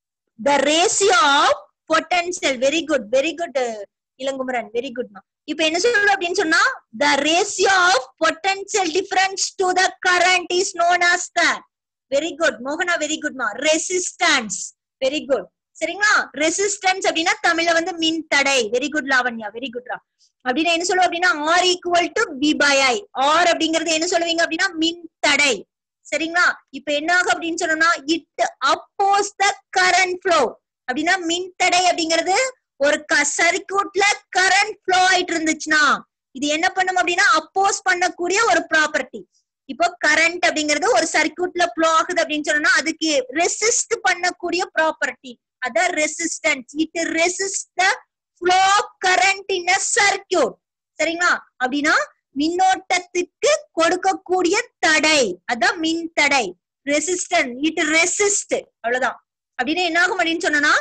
S1: the ratio of potential very good very good Ilangumaran very குட்மா இப்ப என்ன சொல்றோம் அப்படின்னு சொன்னா the ratio of potential difference to the current is known as the very good மோகனா வெரி குட்மா ரெசிஸ்டன்ஸ் வெரி குட் சரிங்களா ரெசிஸ்டன்ஸ் அப்படின்னா தமிழ்ல வந்து மின் தடை வெரி குட் லாவண்யா வெரி குட்ரா அப்படின்னா என்ன சொல்லுவோம் அப்படின்னா R equal to P by I R அப்படிங்கறது என்ன சொல்லுவீங்க அப்படின்னா மின் தடை சரிங்களா இப்ப என்ன ஆகும் அப்படின்னு சொன்னோம்னா it oppose the current flow அப்படின்னா மின் தடை அப்படிங்கிறது ஒரு சர்க்கியூட்ல கரண்ட் ஃப்ளோ ஆயிட்டு இருந்துச்சுன்னா இது என்ன பண்ணும் அப்படின்னா அப்போஸ் பண்ணக்கூடிய ஒரு ப்ராப்பர்ட்டி இப்போ கரண்ட் அப்படிங்கிறது ஒரு சர்க்கியூட்ல ஃப்ளோ ஆகுது அப்படின்னு சொன்னா அதுக்கு ரெசிஸ்ட் பண்ணக்கூடிய ப்ராப்பர்ட்டி அதான் resistance it resist the flow of current in a circuit சரிங்களா அப்படின்னா மின்னோட்டத்துக்கு கொடுக்கக்கூடிய தடை அதான் மின் தடை ரெசிஸ்டன் இட் ரெசிஸ்ட் அவ்வளவுதான் அப்படின்னு என்ன ஆகும் அப்படின்னு சொன்னா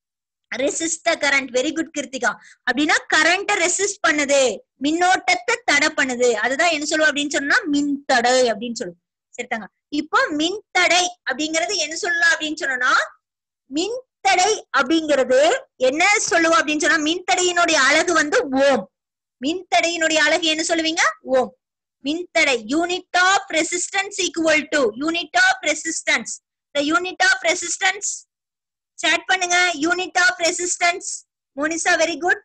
S1: resist current very good Kiruthika அப்படின்னா கரண்ட ரெசிஸ்ட் பண்ணுது மின்னோட்டத்தை தடை பண்ணுது அதுதான் என்ன சொல்லுவோம் அப்படின்னு சொன்னா மின் தடை அப்படின்னு சொல்லுவோம் சரிதாங்க இப்போ மின் தடை அப்படிங்கறது என்ன சொல்லலாம் அப்படின்னு சொன்னா மின் தடை அப்படிங்கிறது என்ன சொல்லுவோம் அப்படின்னு சொன்னா மின்தடையினுடைய அழகு வந்து ஓம் மின்தடையினுடைய அழகு என்ன சொல்லுவீங்க ஓம் மின்தடை unit of resistance equal to unit of resistance the unit of resistance chat பண்ணுங்க unit of resistance Monisa very good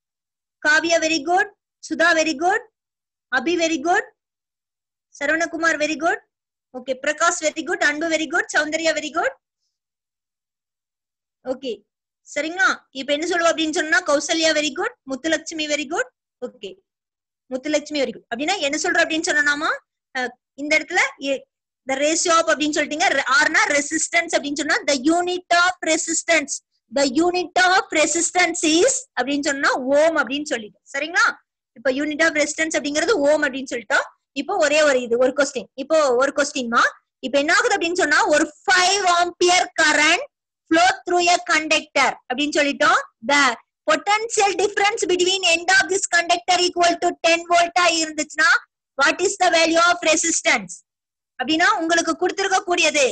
S1: Kavya very good Sudha very good Abi very good Saravanakumar very good okay Prakash very good Anbu very good Soundarya very good okay சரிங்களா இப்ப என்ன சொல்லுவோம் அப்படின்னு சொன்னா Kausalya very good Muthulakshmi very good okay Muthulakshmi very good அப்படின்னா என்ன சொல்றோம் அப்படின்னு சொன்னோம்னா இந்த இடத்துல த ரேஷியோ ஆஃப் அப்படின்னு சொல்லிட்டீங்க ஆர்னா ரெசிஸ்டன்ஸ் அப்படின்னு சொன்னா the unit of resistance the unit of resistance is அப்படின்னு சொன்னா ஓம் அப்படின்னு சொல்லிட்டோம் சரிங்களா இப்ப யூனிட் ஆஃப் ரெசிஸ்டன்ஸ் அப்படிங்கிறது ஓம் அப்படின்னு சொல்லிட்டோம் இப்போ ஒரே ஒரு இது ஒரு கொஸ்டின் இப்போ ஒரு கொஸ்டின்மா இப்ப என்ன ஆகுது அப்படின்னு சொன்னா ஒரு five ampere current flow through a conductor அப்படின்னு சொல்லிட்டோம் the potential difference between end of this conductor equal to 10 volt ஆ இருந்துச்சுன்னா what is the value of resistance அப்படின்னா உங்களுக்கு கொடுத்திருக்க கூடியது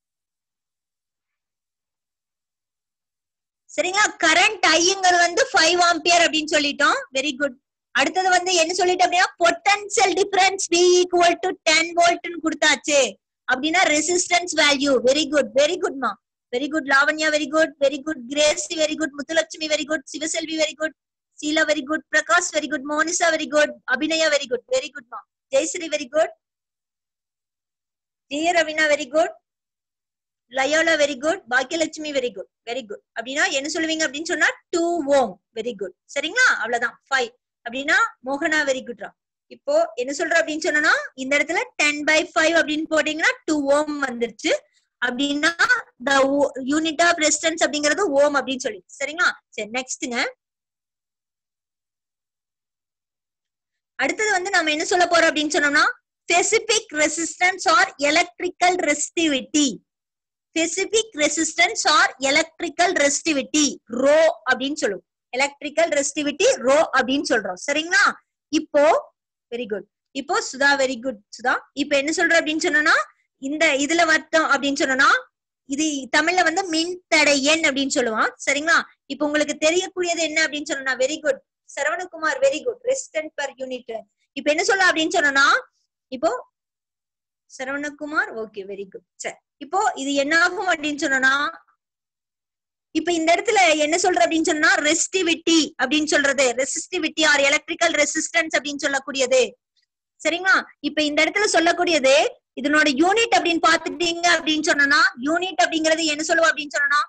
S1: சரிங்களா கரண்ட் ஐங்கிறது வந்து ஃபைவ் ஆம்பியர் அப்படின்னு சொல்லிட்டோம் வெரி குட் அடுத்தது வந்து என்ன சொல்லிட்டு அப்படின்னா potential difference be equal to ten வோல்ட்னு கொடுத்தாச்சு அப்படின்னா resistance value very good very குட்மா very good Lavanya very good very good Crazy very good Muthulakshmi very good Sivaselvi very good Sheela very good Prakash very good Monisha very good Abinaya very good very good மா Jayasri very good Jaya Ravina very good Loyola very good Bhagyalakshmi very good very good அப்படின்னா என்ன சொல்லுவீங்க அப்படின்னு சொன்னா two ஓம் very good சரிங்களா அவ்வளவுதான் five அப்படின்னா மோகனா வெரி குட்ரா இப்போ என்ன சொல்ற அப்படின்னு சொன்னா இந்த இடத்துல டென் பை ஃபைவ் அப்படின்னு போட்டீங்கன்னா டூ ஓம் வந்துருச்சு அப்படின்னா த யூனிட் ஆஃப் ரெசிஸ்டன்ஸ் அப்படிங்கிறது ஓம் அப்படின்னு சொல்லி சரிங்களா சரி நெக்ஸ்ட்ங்க அடுத்தது வந்து நம்ம என்ன சொல்ல போறோம் அப்படின்னு சொன்னோம்னா specific resistance or electrical resistivity specific resistance or electrical resistivity rho அப்படின்னு சொல்லுவோம் எலக்ட்ரிக்கல் ரெசிஸ்டிவிட்டி ரோ அப்படின்னு சொல்றோம் சரிங்களா இப்போ வெரி குட் இப்போ சுதா வெரி குட் சுதா இப்போ என்ன சொல்ற அப்படின்னு சொன்னோம்னா இந்த இதுல வர்த்தம் அப்படின்னு சொன்னோம்னா இது தமிழ்ல வந்து மின் தடை எண் அப்படின்னு சொல்லுவான் சரிங்களா இப்போ உங்களுக்கு தெரியக்கூடியது என்ன அப்படின்னு சொன்னா very good Saravanakumar very good resistant per unit இப்போ என்ன சொல்ல அப்படின்னு சொன்னா இப்போ சரவணகுமார் ஓகே வெரி குட் சரி இப்போ இது என்ன ஆகும் அப்படின்னு சொன்னா இப்ப இந்த இடத்துல என்ன சொல்ற அப்படின்னு சொன்னா ரெசிஸ்டிவிட்டி அப்படின்னு சொல்றது ரெசிஸ்டிவிட்டி ஆர் எலக்ட்ரிக்கல் ரெசிஸ்டன்ஸ் அப்படின்னு சொல்லக்கூடியது சரிங்களா இப்ப இந்த இடத்துல சொல்லக்கூடியது இதனோட யூனிட் அப்படின்னு பாத்துட்டீங்க அப்படின்னு சொன்னா யூனிட் அப்படிங்கறது என்ன சொல்லுவோம் அப்படின்னு சொன்னா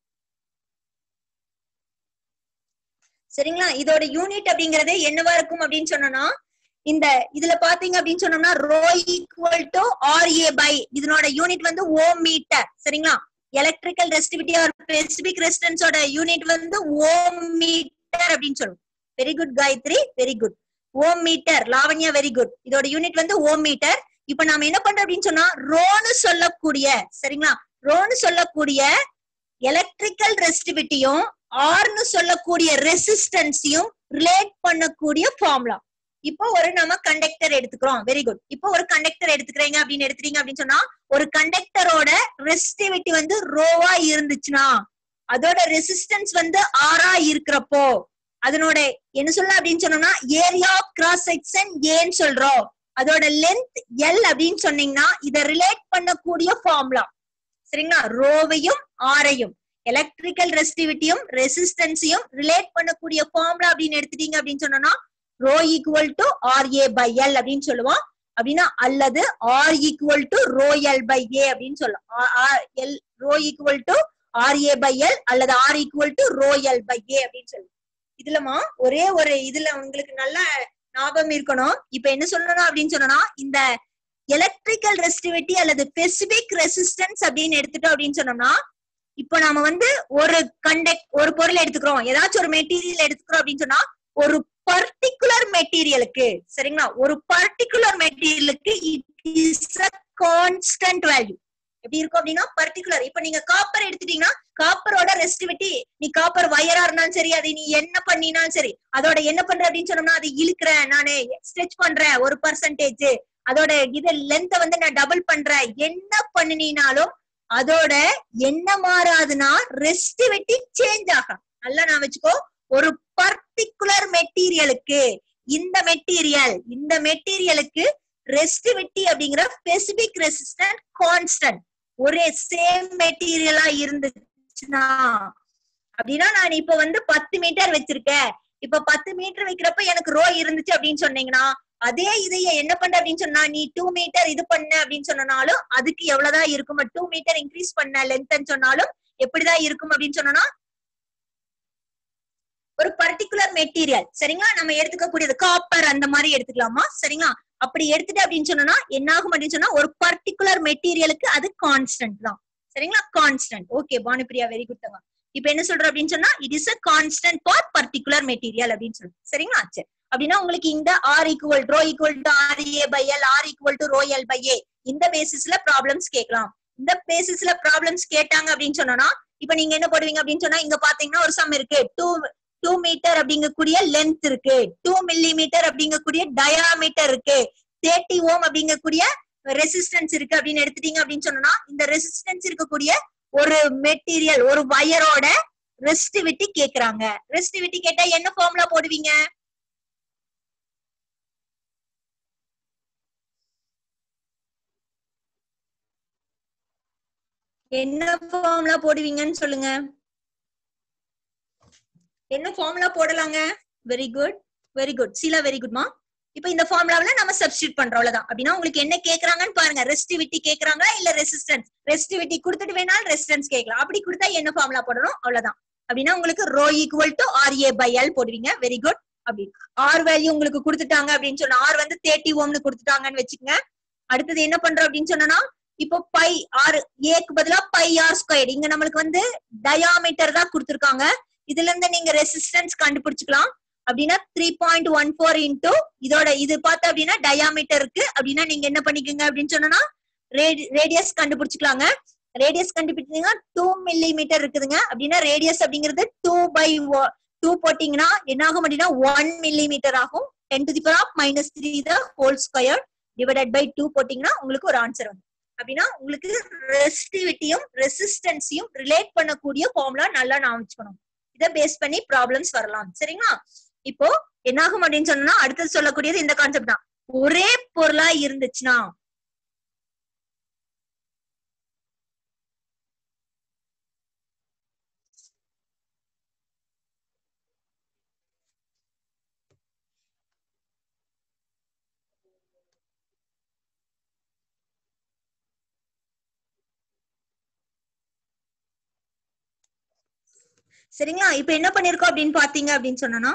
S1: சரிங்களா இதோட யூனிட் அப்படிங்கறது என்னவா இருக்கும் அப்படின்னு சொன்னா இந்த இதுல பாத்தீங்க அப்படின்னு சொன்னோம்னா rho equal to R A by இதனோட யூனிட் வந்து ஓம் மீட்டர் சரிங்களா எலக்ட்ரிக்கல் ரெசிஸ்டிவிட்டி ஆர் ஸ்பெசிபிக் ரெசிஸ்டன்ஸோட யூனிட் வந்து ஓம் மீட்டர் அப்படின்னு சொல்லுவோம் very good Gayathri very good ohm metre Lavanya very good இதோட யூனிட் வந்து ஓம் மீட்டர் இப்ப நாம என்ன பண்றோம் அப்படின்னு சொன்னா ரோன்னு சொல்லக்கூடிய சரிங்களா ரோன்னு சொல்லக்கூடிய எலக்ட்ரிக்கல் ரெசிஸ்டிவிட்டியும் ஆர்னு சொல்லக்கூடிய ரெசிஸ்டன்ஸையும் ரிலேட் பண்ணக்கூடிய ஃபார்முலா இப்போ ஒரு நம்ம கண்டக்டர் எடுத்துக்கிறோம் வெரி குட் இப்போ ஒரு கண்டக்டர் எடுத்துக்கிறீங்க அப்படின்னு எடுத்துறீங்க அப்படின்னு சொன்னா ஒரு கண்டக்டரோட ரெசிஸ்டிவிட்டி வந்து ரோவா இருந்துச்சுன்னா அதோட ரெசிஸ்டன்ஸ் வந்து ஆரா இருக்கிறப்போ அதனோட என்ன சொல்ல அப்படின்னு சொன்னோம்னா ஏரியா ஆஃப் கிராஸ் செக்ஷன் ஏன்னு சொல்றோம் அதோட லென்த் எல் அப்படின்னு சொன்னீங்கன்னா இத ரிலேட் பண்ணக்கூடிய ஃபார்முலா சரிங்களா ரோவையும் ஆரையும் எலக்ட்ரிக்கல் ரெசிஸ்டிவிட்டியும் ரெசிஸ்டன்ஸையும் ரிலேட் பண்ணக்கூடிய ஃபார்முலா அப்படின்னு எடுத்துட்டீங்க அப்படின்னு சொன்னோம்னா rho equal to R A by L அப்படின்னு சொல்லுவோம் அப்படின்னா அல்லது R equal to rho L by A அப்படின்னு சொல்லலாம் L rho equal to R A by L அல்லது R equal to rho L by A அப்படின்னு சொல்லுவோம் இதுலமா ஒரே ஒரு இதுல உங்களுக்கு நல்ல ஞாபகம் இருக்கணும் இப்ப என்ன சொல்லணும் அப்படின்னு சொன்னா இந்த எலக்ட்ரிக்கல் ரெசிஸ்டிவிட்டி அல்லது ஸ்பெசிபிக் ரெசிஸ்டன்ஸ் அப்படின்னு எடுத்துட்டோம் அப்படின்னு சொன்னோம்னா இப்போ நாம வந்து ஒரு கண்டக்ட் ஒரு பொருள் எடுத்துக்கிறோம் ஏதாச்சும் ஒரு மெட்டீரியல் எடுத்துக்கிறோம் அப்படின்னு சொன்னா ஒரு பர்டிகுலர் மெட்டீரியலுக்கு சரிங்களா ஒரு பர்டிகுலர் மெட்டீரியலுக்கு it is a constant value எப்படி இருக்கும் அப்படின்னா பர்டிகுலர் இப்ப நீங்க காப்பர் எடுத்துட்டீங்கன்னா காப்பரோட ரெசிஸ்டிவிட்டி நீ காப்பர் வயரா இருந்தாலும் சரி அது நீ என்ன பண்ணினாலும் சரி அதோட என்ன பண்ற அப்படின்னு சொன்னோம்னா அது இழுக்கிறேன் நானு ஸ்ட்ரெச் பண்றேன் ஒரு பர்சன்டேஜ் அதோட இது லென்த்த வந்து நான் டபுள் பண்றேன் என்ன பண்ணினாலும் அதோட என்ன மாறாதுன்னா ரெசிஸ்டிவிட்டி சேஞ்ச் ஆகும் நல்லா நான் வச்சுக்கோ ஒரு பர்டிகுலர் மெட்டீரியலுக்கு இந்த மெட்டீரியல் இந்த மெட்டீரியலுக்கு ரெசிஸ்டிவிட்டி அப்படிங்கிற ஸ்பெசிபிக் ரெசிஸ்டன்ட் கான்ஸ்டன்ட் ஒரே சேம் மெட்டீரியலா இருந்துச்சுன்னா அப்படின்னா நான் இப்ப வந்து பத்து மீட்டர் வச்சிருக்கேன் இப்ப பத்து மீட்டர் வைக்கிறப்ப எனக்கு ரோ இருந்துச்சு அப்படின்னு சொன்னீங்கன்னா அதே இதைய என்ன பண்ற அப்படின்னு சொன்னா நீ டூ மீட்டர் இது பண்ண அப்படின்னு சொன்னாலும் அதுக்கு எவ்வளவுதான் இருக்கும் டூ மீட்டர் இன்க்ரீஸ் பண்ண லென்த் சொன்னாலும் எப்படிதான் இருக்கும் அப்படின்னு சொன்னா ஒரு பர்டிகுலர் மெட்டீரியல் சரிங்களா நம்ம எடுத்துக்கக்கூடியது காப்பர் அந்த மாதிரி எடுத்துக்கலாமா சரிங்களா அப்படி எடுத்துட்டு அப்படின்னு சொன்னா என்ன ஆகும் அப்படின்னு சொன்னா ஒரு பர்டிகுலர் மெட்டீரியலுக்கு அது கான்ஸ்டன்ட் தான் சரிங்களா constant okay Banupriya very good தவா இப்ப என்ன சொல்றோம் அப்படின்னு சொன்னா it is a constant for particular material அப்படின்னு சொல்லு சரிங்களா சரி அப்படின்னா உங்களுக்கு இந்த R equal rho equal to R A by L R equal to rho L by A இந்த பேசிஸ்ல ப்ராப்ளம்ஸ் கேட்கலாம் இந்த பேசிஸ்ல ப்ராப்ளம்ஸ் கேட்டாங்க அப்படின்னு சொன்னா இப்ப நீங்க என்ன போடுவீங்க அப்படின்னு சொன்னா இங்க பாத்தீங்கன்னா ஒரு சம் இருக்கு டூ டூ மீட்டர் அப்படிங்கக்கூடிய லென்த் இருக்கு டூ மில்லி மீட்டர் அப்படிங்கக்கூடிய டயாமீட்டர் இருக்கு தேர்ட்டி ஓம் அப்படிங்கக்கூடிய ரெசிஸ்டன்ஸ் இருக்கு அப்படின்னு எடுத்துட்டீங்க அப்படின்னு சொன்னா இந்த ரெசிஸ்டன்ஸ் இருக்கக்கூடிய ஒரு மெட்டீரியல் ஒரு வயரோட ரெசிஸ்டிவிட்டி கேக்குறாங்க ரெசிஸ்டிவிட்டி கேட்டா என்ன ஃபார்முலா போடுவீங்க என்ன ஃபார்முலா போடுவீங்கன்னு சொல்லுங்க என்ன ஃபார்முலா போடலாங்க very good very good Sheela very குட்மா இப்ப இந்த ஃபார்முலாவில நம்ம சப்ஸ்டியூட் பண்றோம் அவ்வளவுதான் அப்படின்னா உங்களுக்கு என்ன கேக்குறாங்கன்னு பாருங்க ரெசிஸ்டிவிட்டி கேக்குறாங்களா இல்ல ரெசிஸ்டன்ஸ் ரெசிஸ்டிவிட்டி கொடுத்துட்டு வேணாலும் ரெசிஸ்டன்ஸ் கேட்கலாம் அப்படி கொடுத்தா என்ன ஃபார்முலா போடணும் அவ்வளவுதான் அப்படின்னா உங்களுக்கு rho equal to R A by L போடுவீங்க வெரி குட் அப்படி ஆர் வேல்யூ உங்களுக்கு கொடுத்துட்டாங்க அப்படின்னு சொன்னா ஆர் வந்து தேர்ட்டி ஓம்னு கொடுத்துட்டாங்கன்னு வச்சுக்கோங்க அடுத்தது என்ன பண்றோம் அப்படின்னு சொன்னா இப்போ பை ஆர் ஏக்கு பதிலா பை ஆர் ஸ்கொயர் இங்க நம்மளுக்கு வந்து டயாமீட்டர் தான் கொடுத்துருக்காங்க இதுல இருந்து நீங்க ரெசிஸ்டன்ஸ் கண்டுபிடிச்சுக்கலாம் அப்படின்னா three point one four into இதோட இது பார்த்தா அப்படின்னா டயாமீட்டர் இருக்கு அப்படின்னா நீங்க என்ன பண்ணிக்கோங்க அப்படின்னு சொன்னா ரேடியஸ் கண்டுபிடிச்சுக்கலாங்க ரேடியஸ் கண்டுபிடிச்சீங்கன்னா டூ மில்லி மீட்டர் இருக்குதுங்க அப்படின்னா ரேடியஸ் அப்படிங்கிறது டூ பை டூ போட்டீங்கன்னா என்ன ஆகும் அப்படின்னா ஒன் மில்லி மீட்டர் ஆகும் ten to the power of minus three the whole square divided by two போட்டீங்கன்னா உங்களுக்கு ஒரு ஆன்சர் வந்து அப்படின்னா உங்களுக்கு ரெசிஸ்டிவிட்டியும் ரெசிஸ்டன்ஸையும் ரிலேட் பண்ணக்கூடிய ஃபார்முலா நல்லா நான் வச்சுக்கணும் இதை பேஸ் பண்ணி ப்ராப்ளம்ஸ் வரலாம் சரிங்களா இப்போ என்னாகும் அப்படின்னு சொன்னா அடுத்தது சொல்லக்கூடியது இந்த கான்செப்ட் தான் ஒரே பொருளா இருந்துச்சுன்னா சரிங்களா இப்ப என்ன பண்ணிருக்கோம் அப்படின்னு பாத்தீங்க அப்படின்னு சொன்னோம்னா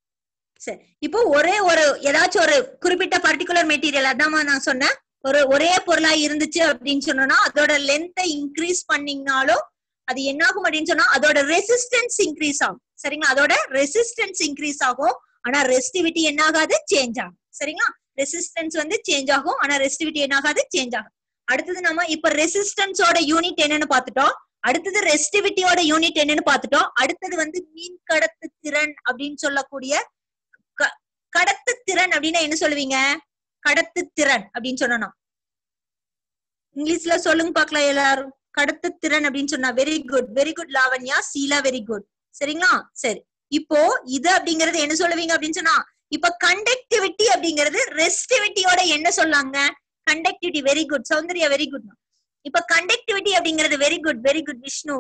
S1: சரி இப்போ ஒரே ஒரு ஏதாச்சும் ஒரு குறிப்பிட்ட பர்டிகுலர் மெட்டீரியல் அதான் நான் சொன்னேன் ஒரு ஒரே பொருளா இருந்துச்சு அப்படின்னு சொன்னோம்னா அதோட லென்த்தை இன்க்ரீஸ் பண்ணீங்கனாலும் அது என்ன ஆகும் அப்படின்னு சொன்னா அதோட ரெசிஸ்டன்ஸ் இன்க்ரீஸ் ஆகும் சரிங்களா அதோட ரெசிஸ்டன்ஸ் இன்க்ரீஸ் ஆகும் ஆனா ரெஸ்டிவிட்டி என்ன ஆகாது சேஞ்ச் ஆகும் சரிங்களா ரெசிஸ்டன்ஸ் வந்து சேஞ்ச் ஆகும் ஆனா ரெஸ்டிவிட்டி என்ன ஆகாது சேஞ்ச் ஆகும் அடுத்தது நம்ம இப்ப ரெசிஸ்டன்ஸோட யூனிட் என்னன்னு பாத்துட்டோம் அடுத்தது ரெஸ்டிவிட்டியோட யூனிட் என்னன்னு பாத்துட்டோம் அடுத்தது வந்து மீன் கடத்து திறன் அப்படின்னு சொல்லக்கூடிய க- கடத்து திறன் அப்படின்னா என்ன சொல்லுவீங்க கடத்து திறன் அப்படின்னு சொன்னோம் இங்கிலீஷ்ல சொல்லுங்க பார்க்கலாம் எல்லாரும் கடத்து திறன் அப்படின்னு சொன்னா very good very good Lavanya Sheela very good சரிங்களா சரி இப்போ இது அப்படிங்கறது என்ன சொல்லுவீங்க அப்படின்னு சொன்னா இப்ப கண்டக்டிவிட்டி அப்படிங்கிறது ரெஸ்டிவிட்டியோட என்ன சொல்லாங்க conductivity very good Soundarya very good இப்ப கண்டக்டிவிட்டி அப்படிங்கிறது very good very good Vishnu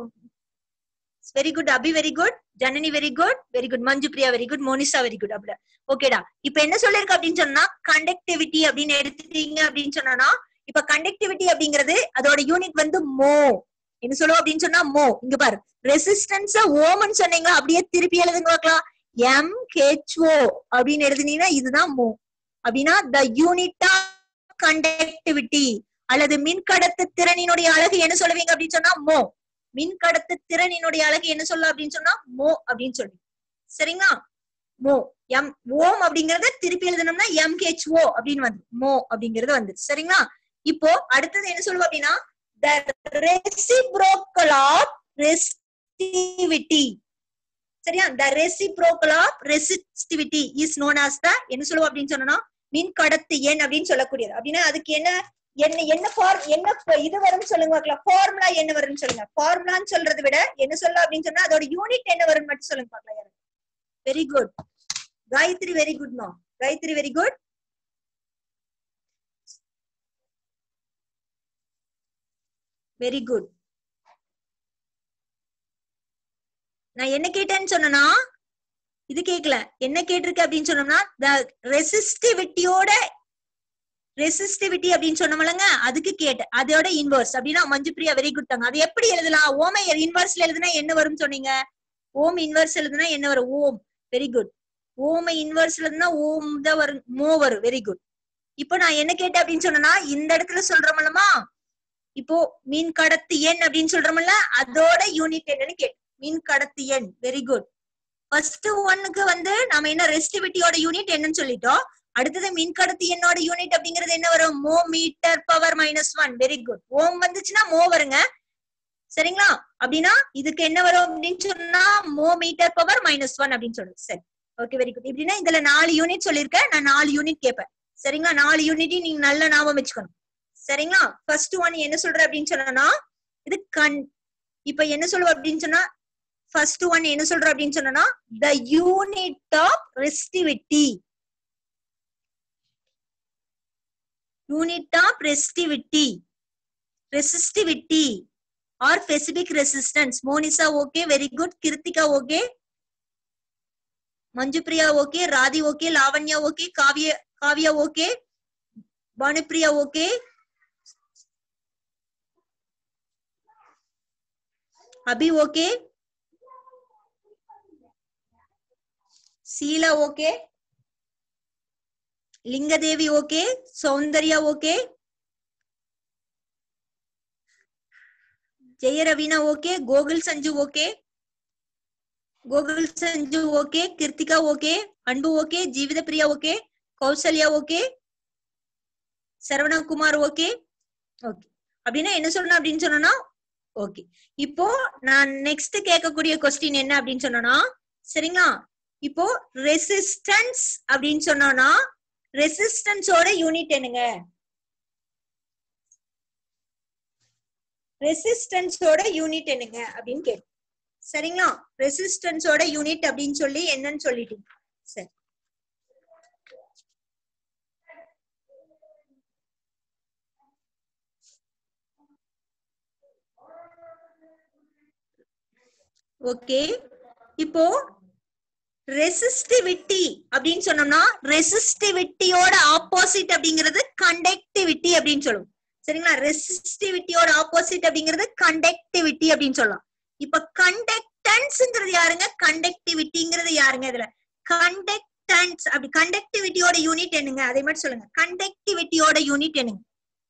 S1: very good Abi very good Janani very good very good Manju Priya very good Monisha very good அப்படி ஓகேடா இப்ப என்ன சொல்லிருக்கு அப்படின்னு சொன்னா கண்டக்டிவிட்டி அப்படின்னு எடுத்துட்டீங்க அப்படின்னு சொன்னா இப்ப கண்டக்டிவிட்டி அப்படிங்கிறது அதோட யூனிட் வந்து மோ என்ன சொல்லுவோம் அப்படின்னு சொன்னா மோ இங்க பாரு ரெசிஸ்டன்ஸ் ஓம்னு சொன்னீங்க அப்படியே திருப்பி எழுதுங்க பார்க்கலாம் எம் ஹெச்ஓ அப்படின்னு எழுதுனீங்கன்னா இதுதான் மோ அப்படின்னா த யூனிட் ஆஃப் கண்டக்டிவிட்டி அல்லது மின்கடத்து திறனினுடைய அழகு என்ன சொல்லுவீங்க அப்படின்னு சொன்னா மோ மின்கடத்து திறனினுடைய அழகு என்ன சொல்ல அப்படின்னு சொன்னா மோ அப்படின்னு சொல்லி சரிங்களா மோ எம் ஓம் அப்படிங்கறத திருப்பி எழுதணும்னா எம் ஹெச் ஓ அப்படின்னு வந்து மோ அப்படிங்கிறது வந்து சரிங்களா இப்போ அடுத்தது என்ன சொல்லுவோம் அப்படின்னா த ரெசிப்ரோக்கல் ஆஃப் ரெசிஸ்டிவிட்டி சரியா the reciprocal of resistivity is known as the என்ன சொல்லுவோம் அப்படின்னு சொன்னா மின் கடத்து எண் அப்படின்னு சொல்லக்கூடியது அப்படின்னா அதுக்கு என்ன என்ன என்ன ஃபார்ம் என்ன ப- இது வரும்னு சொல்லுங்க பார்க்கலாம் ஃபார்முலா என்ன வரும்னு சொல்லுங்க ஃபார்முலான்னு சொல்றதை விட என்ன சொல்ல அப்படின்னு சொன்னா அதோட யூனிட் என்ன வரும்னு மட்டும் சொல்லுங்க பார்க்கலாம் very good Gayathri very good மா Gayathri very good very good நான் என்ன கேட்டேன்னு சொன்னனா இது கேக்கல என்ன கேட்டிருக்கு அப்படின்னு சொன்னோம்னா த ரெசிஸ்டிவிட்டியோட ரெசிஸ்டிவிட்டி அப்படின்னு சொன்னோம்லங்க அதுக்கு கேட்டேன் அதோட இன்வர்ஸ் அப்படின்னா மஞ்சு பிரியா வெரி குட் தாங்க அது எப்படி எழுதலாம் ஓமை இன்வர்ஸ்ல எழுதுனா என்ன வரும்னு சொன்னீங்க ஓம் இன்வர்ஸ் எழுதுனா என்ன வரும் ஓம் வெரி குட் ஓமை இன்வர்ஸ்ல இருந்தா ஓம் தான் வரும் மோ வரும் வெரி குட் இப்போ நான் என்ன கேட்டேன் அப்படின்னு சொன்னேன்னா இந்த இடத்துல சொல்றோம்லமா இப்போ மீன் கடத்து எண் அப்படின்னு சொல்றோம்ல அதோட யூனிட் என்னன்னு கேட்டேன் மீன் கடத்து எண் வெரி குட் ஃபர்ஸ்ட் ஒன்னுக்கு வந்து நாம என்ன ரெஸ்டிவிட்டியோட யூனிட் என்னன்னு சொல்லிட்டோம் அடுத்தது மின் கடத்தி எண்ணோட யூனிட் அப்படிங்கிறது என்ன வரும் mho metre power minus one very good ohm வந்துச்சுன்னா மோ வருங்க சரிங்களா அப்படின்னா இதுக்கு என்ன வரும் அப்படின்னு சொன்னா மோ மீட்டர் பவர் மைனஸ் ஒன் அப்படின்னு சொல்லுது சரி ஓகே வெரி குட் இப்படின்னா இதுல நாலு யூனிட் சொல்லியிருக்கேன் நான் நாலு யூனிட் கேட்பேன் சரிங்களா நாலு யூனிட்டையும் நீங்க நல்ல ஞாபகம் வச்சுக்கணும் சரிங்களா ஃபர்ஸ்ட் ஒன் என்ன சொல்ற அப்படின்னு சொன்னா இது கண் இப்ப என்ன சொல்லுவ அப்படின்னு சொன்னா ஃபர்ஸ்ட் ஒன் என்ன சொல்ற அப்படின்னு சொன்னா the unit of resistivity unit of resistivity resistivity or specific resistance Monisha okay very good Kiruthika okay Manju Priya okay Radhi okay Lavanya okay Kavya Kavya okay Banupriya okay Abi okay Sheela okay Lingadevi okay Soundarya okay Jayaraveena okay Gokul Sanju okay Gokul Sanju okay Kiruthika okay Anbu okay Jeevitha Priya okay Kausalya okay Saravanakumar okay okay அப்படின்னா என்ன சொல்லணும் அப்படின்னு சொன்னா okay இப்போ நான் next கேட்கக்கூடிய question என்ன அப்படின்னு சொன்னா சரிங்களா இப்போ ரெசிஸ்டன்ஸ் அப்படின்னு சொன்னோம்னா ரெசிஸ்டன்ஸோட யூனிட் என்னங்க ரெசிஸ்டன்ஸோட யூனிட் என்னங்க அப்படின்னு கேட்டு சரிங்களா ரெசிஸ்டன்ஸோட யூனிட் அப்படின்னு சொல்லி என்னன்னு சொல்லிட்டீங்க சரி ஓகே இப்போ ரெசிஸ்டிவிட்டி அப்படின்னு சொன்னோம்னா ரெசிஸ்டிவிட்டியோட ஆப்போசிட் அப்படிங்கிறது கண்டக்டிவிட்டி அப்படின்னு சொல்லுவோம் சரிங்களா ரெசிஸ்டிவிட்டியோட ஆப்போசிட் அப்படிங்கிறது கண்டக்டிவிட்டி அப்படின்னு சொல்லலாம் இப்ப கண்டக்ட் கண்டக்டன்ஸ்ங்கிறது யாருங்க கண்டக்டிவிட்டிங்கிறது யாருங்க இதுல கண்டக்டன்ஸ் அப்படி கண்டக்டிவிட்டியோட யூனிட் என்னங்க அதே மாதிரி சொல்லுங்க கண்டக்டிவிட்டியோட யூனிட் என்னங்க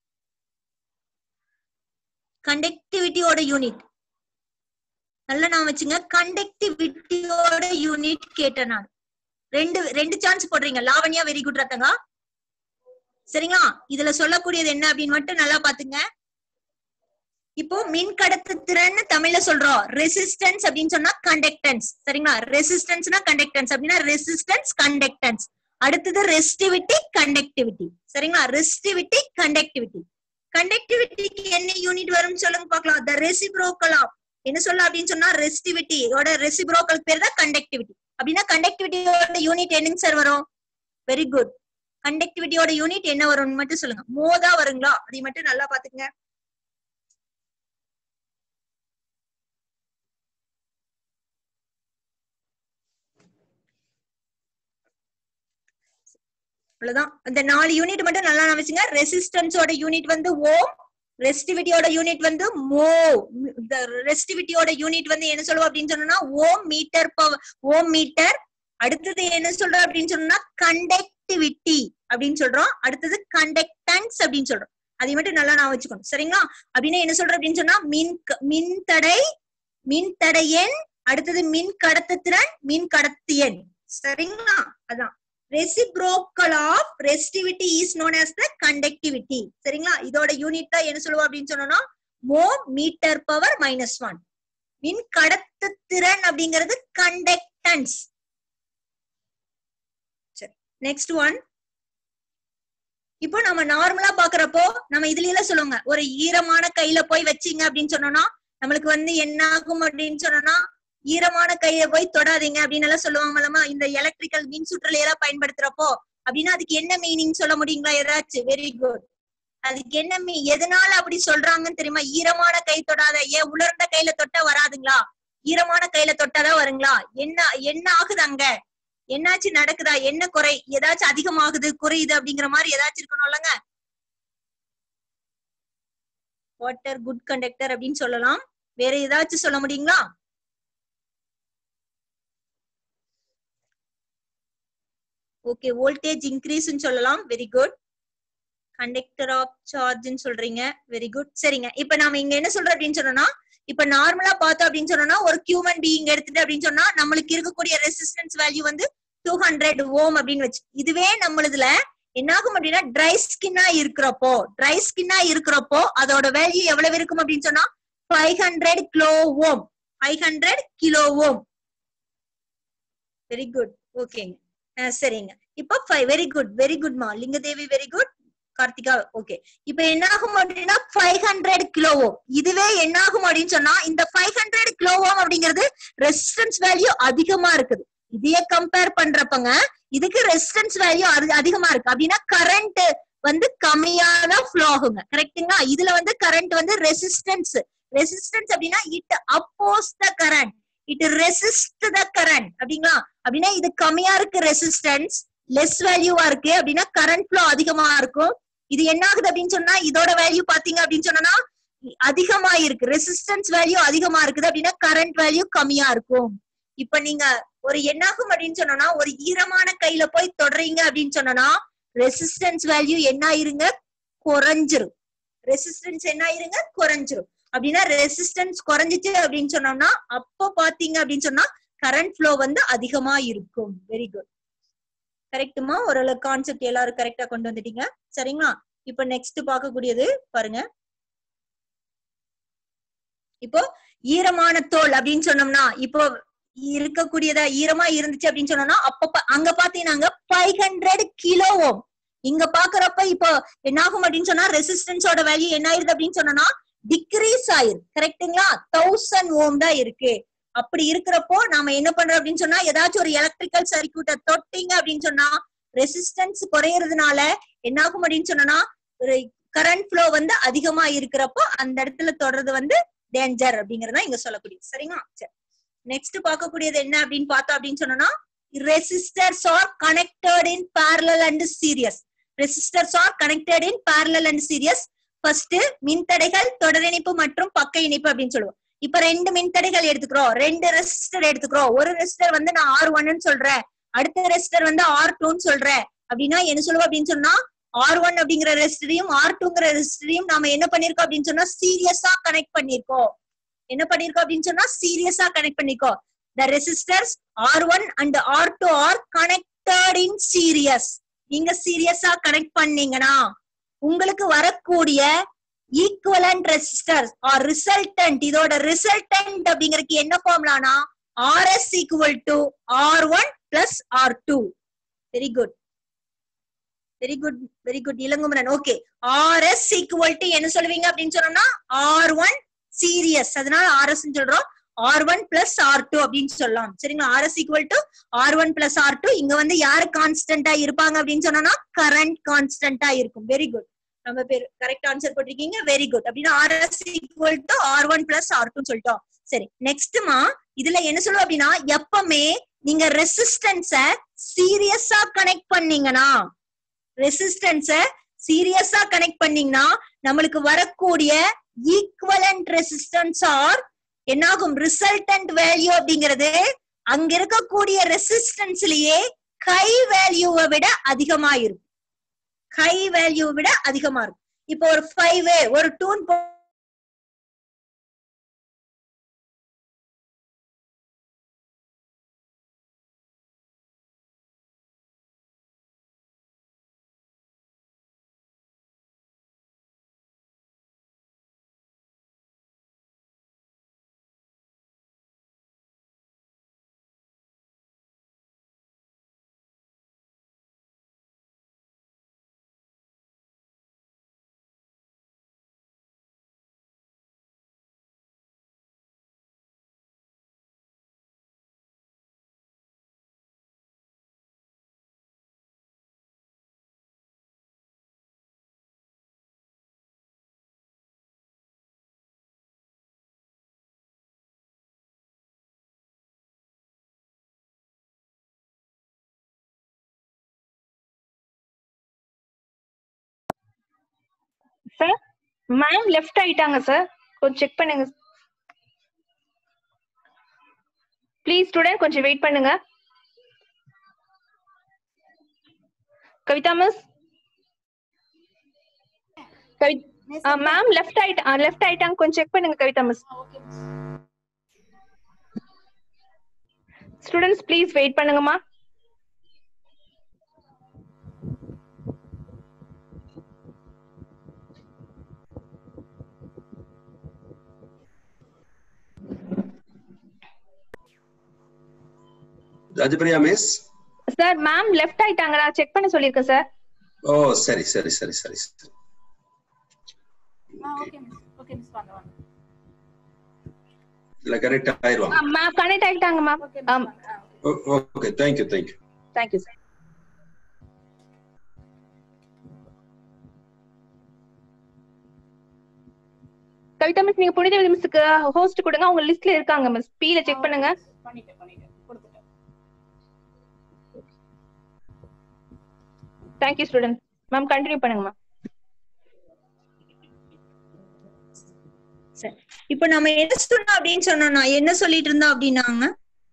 S1: கண்டக்டிவிட்டியோட யூனிட் நல்லா நான் வச்சுங்க கண்டக்டிவிட்டியோட யூனிட் கேட்டேன் நான் ரெண்டு ரெண்டு சான்ஸ் போடுறீங்க லாவண்யா வெரி குட் ரத்தங்கா சரிங்களா இதுல சொல்லக்கூடியது என்ன அப்படின்னு மட்டும் நல்லா பாத்துங்க இப்போ மின் கடத்து திறன் தமிழ்ல சொல்றோம் ரெசிஸ்டன்ஸ் அப்படின்னு சொன்னா கண்டக்டன்ஸ் சரிங்களா ரெசிஸ்டன்ஸ்னா கண்டக்டன்ஸ் அப்படின்னா ரெசிஸ்டன்ஸ் கண்டக்டன்ஸ் அடுத்தது ரெஸ்டிவிட்டி கண்டக்டிவிட்டி சரிங்களா ரெஸ்டிவிட்டி கண்டக்டிவிட்டி கண்டக்டிவிட்டிக்கு என்ன யூனிட் வரும்னு சொல்லுங்க பார்க்கலாம் த ரெசிப்ரோக்கல் ஆஃப் என்ன சொல்ல அப்படின்னு சொன்னா ரெஸ்டிவிட்டியோட ரெசிப்ரோக்கல் பேர் தான் கண்டக்டிவிட்டி அப்படின்னா கண்டக்டிவிட்டியோட யூனிட் என்னங்க சார் வரும் வெரி குட் கண்டக்டிவிட்டியோட யூனிட் என்ன வரும்னு மட்டும் சொல்லுங்க மோதா வருங்களா அதை மட்டும் நல்லா பாத்துங்க அவ்வளவுதான் அந்த நாலு யூனிட் மட்டும் நல்லா நான் வச்சுங்க ரெசிஸ்டன்ஸோட யூனிட் வந்து ஓம் ரெஸ்டிவிட்டியோட யூனிட் வந்து மோ இந்த ரெஸ்டிவிட்டியோட யூனிட் வந்து என்ன சொல்லுவோம் அப்படின்னு சொன்னோம்னா ohm metre power ohm metre அடுத்தது என்ன சொல்றோம் அப்படின்னு சொன்னா கண்டக்டிவிட்டி அப்படின்னு சொல்றோம் அடுத்தது கண்டக்டன்ஸ் அப்படின்னு சொல்றோம் அதை மட்டும் நல்லா நான் வச்சுக்கணும் சரிங்களா அப்படின்னா என்ன சொல்றோம் அப்படின்னு சொன்னா மின் க- மின் தடை மின் தடையன் அடுத்தது மின் கடத்துத்திறன் மின் கடத்தியன் சரிங்களா அதான் reciprocal of resistivity is known as the conductivity சரிங்களா இதோட யூனிட் தான் என்ன சொல்லுவோம் அப்படின்னு சொன்னோம்னா மோ மீட்டர் பவர் மைனஸ் ஒன் மின் கடத்துத்திறன் அப்படிங்கிறது கண்டக்டன்ஸ் சரி நெக்ஸ்ட் ஒன் இப்போ நம்ம நார்மலா பாக்குறப்போ நம்ம இதுல எல்லாம் சொல்லுவாங்க ஒரு ஈரமான கையில போய் வச்சீங்க அப்படின்னு சொன்னோம்னா நம்மளுக்கு வந்து என்ன ஆகும் அப்படின்னு சொன்னோம்னா ஈரமான கையை போய் தொடாதீங்க அப்படின்னு எல்லாம் சொல்லுவாங்கல்லமா இந்த எலக்ட்ரிக்கல் மின் சுற்றுல எல்லாம் பயன்படுத்துறப்போ அப்படின்னா அதுக்கு என்ன மீனிங் சொல்ல முடியுங்களா ஏதாச்சும் வெரி குட் அதுக்கு என்ன மீ எதனால அப்படி சொல்றாங்கன்னு தெரியுமா ஈரமான கை தொடாத ஏன் உலர்ந்த கையில தொட்டா வராதுங்களா ஈரமான கையில தொட்டாதான் வருங்களா என்ன என்ன ஆகுது அங்க என்னாச்சு நடக்குதா என்ன குறை ஏதாச்சும் அதிகமாகுது குறையுது அப்படிங்கிற மாதிரி ஏதாச்சும் இருக்கணும்லங்க வாட்டர் குட் கண்டக்டர் அப்படின்னு சொல்லலாம் வேற ஏதாச்சும் சொல்ல முடியுங்களா ஓகே வோல்டேஜ் இன்க்ரீஸ்னு சொல்லலாம் வெரி குட் கண்டக்டர் ஆஃப் சார்ஜ்னு சொல்றீங்க வெரி குட் சரிங்க இப்ப நாம இங்க என்ன சொல்றோம் அப்படின்னு சொன்னோம்னா இப்ப நார்மலா பார்த்தோம் அப்படின்னு சொன்னோம்னா ஒரு ஹியூமன் பீயிங் எடுத்துட்டு அப்படின்னு சொன்னா நம்மளுக்கு இருக்கக்கூடிய ரெசிஸ்டன்ஸ் வேல்யூ வந்து டூ ஹண்ட்ரட் ஓம் அப்படின்னு வச்சு இதுவே நம்மளுதுல என்னாகும் அப்படின்னா ட்ரை ஸ்கின்னா இருக்கிறப்போ ட்ரை ஸ்கின்னா இருக்கிறப்போ அதோட வேல்யூ எவ்வளவு இருக்கும் அப்படின்னு சொன்னா five hundred kilo ohm five hundred kilo ohm very good ஓகேங்க அஹ் சரிங்க இப்போ five very good very good Lingadevi very good Karthika okay இப்போ என்ன ஆகும் அப்படின்னா ஃபைவ் ஹண்ட்ரட் கிலோ ஓம் இதுவே என்ன ஆகும் அப்படின்னு சொன்னா இந்த ஃபைவ் ஹண்ட்ரட் கிலோ ஓம் அப்படிங்கிறது ரெசிஸ்டன்ஸ் வேல்யூ அதிகமா இருக்குது இதையே கம்பேர் பண்றப்பங்க இதுக்கு ரெசிஸ்டன்ஸ் வேல்யூ அதிகமா இருக்கு அப்படின்னா கரண்ட் வந்து கம்மியான ஃப்ளோ ஆகுங்க கரெக்ட்டுங்களா இதுல வந்து கரண்ட் வந்து ரெசிஸ்டன்ஸ் ரெசிஸ்டன்ஸ் அப்படின்னா it oppose the current it resist the current அப்படிங்களா அப்படின்னா இது கம்மியா இருக்கு ரெசிஸ்டன்ஸ் லெஸ் வேல்யூவா இருக்கு அப்படின்னா கரண்ட் ஃப்ளோ அதிகமா இருக்கும் இது என்ன ஆகுது அப்படின்னு சொன்னா இதோட வேல்யூ பாத்தீங்க அப்படின்னு சொன்னா அதிகமா இருக்கு ரெசிஸ்டன்ஸ் வேல்யூ அதிகமா இருக்குது அப்படின்னா கரண்ட் வேல்யூ கம்மியா இருக்கும் இப்ப நீங்க ஒரு என்னாகும் அப்படின்னு சொன்னோம்னா ஒரு ஈரமான கையில போய் தொடறீங்க அப்படின்னு சொன்னோம்னா ரெசிஸ்டன்ஸ் வேல்யூ என்ன ஆயிருங்க குறைஞ்சிரும் ரெசிஸ்டன்ஸ் என்ன ஆயிருங்க குறைஞ்சிரும் அப்படின்னா ரெசிஸ்டன்ஸ் குறைஞ்சிச்சு அப்படின்னு சொன்னோம்னா அப்போ பாத்தீங்க அப்படின்னு சொன்னா கரண்ட் ஃப்ளோ வந்து அதிகமா இருக்கும் வெரி குட் கரெக்ட்டுமா ஓரளவு கான்செப்ட் எல்லாரும் கரெக்டா கொண்டு வந்துட்டீங்க சரிங்களா இப்ப நெக்ஸ்ட் பார்க்கக்கூடியது பாருங்க இப்போ ஈரமான தோல் அப்படின்னு சொன்னோம்னா இப்போ இருக்கக்கூடியதா ஈரமா இருந்துச்சு அப்படின்னு சொன்னோம்னா அப்ப அங்க பாத்தீங்கன்னா ஃபைவ் ஹண்ட்ரட் கிலோ ஓம் இங்க பாக்குறப்ப இப்போ என்னாகும் அப்படின்னு சொன்னா ரெசிஸ்டன்ஸோட வேல்யூ என்ன ஆயிருது அப்படின்னு சொன்னோம்னா டிக்ரீஸ் ஆயிரு கரெக்ட்டுங்களா தௌசண்ட் ஓம் தான் இருக்கு அப்படி இருக்கிறப்போ நாம என்ன பண்றோம் அப்படின்னு சொன்னா ஏதாச்சும் ஒரு எலக்ட்ரிக்கல் சர்க்கியூட்டை தொட்டீங்க அப்படின்னு சொன்னா ரெசிஸ்டன்ஸ் குறையறதுனால என்னாகும் அப்படின்னு சொன்னா ஒரு கரண்ட் ஃப்ளோ வந்து அதிகமா இருக்கிறப்போ அந்த இடத்துல தொடர்றது வந்து டேஞ்சர் அப்படிங்கறத இங்க சொல்லக்கூடியது சரிங்களா சரி நெக்ஸ்ட் பார்க்கக்கூடியது என்ன அப்படின்னு பார்த்தோம் அப்படின்னு சொன்னோம்னா resistors are connected in parallel and series resistors are connected in parallel and series first மின்தடைகள் தொடர் இணைப்பு மற்றும் பக்க இணைப்பு அப்படின்னு சொல்லுவோம் இப்ப ரெண்டு மின்தடைகள் எடுத்துக்கிறோம் ரெண்டு ரெசிஸ்டர் எடுத்துக்கிறோம் ஒரு ரெசிஸ்டர் வந்து நான் ஆர் ஒன்னு சொல்றேன் அடுத்த ரெசிஸ்டர் வந்து ஆர் டூன்னு சொல்றேன் அப்படின்னா என்ன சொல்லுவோம் அப்படின்னு சொன்னா ஆர் ஒன் அப்படிங்கிற ரெசிஸ்டரையும் ஆர் டூங்கிற ரெசிஸ்டரையும் நாம என்ன பண்ணிருக்கோம் அப்படின்னு சொன்னா சீரியஸா கனெக்ட் பண்ணிருக்கோம் என்ன பண்ணிருக்கோம் அப்படின்னு சொன்னா சீரியஸா கனெக்ட் பண்ணிருக்கோம் the resistors R one and R two are connected in series நீங்க சீரியஸா கனெக்ட் பண்ணீங்கன்னா உங்களுக்கு வரக்கூடிய ஈக்குவலண்ட் ரெசிஸ்டர் ஆர் ரிசல்டன்ட் இதோட ரிசல்டன்ட் அப்படிங்கறதுக்கு என்ன ஃபார்முலானா RS equal to R one plus R two very good very good very good Ilangumaran okay RS equal to என்ன சொல்லுவீங்க அப்படின்னு சொன்னோம்னா ஆர் ஒன் சீரியஸ் அதனால ஆர்எஸ் சொல்றோம் R one plus R two அப்படின்னு சொல்லலாம் சரிங்களா RS equal to R one plus R two இங்க வந்து யாரு கான்ஸ்டன்டா இருப்பாங்க அப்படின்னு சொன்னோம்னா கரண்ட் கான்ஸ்டன்டா இருக்கும் வெரி குட் நம்ம பேர் கரெக்ட் ஆன்சர் போட்டிருக்கீங்க வெரி குட் அப்படின்னா RS equal to R one plus R two சொல்லிட்டோம் சரி நெக்ஸ்ட்மா இதுல என்ன சொல்லுவோம் அப்படின்னா எப்பவுமே நீங்க ரெசிஸ்டன்ஸ சீரியஸா கனெக்ட் பண்ணீங்கன்னா ரெசிஸ்டன்ஸ சீரியஸா கனெக்ட் பண்ணீங்கன்னா நம்மளுக்கு வரக்கூடிய ஈக்குவலண்ட் ரெசிஸ்டன்ஸ் ஆர் என்னாகும் ரிசல்டன்ட் வேல்யூ அப்படிங்கிறது அங்க இருக்கக்கூடிய ரெசிஸ்டன்ஸ்லயே கை வேல்யூவை விட அதிகமா இருக்கும் கை வேல்யூவை விட அதிகமா இருக்கும் இப்போ ஒரு ஃபைவ் ஒரு டூன்
S2: சார் மேம் லெஃப்ட் ஆயிட்டாங்க சார் கொஞ்சம் செக் பண்ணுங்க ப்ளீஸ் ஸ்டூடெண்ட் கொஞ்சம் வெயிட் பண்ணுங்க Kavitha miss Kavi ma'am left ஆயிட்டா லெஃப்ட் ஆயிட்டாங்க கொஞ்சம் செக் பண்ணுங்க Kavitha miss students please wait பண்ணுங்கம்மா
S3: Rajapriya miss
S2: sir ma'am left ஆயிட்டாங்க நான் செக் பண்ண சொல்லியிருக்கேன் சார்
S3: ஓ சரி சரி சரி சரி சரி இல்ல கரெக்ட் ஆயிருவாங்க
S2: மேம் கனெக்ட் ஆயிட்டாங்க ma'am
S3: okay thank you thank you
S2: thank you sir Kavitha miss நீங்க புனித மிஸ்க்கு ஹோஸ்ட் கொடுங்க அவங்க லிஸ்ட்ல இருக்காங்க மிஸ் பீல செக் பண்ணுங்க
S5: பண்ணிட்டேன் பண்ணிட்டேன் கொடுத்துட்டேன்
S2: தேங்க்யூ ஸ்டூடெண்ட் மேம் கண்டினியூ பண்ணுங்க மேம்
S1: சரி இப்ப நம்ம என்ன சொன்னோம் அப்படின்னு சொன்னோம்னா என்ன சொல்லிட்டு இருந்தோம் அப்படின்னாங்க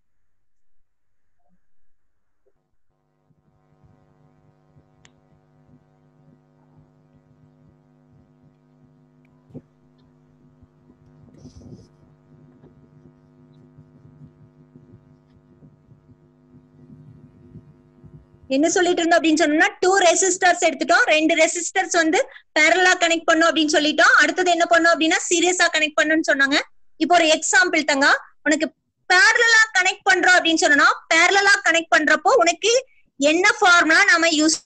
S1: என்ன சொல்லிட்டு இருந்தோம் அப்படின்னு சொன்னோம்னா டூ ரெசிஸ்டர்ஸ் எடுத்துட்டோம் ரெண்டு ரெசிஸ்டர்ஸ் வந்து பேரலா கனெக்ட் பண்ணோம் அப்படின்னு சொல்லிட்டோம் அடுத்தது என்ன பண்ணோம் அப்படின்னா சீரியஸா கனெக்ட் பண்ணுன்னு சொன்னாங்க இப்போ ஒரு எக்ஸாம்பிள் தங்க உனக்கு பேரலா கனெக்ட் பண்றோம் அப்படின்னு சொன்னோம்னா பேரலா கனெக்ட் பண்றப்போ உனக்கு என்ன ஃபார்முலா நாம யூஸ்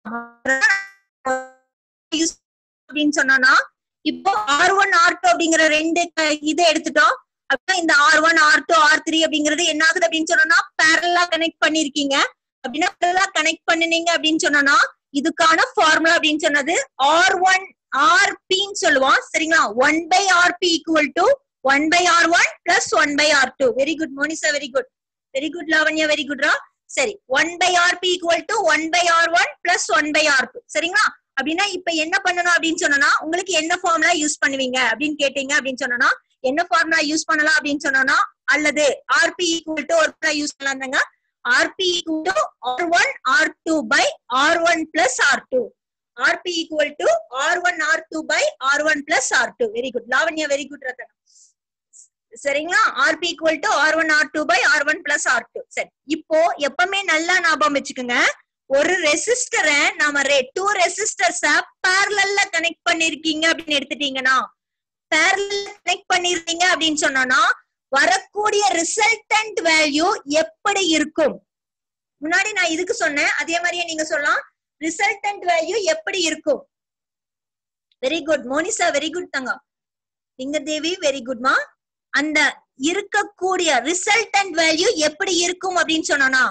S1: யூஸ் அப்படின்னு சொன்னோம்னா இப்போ ஆர் ஒன் ஆர் டூ அப்படிங்கிற ரெண்டு க- இதை எடுத்துட்டோம் அப்படின்னா இந்த R one R two R three அப்படிங்கிறது என்ன ஆகுது அப்படின்னு சொன்னோம்னா பேரலா கனெக்ட் பண்ணிருக்கீங்க அப்படின்னா பேரலா கனெக்ட் பண்ணுனீங்க அப்படின்னு சொன்னோம்னா இதுக்கான ஃபார்முலா அப்படின்னு சொன்னது ஆர் ஒன் ஆர்பின்னு சொல்லுவோம் சரிங்களா one by RP equal to one by R one plus one by R two very good Monisha very good very good Lavanya very குட்ரா சரி one by RP equal to one by R one plus one by R two சரிங்களா அப்படின்னா இப்ப என்ன பண்ணணும் அப்படின்னு சொன்னோம்னா உங்களுக்கு என்ன ஃபார்முலா யூஸ் பண்ணுவீங்க அப்படின்னு கேட்டீங்க அப்படின்னு சொன்னோம்னா என்ன ஃபார்முலா யூஸ் பண்ணலாம் அப்படின்னு சொன்னோம்னா அல்லது ஆர்பி ஈக்குவல் டு ஒரு யூஸ் பண்ணலாம்ங்க RP equal to R one R two by R one plus R two RP equal to R one R two by R one plus R two very good Lavanya very good Rathanam சரிங்களா RP equal to R one R two by R one plus R two சரி இப்போ எப்பவுமே நல்லா ஞாபகம் வச்சுக்கோங்க ஒரு ரெசிஸ்டரை நாம two ரெசிஸ்டர்ஸ பேரலல்ல connect பண்ணிருக்கீங்க அப்படின்னு எடுத்துட்டீங்கன்னா பேரலல் கனெக்ட் பண்ணிருக்கீங்க அப்படின்னு சொன்னோம்னா வரக்கூடிய ரிசல்டன்ட் வேல்யூ எப்படி இருக்கும் முன்னாடி நான் இதுக்கு சொன்னேன் அதே மாதிரியே நீங்க சொல்லலாம் ரிசல்டன்ட் வேல்யூ எப்படி இருக்கும் very good Monisha very good Thanga Lingadevi very குட்மா அந்த இருக்கக்கூடிய ரிசல்டன்ட் வேல்யூ எப்படி இருக்கும் அப்படின்னு சொன்னோம்னா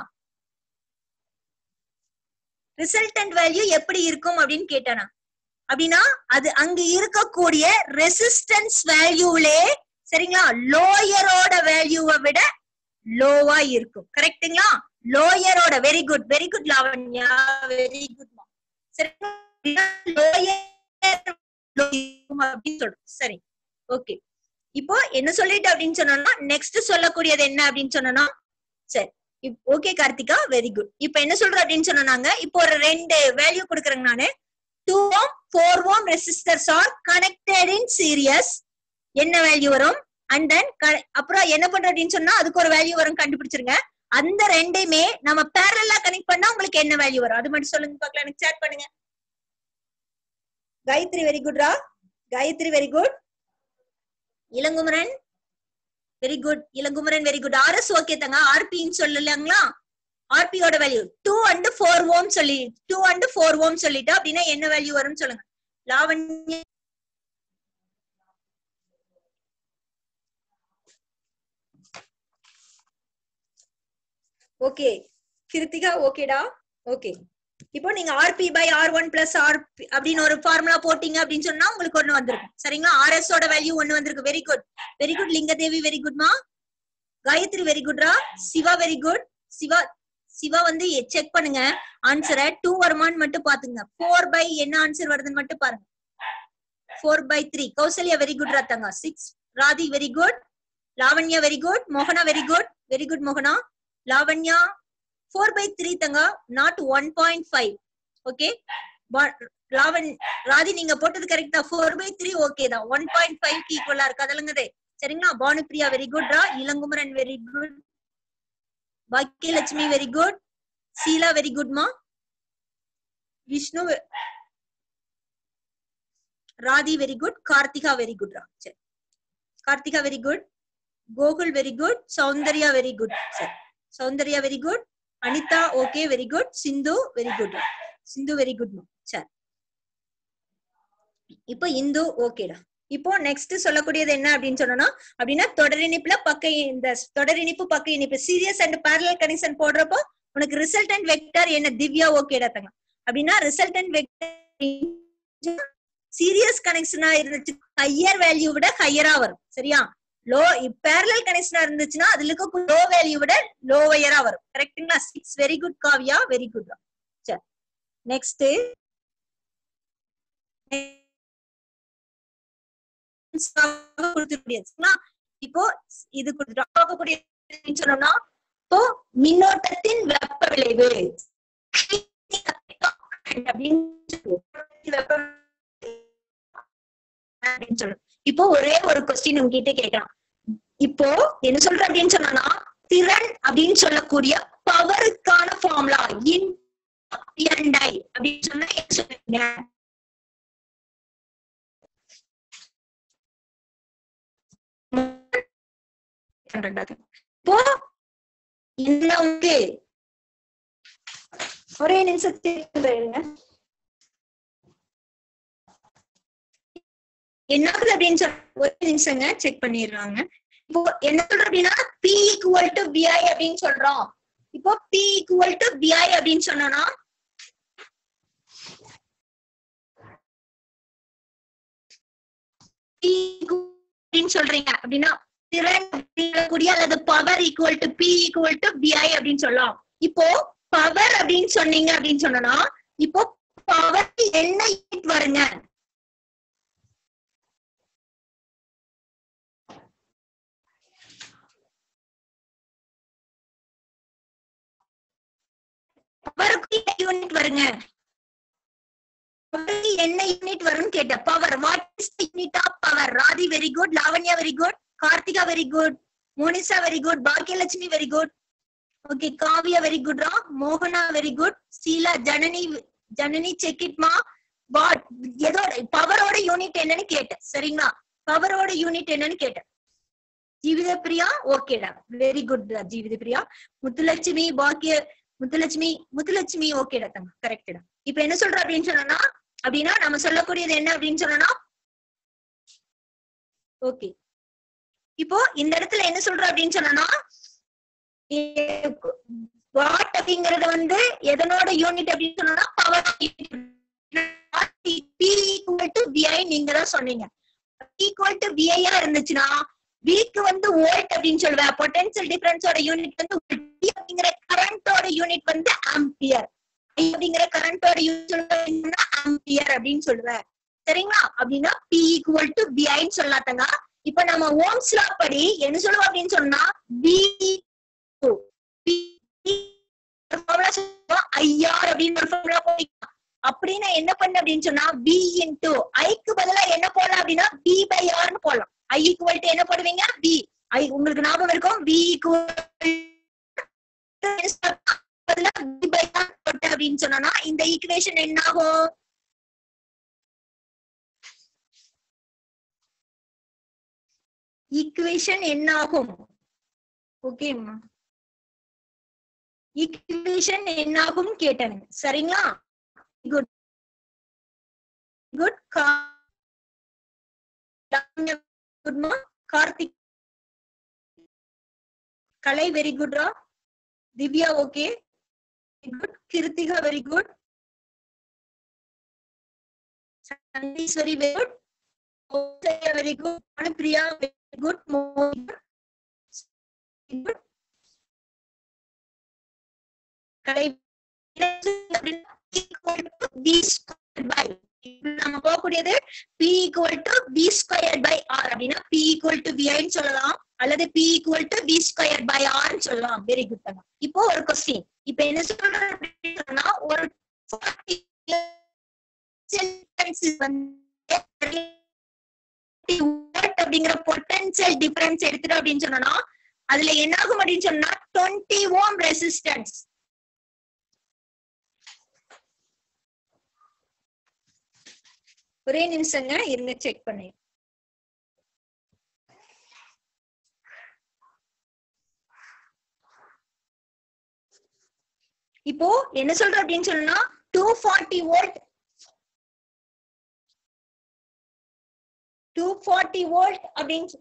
S1: ரிசல்டன்ட் வேல்யூ எப்படி இருக்கும் அப்படின்னு கேட்டானா அப்படின்னா அது அங்க இருக்கக்கூடிய ரெசிஸ்டன்ஸ் வேல்யூலே சரிங்களா லோயரோட வேல்யூவை விட லோவா இருக்கும் கரெக்ட்டுங்களா லோயரோட very good very good Lavanya very good சரிங்களா லோயர் அப்படின்னு சொல்றோம் சரி ஓகே இப்போ என்ன சொல்லிட்டு அப்படின்னு சொன்னோம்னா நெக்ஸ்ட் சொல்லக்கூடியது என்ன அப்படின்னு சொன்னோம்னா சரி ஓகே கார்த்திகா வெரி குட் இப்போ என்ன சொல்றோம் அப்படின்னு சொன்னாங்க இப்போ ஒரு ரெண்டு வேல்யூ கொடுக்குறேங்க நானு two ohm four ohm resistors are connected in series என்ன வேல்யூ வரும் அண்ட் தென் அப்புறம் என்ன பண்றோம் அப்படின்னு சொன்னா அதுக்கு ஒரு வேல்யூ வரும் கண்டுபிடிச்சிருங்க அந்த ரெண்டையுமே நம்ம பேரலா கனெக்ட் பண்ணா உங்களுக்கு என்ன வேல்யூ வரும் அது மட்டும் சொல்லுங்க பார்க்கலாம் எனக்கு சேட் பண்ணுங்க காயத்ரி வெரி குட்ரா Gayathri very good Ilangumaran very good Ilangumaran very good RS okay தாங்க ஆர்பின்னு சொல்லலாங்களா ஆர்பியோட value two and four ohm சொல்லி டூ அண்ட் ஃபோர் ஓம் சொல்லிட்டு அப்படின்னா என்ன வேல்யூ வரும்னு சொல்லுங்க லாவண்ய ஓகே கிருத்திகா ஓகேடா ஓகே இப்போ நீங்க RP by R one plus R அப்படின்னு ஒரு ஃபார்முலா போட்டீங்க அப்படின்னு சொன்னா உங்களுக்கு ஒண்ணு வந்திருக்கும் சரிங்களா ஆர்எஸ் ஓட வேல்யூ ஒண்ணு வந்திருக்கு very good very good Lingadevi very குட்மா காயத்ரி வெரி குட்ரா சிவா வெரி குட் சிவா சிவா வந்து செக் பண்ணுங்க ஆன்சரை டூ வருமான்னு மட்டும் பாத்துங்க ஃபோர் பை என்ன ஆன்சர் வருதுன்னு மட்டும் பாருங்க four by three Kausalya very good ராத்தாங்க six ராதி very good Lavanya very good மோகனா வெரி குட் வெரி குட் மோகனா லாவண்யா ஃபோர் பை த்ரீ தங்க not one point five okay லாவன் ராதி நீங்க போட்டது கரெக்ட் தான் ஃபோர் பை த்ரீ ஓகே தான் ஒன் பாயிண்ட் ஃபைவ் ஈக்குவலா இருக்கு அதெல்லாங்கதே சரிங்களா பானுப்பிரியா வெரி குட் ரா Ilangumaran very good Bhagyalakshmi very good Sheela very குட்மா Vishnu ராதி very good Karthika very good ரா சரி Karthika very good Gokul very good Soundarya very good சரி Soundarya very good Anitha okay very good Sindhu very good Sindhu very good சரி இப்போ இந்து ஓகேடா இப்போ நெக்ஸ்ட் சொல்லக்கூடியது என்ன அப்படின்னு சொன்னோம்னா அப்படின்னா தொடரிணிப்புல பக்க இந்த தொடரிணிப்பு பக்க இனிப்பு சீரியஸ் அண்ட் parallel கனெக்ஷன் போடுறப்போ உனக்கு ரிசல்டன்ட் வெக்டர் என்ன திவ்யா ஓகேடா தங்க அப்படின்னா ரிசல்டன்ட் வெக்டர் சீரியஸ் கனெக்ஷனா இருந்துச்சு ஹையர் வேல்யூ விட ஹையரா வரும் சரியா லோ பேரலல் கனெக்ஷனா இருந்துச்சுன்னா அதுல இருக்க லோ வேல்யூ விட லோவயரா வரும் கரெக்ட்டுங்களா six very good Kavya very good சரி நெக்ஸ்ட் இப்போ இது கொடுத்துட்டோம் சொன்னோம்னா இப்போ மின்னோட்டத்தின் வெப்ப விளைவு அப்படின்னு சொல்லணும் இப்போ ஒரே ஒரு கொஸ்டின் உங்ககிட்ட கேட்கலாம் இப்போ என்ன சொல்ற அப்படின்னு சொன்னா திறன் அப்படின்னு சொல்லக்கூடிய பவருக்கான ஃபார்முலா இன் அப்படின்னு சொன்னா என்ன சொல்லுவீங்க இப்போ என்ன வந்து ஒரே நிமிஷத்துக்கு என்ன ஆகுது அப்படின்னு சொல்ல ஒரு நிமிஷங்க செக் பண்ணிடுறாங்க இப்போ என்ன சொல்றோம் அப்படின்னா பி ஈக்குவல் டு பிஐ அப்படின்னு சொல்றோம் இப்போ பி ஈக்குவல் டு பிஐ அப்படின்னு சொன்னோம்னா P அப்படின்னு சொல்றீங்க அப்படின்னா திறன் கூடிய அல்லது power equal to P equal to PI அப்படின்னு சொல்லலாம் இப்போ பவர் அப்படின்னு சொன்னீங்க அப்படின்னு சொன்னோம்னா இப்போ பவர் என்ன யூனிட் வருங்க பவருக்கு யூனிட் வருங்க பவருக்கு என்ன யூனிட் வரும்னு கேட்டேன் power watt is unit of power Radhi very good Lavanya very good Karthika very good Monisha very good Bhagyalakshmi very good okay Kavya very good ரா மோகனா very good Sheela Janani Janani check it மா வாட் எதோட பவரோட யூனிட் என்னன்னு கேட்டேன் சரிங்களா பவரோட யூனிட் என்னன்னு கேட்டேன் ஜீவித பிரியா ஓகேடா வெரி குட் ஜீவித பிரியா முத்துலட்சுமி பாக்கிய முத்துலட்சுமி முத்துலட்சுமி ஓகேடா தங்க கரெக்டா இப்ப என்ன சொல்ற அப்படின்னு சொன்னா அப்படின்னா நம்ம சொல்லக்கூடியது என்ன அப்படின்னு சொன்னா ஓகே இப்போ இந்த இடத்துல என்ன சொல்ற அப்படின்னு சொன்னா வாட் அப்படிங்கறது வந்து எதனோட யூனிட் அப்படின்னு சொன்னா power P equal to VI நீங்க தான் சொன்னீங்க ஈக்குவல் டு விஐயா இருந்துச்சுன்னா விக்கு வந்து வோல்ட் அப்படின்னு சொல்லுவேன் பொட்டன்சியல் டிஃபரன்ஸோட யூனிட் வந்து V அப்படிங்கிற கரண்டோட யூனிட் வந்து ஆம்பியர் அப்படிங்கிற கரண்டோட யூனிட் ஆம்பியர் அப்படின்னு சொல்லுவேன் சரிங்களா அப்படின்னா பி ஈக்குவல் டு விஐன்னு சொல்லலாத்தங்க இப்ப நம்ம ஓம்ஸ் லா படி என்ன சொல்லுவோம் அப்படின்னு சொன்னா வி ஐஆர் அப்படின்னு ஒரு ஃபார்முலா போய்க்கலாம் அப்படின்னு என்ன பண்ண அப்படின்னு சொன்னா வி இன்டூ ஐக்கு பதிலா என்ன போடலாம் அப்படின்னா வி பை ஆர்னு போடலாம் ஐ ஈக்குவல் டு என்ன போடுவீங்க வி ஐ உங்களுக்கு ஞாபகம் இருக்கும் வி ஈக்குவல் பதிலா வி பை ஆர் போட்ட அப்படின்னு சொன்னா இந்த ஈக்குவேஷன் என்ன ஆகும் ஈக்குவேஷன் என்ன ஆகும் ஓகேம்மா ஈக்குவேஷன் என்ன ஆகும் கேட்டேன் சரிங்களா குட் குட் குட்மா கார்த்திக் கலை வெரி குட் ரா Divya okay good Kiruthika very good Chandeeswari very good very good Anupriya very good good Kalai நம்ம போகக்கூடியது P equal to P square by R அப்படின்னா பி ஈக்குவல் டு விஐன்னு சொல்லலாம் அல்லது P equal to P square by ஆர்னு சொல்லலாம் வெரி குட் தங்க இப்போ ஒரு கொஸ்டின் இப்போ என்ன சொல்றோம் அப்படின்னு சொன்னா ஒரு அப்படிங்கிற பொட்டன்சியல் டிஃபரன்ஸ் எடுத்துட்டோம் அப்படின்னு சொன்னா அதுல என்ன ஆகும் அப்படின்னு சொன்னா டுவெண்ட்டி ஓம் ரெசிஸ்டன்ஸ் ஒரே நிமிஷங்க இருங்க செக் பண்ணி இப்போ என்ன சொல்ற அப்படின்னு சொன்னா two forty volt two forty volt அப்படின்னு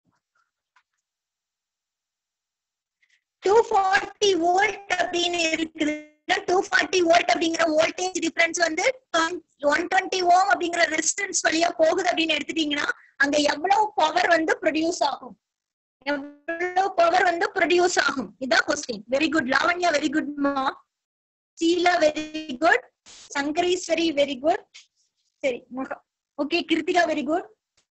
S1: டூ ஃபார்ட்டி வோல்ட் அப்படின்னு இருக்குது டூ ஃபார்ட்டி வோல்ட் அப்படிங்கிற வோல்டேஜ் டிஃபரன்ஸ் வந்து ஒன் டுவெண்ட்டி ஓம் அப்படிங்கிற ரெசிஸ்டன்ஸ் வழியா போகுது அப்படின்னு எடுத்துட்டீங்கன்னா அங்க எவ்வளவு பவர் வந்து ப்ரொடியூஸ் ஆகும் எவ்வளவு பவர் வந்து ப்ரொடியூஸ் ஆகும் இதான் question very good Lavanya very good மா Sheela very good சங்கரீஸ்வரி very good சரி okay Kiruthika very good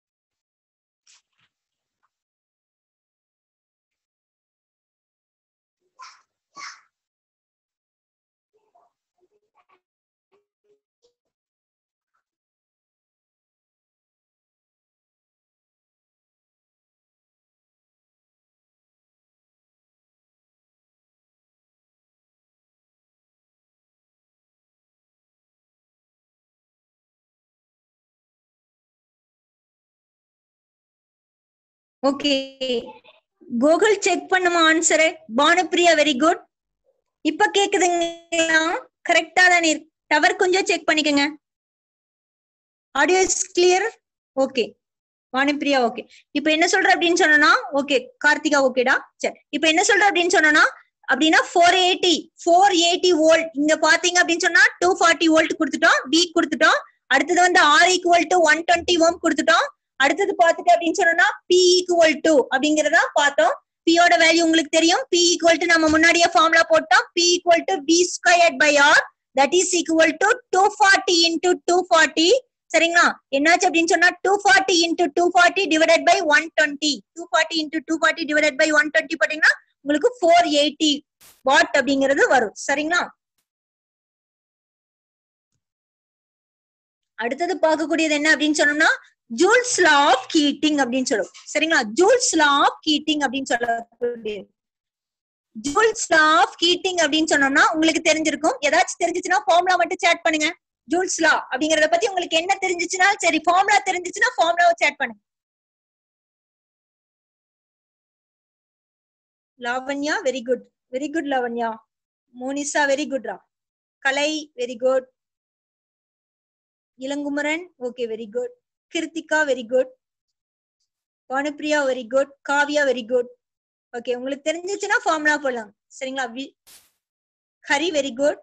S1: okay Google check பண்ணுமா ஆன்சரு பானுப்பிரியா வெரி குட் இப்ப கேக்குதுங்களா கரெக்டா தானே டவர் கொஞ்சம் செக் பண்ணிக்கோங்க audio is clear okay Vanipriya okay இப்ப என்ன சொல்ற அப்படின்னு சொன்னா ஓகே கார்த்திகா ஓகேடா சரி இப்ப என்ன சொல்ற அப்படின்னு சொன்னா அப்படின்னா four eighty four eighty volt இங்க பாத்தீங்க அப்படின்னு சொன்னா டூ ஃபார்ட்டி வோல்ட் கொடுத்துட்டோம் பி கொடுத்துட்டோம் அடுத்தது வந்து R equal to one twenty ohm கொடுத்துட்டோம் அடுத்தது பாத்துட்டு அப்படின்னு சொன்னா பி ஈக்குவல் டு அப்படிங்கறத பார்த்தோம் பியோட வேல்யூ உங்களுக்கு தெரியும் பி ஈக்குவல் டு நம்ம முன்னாடியே ஃபார்முலா போட்டோம் P equal to P squared by R that is equal to two forty into two forty சரிங்களா என்னாச்சு அப்படின்னு சொன்னா two forty into two forty divided by one twenty two forty into two forty divided by one twenty போட்டீங்கன்னா உங்களுக்கு four eighty watt அப்படிங்கிறது வரும் சரிங்களா அடுத்தது பார்க்கக்கூடியது என்ன அப்படின்னு சொன்னோம்னா ஜூல்ஸ் லா ஆஃப் ஹீட்டிங் அப்படின்னு சொல்லுவோம் சரிங்களா ஜூல்ஸ் லா ஆஃப் ஹீட்டிங் அப்படின்னு சொல்லக்கூடியது ஜூல்ஸ் லா ஆஃப் ஹீட்டிங் அப்படின்னு சொன்னோம்னா உங்களுக்கு தெரிஞ்சிருக்கும் ஏதாச்சும் தெரிஞ்சிச்சுன்னா ஃபார்முலா மட்டும் சேட் பண்ணுங்க ஜூல்ஸ் லா அப்படிங்கறத பத்தி உங்களுக்கு என்ன தெரிஞ்சிச்சுன்னா சரி ஃபார்முலா தெரிஞ்சிச்சுன்னா ஃபார்முலாவை சேட் பண்ணுங்க Lavanya very good very good Lavanya Monisha very குட்ரா Kalai very good Ilangumaran okay very good Kiruthika very good Bhanupriya very good Kavya very good okay உங்களுக்கு தெரிஞ்சிச்சுன்னா ஃபார்முலா போடலாம் சரிங்களா வி- Hari very good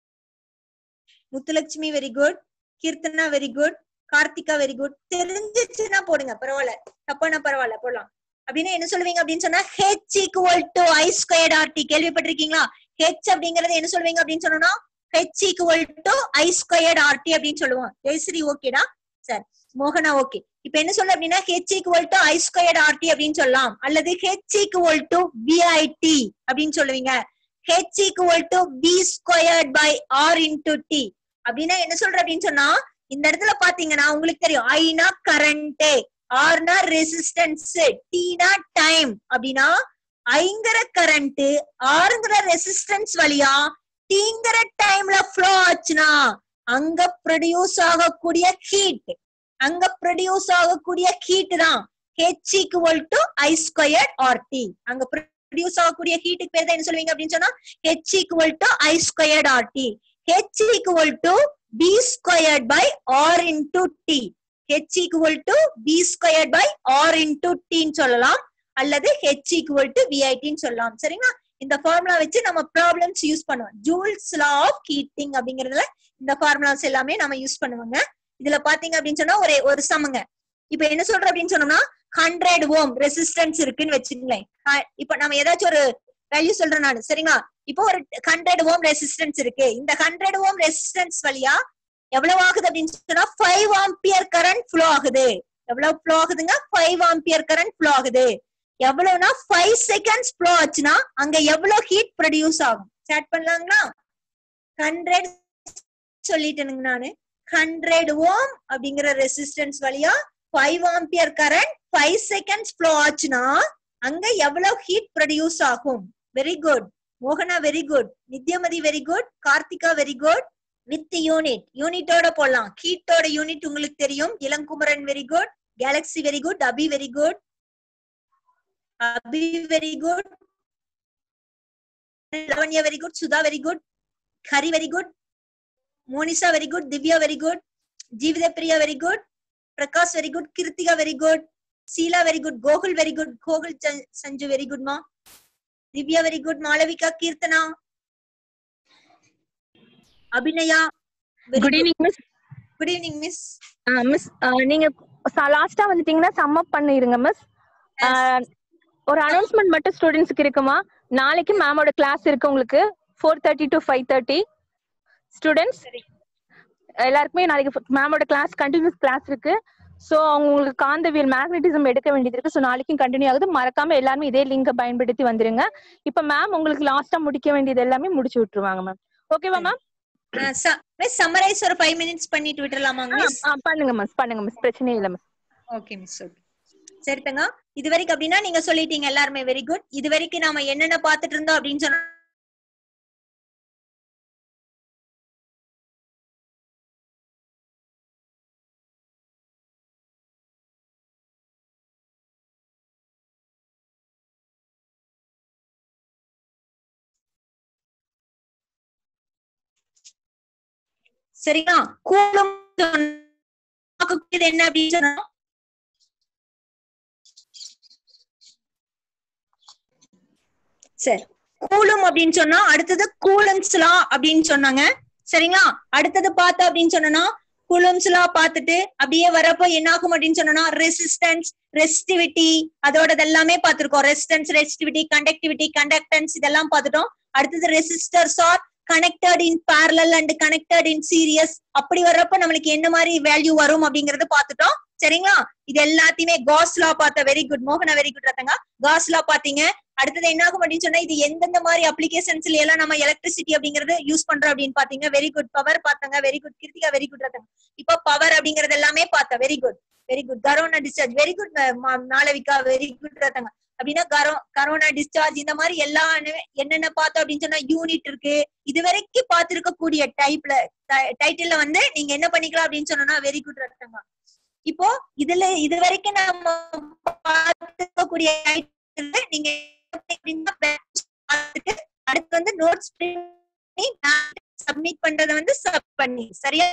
S1: Muthulakshmi very good Keerthana very good Karthika very good தெரிஞ்சிச்சுன்னா போடுங்க பரவாயில்ல தப்பானா பரவாயில்ல போடலாம் அப்படின்னா என்ன சொல்லுவீங்க அப்படின்னு சொன்னா H equal to I squared RT கேள்விப்பட்டிருக்கீங்களா ஹெச் அப்படிங்கறது என்ன சொல்லுவீங்க அப்படின்னு சொன்னோம்னா H equal to I squared RT அப்படின்னு சொல்லுவோம் ஜெயஸ்ரீ ஓகேடா சரி மோகனா ஓகே இப்ப என்ன சொல்ல அப்படின்னா H equal to I squared RT அப்படின்னு சொல்லலாம் அல்லது ஹெச் ஈக்குவல் டு பிஐடி அப்படின்னு சொல்லுவீங்க H equal to P squared by R into T அப்படின்னா என்ன சொல்ற அப்படின்னு சொன்னா இந்த இடத்துல பாத்தீங்கன்னா உங்களுக்கு தெரியும் ஐனா கரண்ட் ஆர்னா ரெசிஸ்டன்ஸ் டீனா டைம் அப்படின்னா ஐங்கிற கரண்ட் ஆறுங்கிற ரெசிஸ்டன்ஸ் வழியா டீங்கிற டைம்ல ஃப்ளோ ஆச்சுன்னா அங்க ப்ரொடியூஸ் ஆகக்கூடிய ஹீட் அங்க ப்ரொடியூஸ் ஆகக்கூடிய ஹீட் தான் H equal to I squared R T அங்க ப்ரொடியூஸ் ஆகக்கூடிய ஹீட்டுக்கு பேர் தான் என்ன சொல்லுவீங்க அப்படின்னு சொன்னா H equal to I squared R T H equal to P squared by R into T H equal to P squared by R into டின்னு சொல்லலாம் அல்லது ஹெச் ஈக்குவல் டு விஐடின்னு சொல்லலாம் சரிங்களா இந்த ஃபார்முலா வச்சு நம்ம ப்ராப்ளம்ஸ் யூஸ் பண்ணுவோம் ஜூல்ஸ் லா ஆஃப் ஹீட்டிங் அப்படிங்கறதுல இந்த ஃபார்முலாஸ் எல்லாமே நம்ம யூஸ் பண்ணுவாங்க இதுல பாத்தீங்க அப்படின்னு சொன்னா ஒரு ஒரு சமங்க இப்ப என்ன சொல்றோம் அப்படின்னு சொன்னோம்னா ஹண்ட்ரட் ஓம் ரெசிஸ்டன்ஸ் இருக்குன்னு வச்சுங்களேன் ஹ- இப்ப நம்ம ஏதாச்சும் ஒரு வேல்யூ சொல்றேன் நான் சரிங்களா இப்போ ஒரு ஹண்ட்ரட் ஓம் ரெசிஸ்டன்ஸ் இருக்கு இந்த ஹண்ட்ரட் ஓம் ரெசிஸ்டன்ஸ் வழியா எவ்வளவு ஆகுது அப்படின்னு சொன்னா ஃபைவ் ஆம்பியர் கரண்ட் ஃப்ளோ ஆகுது எவ்வளவு ஃப்ளோ ஆகுதுங்க ஃபைவ் ஆம்பியர் கரண்ட் ஃப்ளோ ஆகுது எவ்வளவுனா ஃபைவ் செகண்ட்ஸ் ஃப்ளோ ஆச்சுன்னா அங்க எவ்வளவு ஹீட் ப்ரொடியூஸ் ஆகும் ஸ்டார்ட் பண்ணலாங்களா ஹண்ட்ரட் சொல்லிட்டேனுங்க நானு ஹண்ட்ரட் ஓம் அப்படிங்கிற ரெசிஸ்டன்ஸ் வழியா five ampere current five seconds flow ஆச்சுன்னா அங்க எவ்வளவு ஹீட் ப்ரொடியூஸ் ஆகும் வெரி குட் மோகனா very good Nithyamathi very good Karthika very good with unit யூனிட்டோட போடலாம் ஹீட்டோட யூனிட் உங்களுக்கு தெரியும் Ilangumaran very good Galaxy very good Abi very good Abi very good Lavanya very good Sudha very good Hari very good Monisha very good Divya very good ஜீவித Priya very good Prakash very good Kiruthika very good Sheela very good Gokul very good Gokul ச- Sanju very good மா Divya very good Malavika Keerthana Abinaya
S2: good evening miss
S1: good evening miss
S2: miss நீங்க லாஸ்டா வந்துட்டீங்கன்னா some அப் பண்ணிருங்க miss ஒரு announcement மட்டும் ஸ்டூடெண்ட்ஸ்க்கு இருக்குமா நாளைக்கு மேமோட கிளாஸ் இருக்கு உங்களுக்கு four thirty to five thirty students
S1: சரி.
S2: எல்லாருக்குமே நாளைக்கு மேமோட கிளாஸ் கண்டினியூஸ் கிளாஸ் இருக்கு சோ உங்களுக்கு காந்தவியல் மேக்னெட்டிசம் எடுக்க வேண்டியது இருக்கு சோ நாளைக்கும் கண்டினியூ ஆகுது மறக்காம எல்லாருமே இதே லிங்கை பயன்படுத்தி வந்துருங்க இப்ப மேம் உங்களுக்கு லாஸ்டா முடிக்க வேண்டியது எல்லாமே முடிச்சு விட்டுருவாங்க மேம் ஓகேவா மேம்
S1: மிஸ் சம்மரைஸ் ஒரு ஃபைவ் மினிட்ஸ் பண்ணிட்டு விட்டுறலாமாங்க மிஸ்
S2: பண்ணுங்க மிஸ் பண்ணுங்க மிஸ் பிரச்சனையே இல்ல மிஸ்
S1: ஓகே மிஸ் ஓகே சரி தங்க இது வரைக்கும் அப்படின்னா நீங்க சொல்லிட்டீங்க எல்லாருமே வெரி குட் இது வரைக்கும் நாம என்னென்ன பாத்துட்டு இருந்தோம் அப்படின்னு சொன்னா சரிங்களா கூலும் பார்க்கக்கூடியது என்ன அப்படின்னு சொன்னா சரி கூலும் அப்படின்னு சொன்னா அடுத்தது கூலம்ஸ்லா அப்படின்னு சொன்னாங்க சரிங்களா அடுத்தது பார்த்தோம் அப்படின்னு சொன்னோம்னா கூலம்ஸ்லா பார்த்துட்டு அப்படியே வரப்போ என்ன ஆகும் அப்படின்னு சொன்னோம்னா ரெசிஸ்டன்ஸ் ரெசிஸ்டிவிட்டி அதோட எல்லாமே பார்த்திருக்கோம் ரெசிஸ்டன்ஸ் ரெசிஸ்டிவிட்டி கண்டக்டிவிட்டி கண்டக்டன்ஸ் இதெல்லாம் பார்த்துட்டோம் அடுத்தது resistors are connected in parallel and connected in series அப்படி வர்றப்ப நம்மளுக்கு என்ன மாதிரி வேல்யூ வரும் அப்படிங்கறத பார்த்துட்டோம் சரிங்களா இது எல்லாத்தையுமே காஸ்லா பார்த்த வெரி குட் மோகனா வெரி குட் ரத்தங்க காஸ்லா பாத்தீங்க அடுத்தது என்ன ஆகும் அப்படின்னு சொன்னா இது எந்தெந்த மாதிரி அப்ளிகேஷன்ஸ்ல எல்லாம் நம்ம எலக்ட்ரிசிட்டி அப்படிங்கறது யூஸ் பண்றோம் அப்படின்னு பாத்தீங்க வெரி குட் பவர் பார்த்தாங்க very good Kiruthika very good ரத்தங்க இப்போ பவர் அப்படிங்கறது எல்லாமே பார்த்தா very good very good corona discharge very good Malavika very good ரத்தங்க அப்படின்னா கரோ கரோனா டிஸ்சார்ஜ் இந்த மாதிரி எல்லா அணு- என்னென்ன பார்த்தோம் அப்படின்னு சொன்னா யூனிட் இருக்கு இது வரைக்கும் பார்த்திருக்க கூடிய டைப்ல டைட்டில்ல வந்து நீங்க என்ன பண்ணிக்கலாம் அப்படின்னு சொன்னா வெரி குட் ரத்தங்க இப்போ இதுல இது வரைக்கும் நம்ம பார்த்துக்கக்கூடிய title நீங்க என்ன பண்ணீங்கன்னா பார்த்துட்டு அடுத்து வந்து நோட்ஸ் பண்ணி சப்மிட் பண்றத வந்து சப் பண்ணி சரியா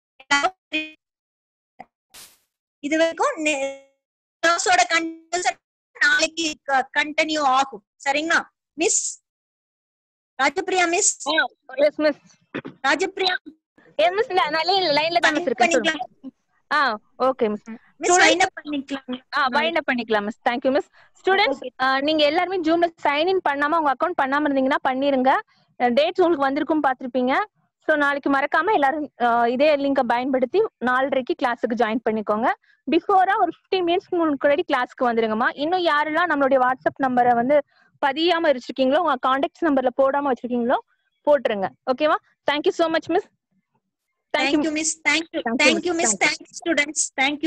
S1: இது வரைக்கும் கிளாஸோட கண்டினியூஸ் நாளைக்கு கண்டினியூ ஆகும் சரிங்களா miss Rajapriya miss
S2: yes miss
S1: Rajapriya
S2: yes miss நான் லைன்ல தான் மிஸ் இருக்கேன் சொல்லுங்க.
S1: பண்ணிக்கலாம்
S2: ஆ okay miss
S1: miss
S2: Students-
S1: line up பண்ணிக்கலாம்
S2: ஆ வைண்ட் அப் பண்ணிக்கலாம் மிஸ் தேங்க்யூ மிஸ் ஸ்டூடெண்ட்ஸ் நீங்க எல்லாருமே ஜூம்ல சைன் இன் பண்ணாம உங்க அக்கௌண்ட் பண்ணாம இருந்தீங்கன்னா பண்ணிருங்க டேட்ஸ் உங்களுக்கு வந்திருக்கும் பார்த்திருப்பீங்க ஸோ நாளைக்கு மறக்காம எல்லாரும் அஹ், இதே லிங்கை பயன்படுத்தி நாலரைக்கு கிளாஸுக்கு ஜாயின் பண்ணிக்கோங்க பிஃபோரா ஒரு ஃபிஃப்டீன் மினிட்ஸ்க்கு முன்னாடி கிளாஸ்க்கு வந்துருங்கம்மா இன்னும் யாரெல்லாம் நம்மளுடைய வாட்ஸ்அப் நம்பரை வந்து பதியாம வச்சிருக்கீங்களோ உங்க கான்டாக்ட் நம்பர்ல போடாம வச்சிருக்கீங்களோ போட்டுருங்க ஓகேவா thank you so much miss
S1: thank you miss thank you
S2: Thank you,
S1: thank you
S2: miss.
S1: Miss thank you students thank you